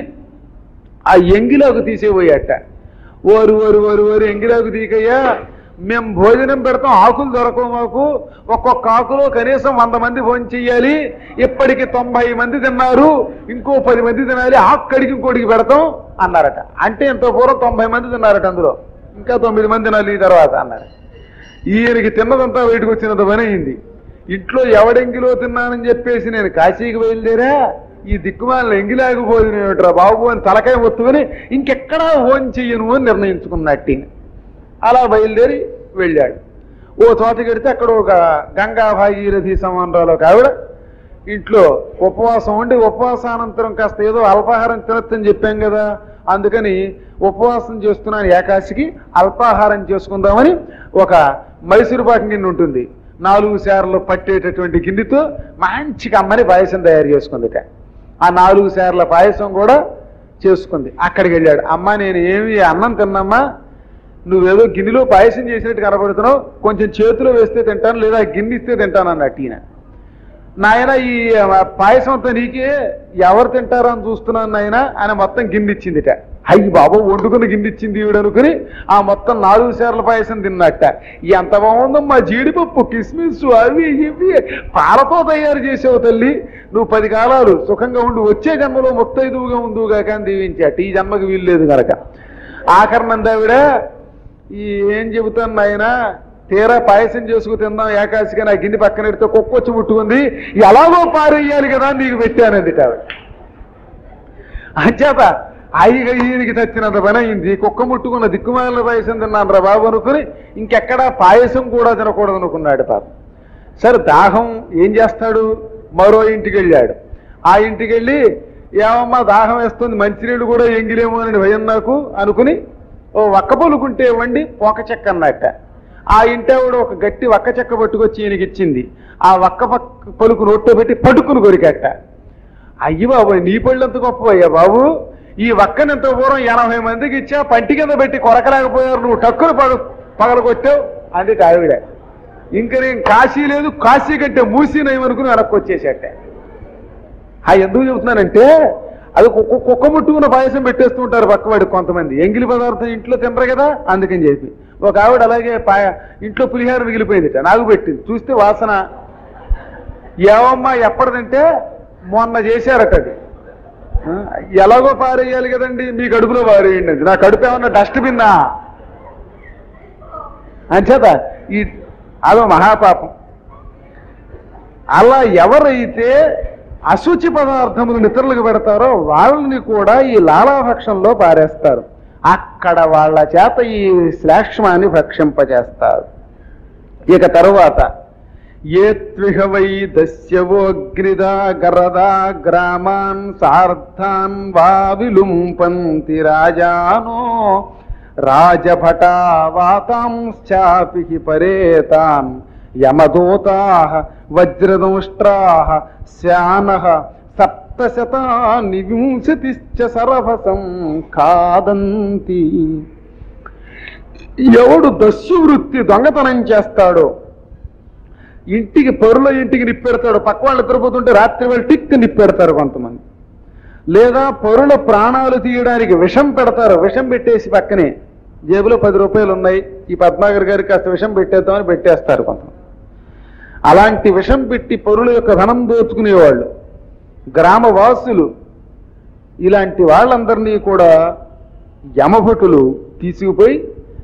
ఆ ఎంగిలోకి తీసేపోయాట ఓరు ఓరు ఓరు ఓరు ఎంగిలోకి తీకయ్యా మేము భోజనం పెడతాం ఆకులు దొరకవు మాకు ఒక్కొక్క ఆకులో కనీసం వంద మంది భోజనం చెయ్యాలి ఇప్పటికి తొంభై మంది తిన్నారు ఇంకో పది మంది తినాలి ఆకు కడిగి ఇంకోటికి పెడతాం అన్నారట అంటే ఇంత పూర్వం తొంభై మంది తిన్నారట అందులో ఇంకా తొమ్మిది మంది తినాలి ఈ తర్వాత అన్నారు ఈయనకి తిన్నదంతా బయటకు వచ్చినంత పని అయింది ఇంట్లో ఎవడెంగిలో తిన్నానని చెప్పేసి నేను కాశీకి బయలుదేరా ఈ దిక్కుమాల ఎంగిలాగిపోయినట్రా బాబు అని తలకాయ ఒత్తుకొని ఇంకెక్కడా ఓన్ చెయ్యను అని నిర్ణయించుకున్నట్టు ఈయన. అలా బయలుదేరి వెళ్ళాడు ఓ చోటకి వెడితే అక్కడ ఒక గంగా భాగీరథి సమానరాలు ఒక ఆవిడ ఇంట్లో ఉపవాసం ఉండి ఉపవాసానంతరం కాస్త ఏదో అల్పాహారం తినొచ్చని చెప్పాం కదా అందుకని ఉపవాసం చేస్తున్నాను ఏకాశికి అల్పాహారం చేసుకుందామని ఒక మైసూరు పాకం గిన్నె ఉంటుంది నాలుగు సార్లు పట్టేటటువంటి గిన్నెతో మంచి కమ్మని పాయసం తయారు చేసుకుందిట ఆ నాలుగు సార్ల పాయసం కూడా చేసుకుంది అక్కడికి వెళ్ళాడు అమ్మ నేను ఏమి అన్నం తిన్నమ్మా నువ్వేదో గిన్నెలో పాయసం చేసినట్టు కనబడుతున్నావు కొంచెం చేతిలో వేస్తే తింటాను లేదా గిన్నె ఇస్తే తింటాను అన్నట్టు ఈయన నాయన ఈ పాయసం అంతా నీకే ఎవరు తింటారో అని చూస్తున్నాను నాయన ఆయన మొత్తం గిన్నెచ్చిందిట అయ్యి బాబు వండుకుని గిన్నెచ్చింది ఈవిడ అనుకుని ఆ మొత్తం నాలుగు సార్ల పాయసం తిన్నట్ట ఎంత బాగుందమ్మా జీడిపప్పు కిస్మిస్ అవి ఇవి పాలతో తయారు చేసావు తల్లి నువ్వు పది కాలాలు సుఖంగా ఉండి వచ్చే జన్మలో ముత్తైదువుగా ఉందువుగా కానీ దీవించాట ఈ జన్మకి వీల్లేదు కనుక ఆఖరణందావిడ ఈ ఏం చెబుతాను నాయన తీరా పాయసం చేసుకు తిందాం ఏకాశిగా నా గిన్నె పక్కన పెడితే కుక్క వచ్చి ముట్టుకుంది ఎలాగో పారేయాలి కదా అని నీకు పెట్టానంది ఆవిడ అంచేత అయ్యగా ఈయనకి తెచ్చినంత పని అయింది కుక్క ముట్టుకున్న దిక్కుమాల పాయసం తిన్నాను రా బాబు అనుకుని ఇంకెక్కడా పాయసం కూడా తినకూడదు అనుకున్నాడు పాప సరే దాహం ఏం చేస్తాడు మరో ఇంటికి వెళ్ళాడు ఆ ఇంటికి వెళ్ళి ఏమమ్మా దాహం వేస్తుంది మంచినీళ్ళు కూడా ఎంగిలేమో అని భయం నాకు అనుకుని ఓ వక్క పలుకుంటే ఇవ్వండి ఒక చెక్క అన్నట్ట ఆ ఇంటావిడ ఒక గట్టి వక్క చెక్క పట్టుకొచ్చి ఈయనకి ఇచ్చింది ఆ వక్క పక్క పలుకు నోట్లో పెట్టి పట్టుకుని కొరికట్ట అయ్యి బాబు నీ పళ్ళంత గొప్ప అయ్యా బాబు ఈ వక్కనంత పూర్వం ఎనభై మందికి ఇచ్చా పంటి కింద పెట్టి కొరకలేకపోయారు నువ్వు టక్కును పగ పగలగొట్టావు అది ఆవిడ ఇంక నేను కాశీ లేదు కాశీ కంటే మూసీ నయమనుకుని వెనక్కి వచ్చేసేట ఆ ఎందుకు చెబుతున్నానంటే అది కుక్క కుక్క ముట్టుకున్న పాయసం పెట్టేస్తూ ఉంటారు పక్కవాడికి కొంతమంది ఎంగిలి పదార్థం ఇంట్లో తినరు కదా అందుకని చెప్పి ఒక ఆవిడ అలాగే పాయ ఇంట్లో పులిహార మిగిలిపోయిందిట నాకు పెట్టింది చూస్తే వాసన ఏవమ్మా ఎప్పటిదంటే మొన్న చేశారట అది ఆ, ఎలాగో పారేయాలి కదండి మీ కడుపులో పారేయండి అది నా కడుపు ఏమన్నా డస్ట్బిన్నా అంచేత ఈ అదో మహాపాపం అలా ఎవరైతే అశుచి పదార్థములు నిద్రలకు పెడతారో వాళ్ళని కూడా ఈ లాలాభక్షంలో పారేస్తారు అక్కడ వాళ్ళ చేత ఈ శ్లాక్ష్మాన్ని భక్షింపజేస్తారు ఇక తరువాత ఏ త్విహ వై దస్యవోగ్నిదా గరదా గ్రామాన్ సార్థాన్ వా విలుంపంతి రాజానో రాజభటా వాతాంశ్చాపి పరేతాన్ యమదూతా వజ్రదంష్ట్రా శాన సప్తశతాని వింశతిశ్చ సరభసం ఖాదంతి ఎవడు దస్యు వృత్తి దొంగతనం చేస్తాడో ఇంటికి పరుల ఇంటికి నిప్పెడతాడు పక్క వాళ్ళు నిద్రపోతుంటే రాత్రి వేళ టిక్ నిప్పెడతారు కొంతమంది లేదా పరుల ప్రాణాలు తీయడానికి విషం పెడతారు విషం పెట్టేసి పక్కనే జేబులో పది రూపాయలు ఉన్నాయి ఈ పద్మాగర్ గారికి కాస్త విషం పెట్టేద్దామని పెట్టేస్తారు కొంత అలాంటి విషం పెట్టి పరుల యొక్క ధనం దోచుకునేవాళ్ళు గ్రామవాసులు ఇలాంటి వాళ్ళందరినీ కూడా యమభటులు తీసుకుపోయి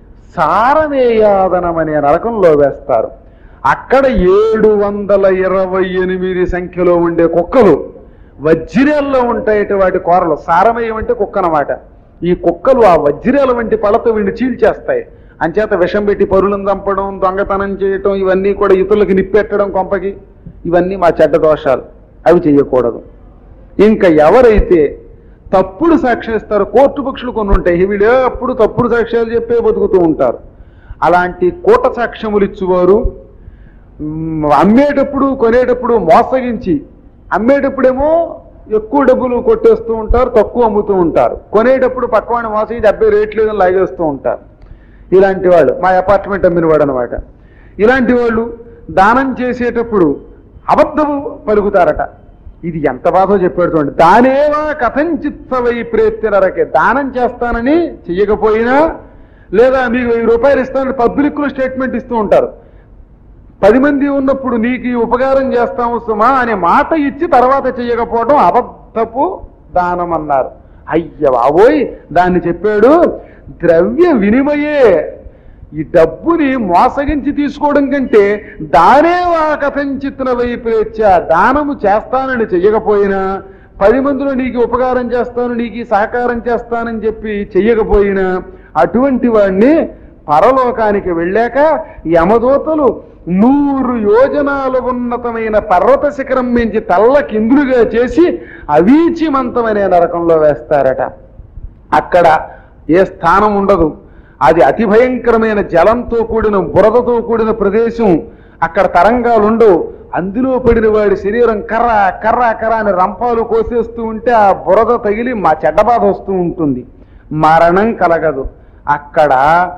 సారమేయాదనం అనే నరకంలో వేస్తారు అక్కడ ఏడు వందల ఇరవై ఎనిమిది సంఖ్యలో ఉండే కుక్కలు వజ్రాల్లో ఉంటాయట వాటి కూరలు సారమేయం అంటే కుక్క అన్నమాట ఈ కుక్కలు ఆ వజ్రాల వంటి పళ్ళతో వీడిని చీల్చేస్తాయి అంచేత విషం పెట్టి పరులను చంపడం దొంగతనం చేయటం ఇవన్నీ కూడా ఇతరులకు నిప్పెట్టడం కొంపకి ఇవన్నీ మా చెడ్డ దోషాలు అవి చేయకూడదు ఇంకా ఎవరైతే తప్పుడు సాక్ష్యం ఇస్తారో కోర్టు పక్షులు కొన్ని ఉంటాయి వీళ్ళు అప్పుడు తప్పుడు సాక్ష్యాలు చెప్పే బతుకుతూ ఉంటారు అలాంటి కూట సాక్ష్యములు ఇచ్చువారు మ్, అమ్మేటప్పుడు కొనేటప్పుడు మోసగించి అమ్మేటప్పుడేమో ఎక్కువ డబ్బులు కొట్టేస్తూ ఉంటారు తక్కువ అమ్ముతూ ఉంటారు కొనేటప్పుడు పక్కవాడిని మోసగించి డెబ్బై రేట్ లేదని లాగేస్తూ ఉంటారు ఇలాంటి వాళ్ళు మా అపార్ట్మెంట్ అమ్మిన వాడు అనమాట ఇలాంటి వాళ్ళు దానం చేసేటప్పుడు అబద్ధము పలుకుతారట ఇది ఎంత బాధో చెప్పాడు చూడండి దానేవా కథంచిత్తవై ప్రేత్యనరకే దానం చేస్తానని చెయ్యకపోయినా లేదా మీకు వెయ్యి రూపాయలు ఇస్తానని పబ్లిక్ లో స్టేట్మెంట్ ఇస్తూ ఉంటారు పది మంది ఉన్నప్పుడు నీకు ఈ ఉపకారం చేస్తాము సుమా అనే మాట ఇచ్చి తర్వాత చెయ్యకపోవడం అబద్ధపు దానం అన్నారు అయ్య బాబోయ్ దాన్ని చెప్పాడు ద్రవ్య వినిమయే ఈ డబ్బుని మోసగించి తీసుకోవడం కంటే దానే కథంచిత్తున వైపేచ్ఛ దానము చేస్తానని చెయ్యకపోయినా పది మందిలో నీకు ఉపకారం చేస్తాను నీకు ఈ సహకారం చేస్తానని చెప్పి చెయ్యకపోయినా అటువంటి వాడిని పరలోకానికి వెళ్ళాక యమదూతలు నూరు యోజనాల ఉన్నతమైన పర్వత శిఖరం మించి తల్ల కిందులుగా చేసి అవీచిమంతమనే నరకంలో వేస్తారట అక్కడ ఏ స్థానం ఉండదు అది అతి భయంకరమైన జలంతో కూడిన బురదతో కూడిన ప్రదేశం అక్కడ తరంగాలు ఉండవు అందులో పడిన వాడి శరీరం కర్ర కర్ర కర్ర అని రంపాలు కోసేస్తూ ఉంటే ఆ బురద తగిలి మా చెడ్డబాధ వస్తూ ఉంటుంది మరణం కలగదు అక్కడ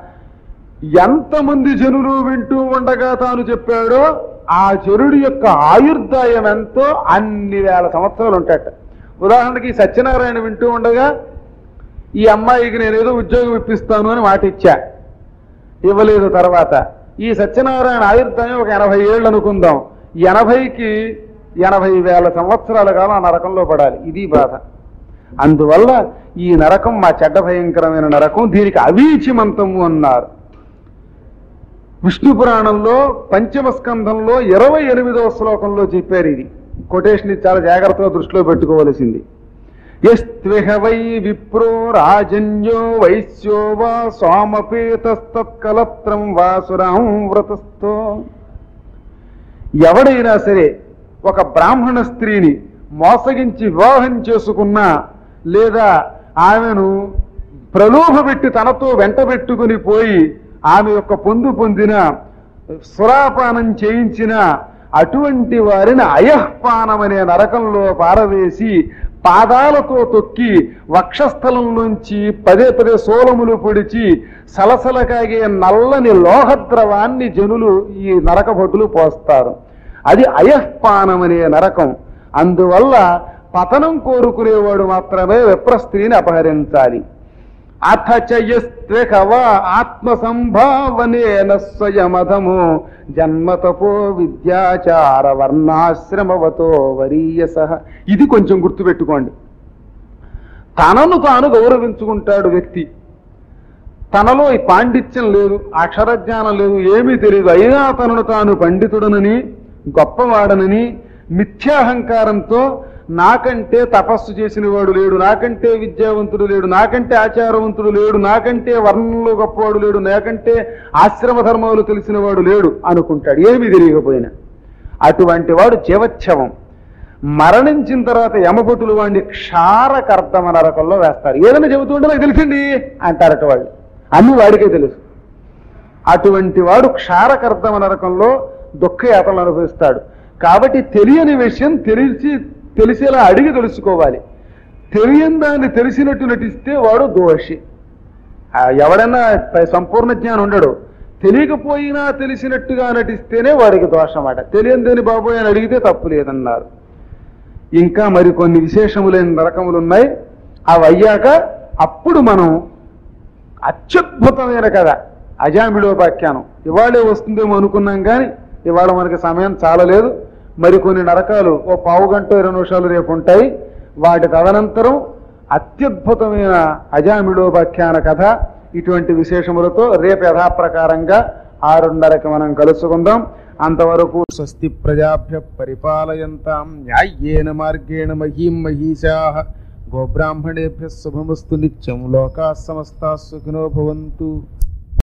ఎంతమంది జనులు వింటూ ఉండగా తాను చెప్పాడో ఆ జనుడి యొక్క ఆయుర్దాయం ఎంతో అన్ని వేల సంవత్సరాలు ఉంటాయట ఉదాహరణకి ఈ సత్యనారాయణ వింటూ ఉండగా ఈ అమ్మాయికి నేను ఏదో ఉద్యోగం ఇప్పిస్తాను అని మాట ఇచ్చా ఇవ్వలేదు తర్వాత ఈ సత్యనారాయణ ఆయుర్దాయం ఒక ఎనభై ఏళ్ళు అనుకుందాం ఎనభైకి ఎనభై వేల సంవత్సరాల కాలం ఆ నరకంలో పడాలి ఇది బాధ అందువల్ల ఈ నరకం మా చెడ్డ భయంకరమైన నరకం దీనికి అవీచిమంతము అన్నారు విష్ణు పురాణంలో పంచమ స్కంధంలో ఇరవై ఎనిమిదవ శ్లోకంలో చెప్పారు ఇది కొటేషన్ ఇది చాలా జాగ్రత్తగా దృష్టిలో పెట్టుకోవలసింది ఎస్త్విహ వై విప్రో రాజన్యో వైశ్యో వా సోమపేతస్తత్కలత్రం వా సురాం వ్రతస్థో ఎవడైనా సరే ఒక బ్రాహ్మణ స్త్రీని మోసగించి వివాహం చేసుకున్నా లేదా ఆమెను ప్రలోభపెట్టి తనతో వెంటబెట్టుకుని పోయి ఆమె యొక్క పొందు పొందిన సురాపానం చేయించిన అటువంటి వారిని అయఃపానం అనే నరకంలో పారవేసి పాదాలతో తొక్కి వక్షస్థలం నుంచి పదే పదే సోలములు పొడిచి సలసల కాగే నల్లని లోహద్రవాన్ని జనులు ఈ నరక భటులు పోస్తారు అది అయఃపానం అనే నరకం అందువల్ల పతనం కోరుకునేవాడు మాత్రమే విప్ర స్త్రీని అపహరించాలి అథ చయస్త్వవ ఆత్మ సంభావనేన స్వయమధము జన్మతపో విద్యాచార వర్ణాశ్రమవతో వరీయస ఇది కొంచెం గుర్తుపెట్టుకోండి తనను తాను గౌరవించుకుంటాడు వ్యక్తి తనలో ఈ పాండిత్యం లేదు అక్షరజ్ఞానం లేదు ఏమీ తెలియదు అయినా తనను తాను పండితుడనని గొప్పవాడనని మిథ్యాహంకారంతో నాకంటే తపస్సు చేసిన వాడు లేడు నాకంటే విద్యావంతుడు లేడు నాకంటే ఆచారవంతుడు లేడు నాకంటే వర్ణంలో గొప్పవాడు లేడు నాకంటే ఆశ్రమ ధర్మాలు తెలిసిన వాడు లేడు అనుకుంటాడు ఏమీ తెలియకపోయినా అటువంటి వాడు జీవచ్ఛవం మరణించిన తర్వాత యమభటులు వాడిని క్షారకర్తమ నరకంలో వేస్తారు ఏదైనా చెబుతుంటే నాకు తెలిసింది అంటారట వాళ్ళు అన్ని వాడికే తెలుసు అటువంటి వాడు క్షారకర్తమ నరకంలో దుఃఖయాతలు అనుభవిస్తాడు కాబట్టి తెలియని విషయం తెలిసి తెలిసేలా అడిగి తెలుసుకోవాలి తెలియని దాన్ని తెలిసినట్టు నటిస్తే వాడు దోషి ఆ, ఎవడన్నా ప- సంపూర్ణ జ్ఞానం ఉండడు తెలియకపోయినా తెలిసినట్టుగా నటిస్తేనే వాడికి దోషం అట తెలియనిదని బాబోయ్ అని అడిగితే తప్పు లేదన్నారు ఇంకా మరికొన్ని విశేషములైన నరకములు ఉన్నాయి అవి అయ్యాక అప్పుడు మనం అత్యద్భుతమైన కథ అజామిడోపాఖ్యానం ఇవాళే వస్తుందేమో అనుకున్నాం కానీ ఇవాళ మనకి సమయం చాలలేదు మరికొన్ని నరకాలు ఓ పావు గంట ఇరవై నిమిషాలు రేపు ఉంటాయి వాటి తదనంతరం అత్యద్భుతమైన అజామిడోపాఖ్యాన కథ ఇటువంటి విశేషములతో రేపు యథాప్రకారంగా ఆరున్నరకి మనం కలుసుకుందాం అంతవరకు స్వస్తి ప్రజాభ్య పరిపాలయంతాం న్యాయ్యేన మార్గేణ మహీం మహీషా గోబ్రాహ్మణేభ్య శుభమస్తు నిత్యం లోకా సమస్తా సుఖినో భవంతు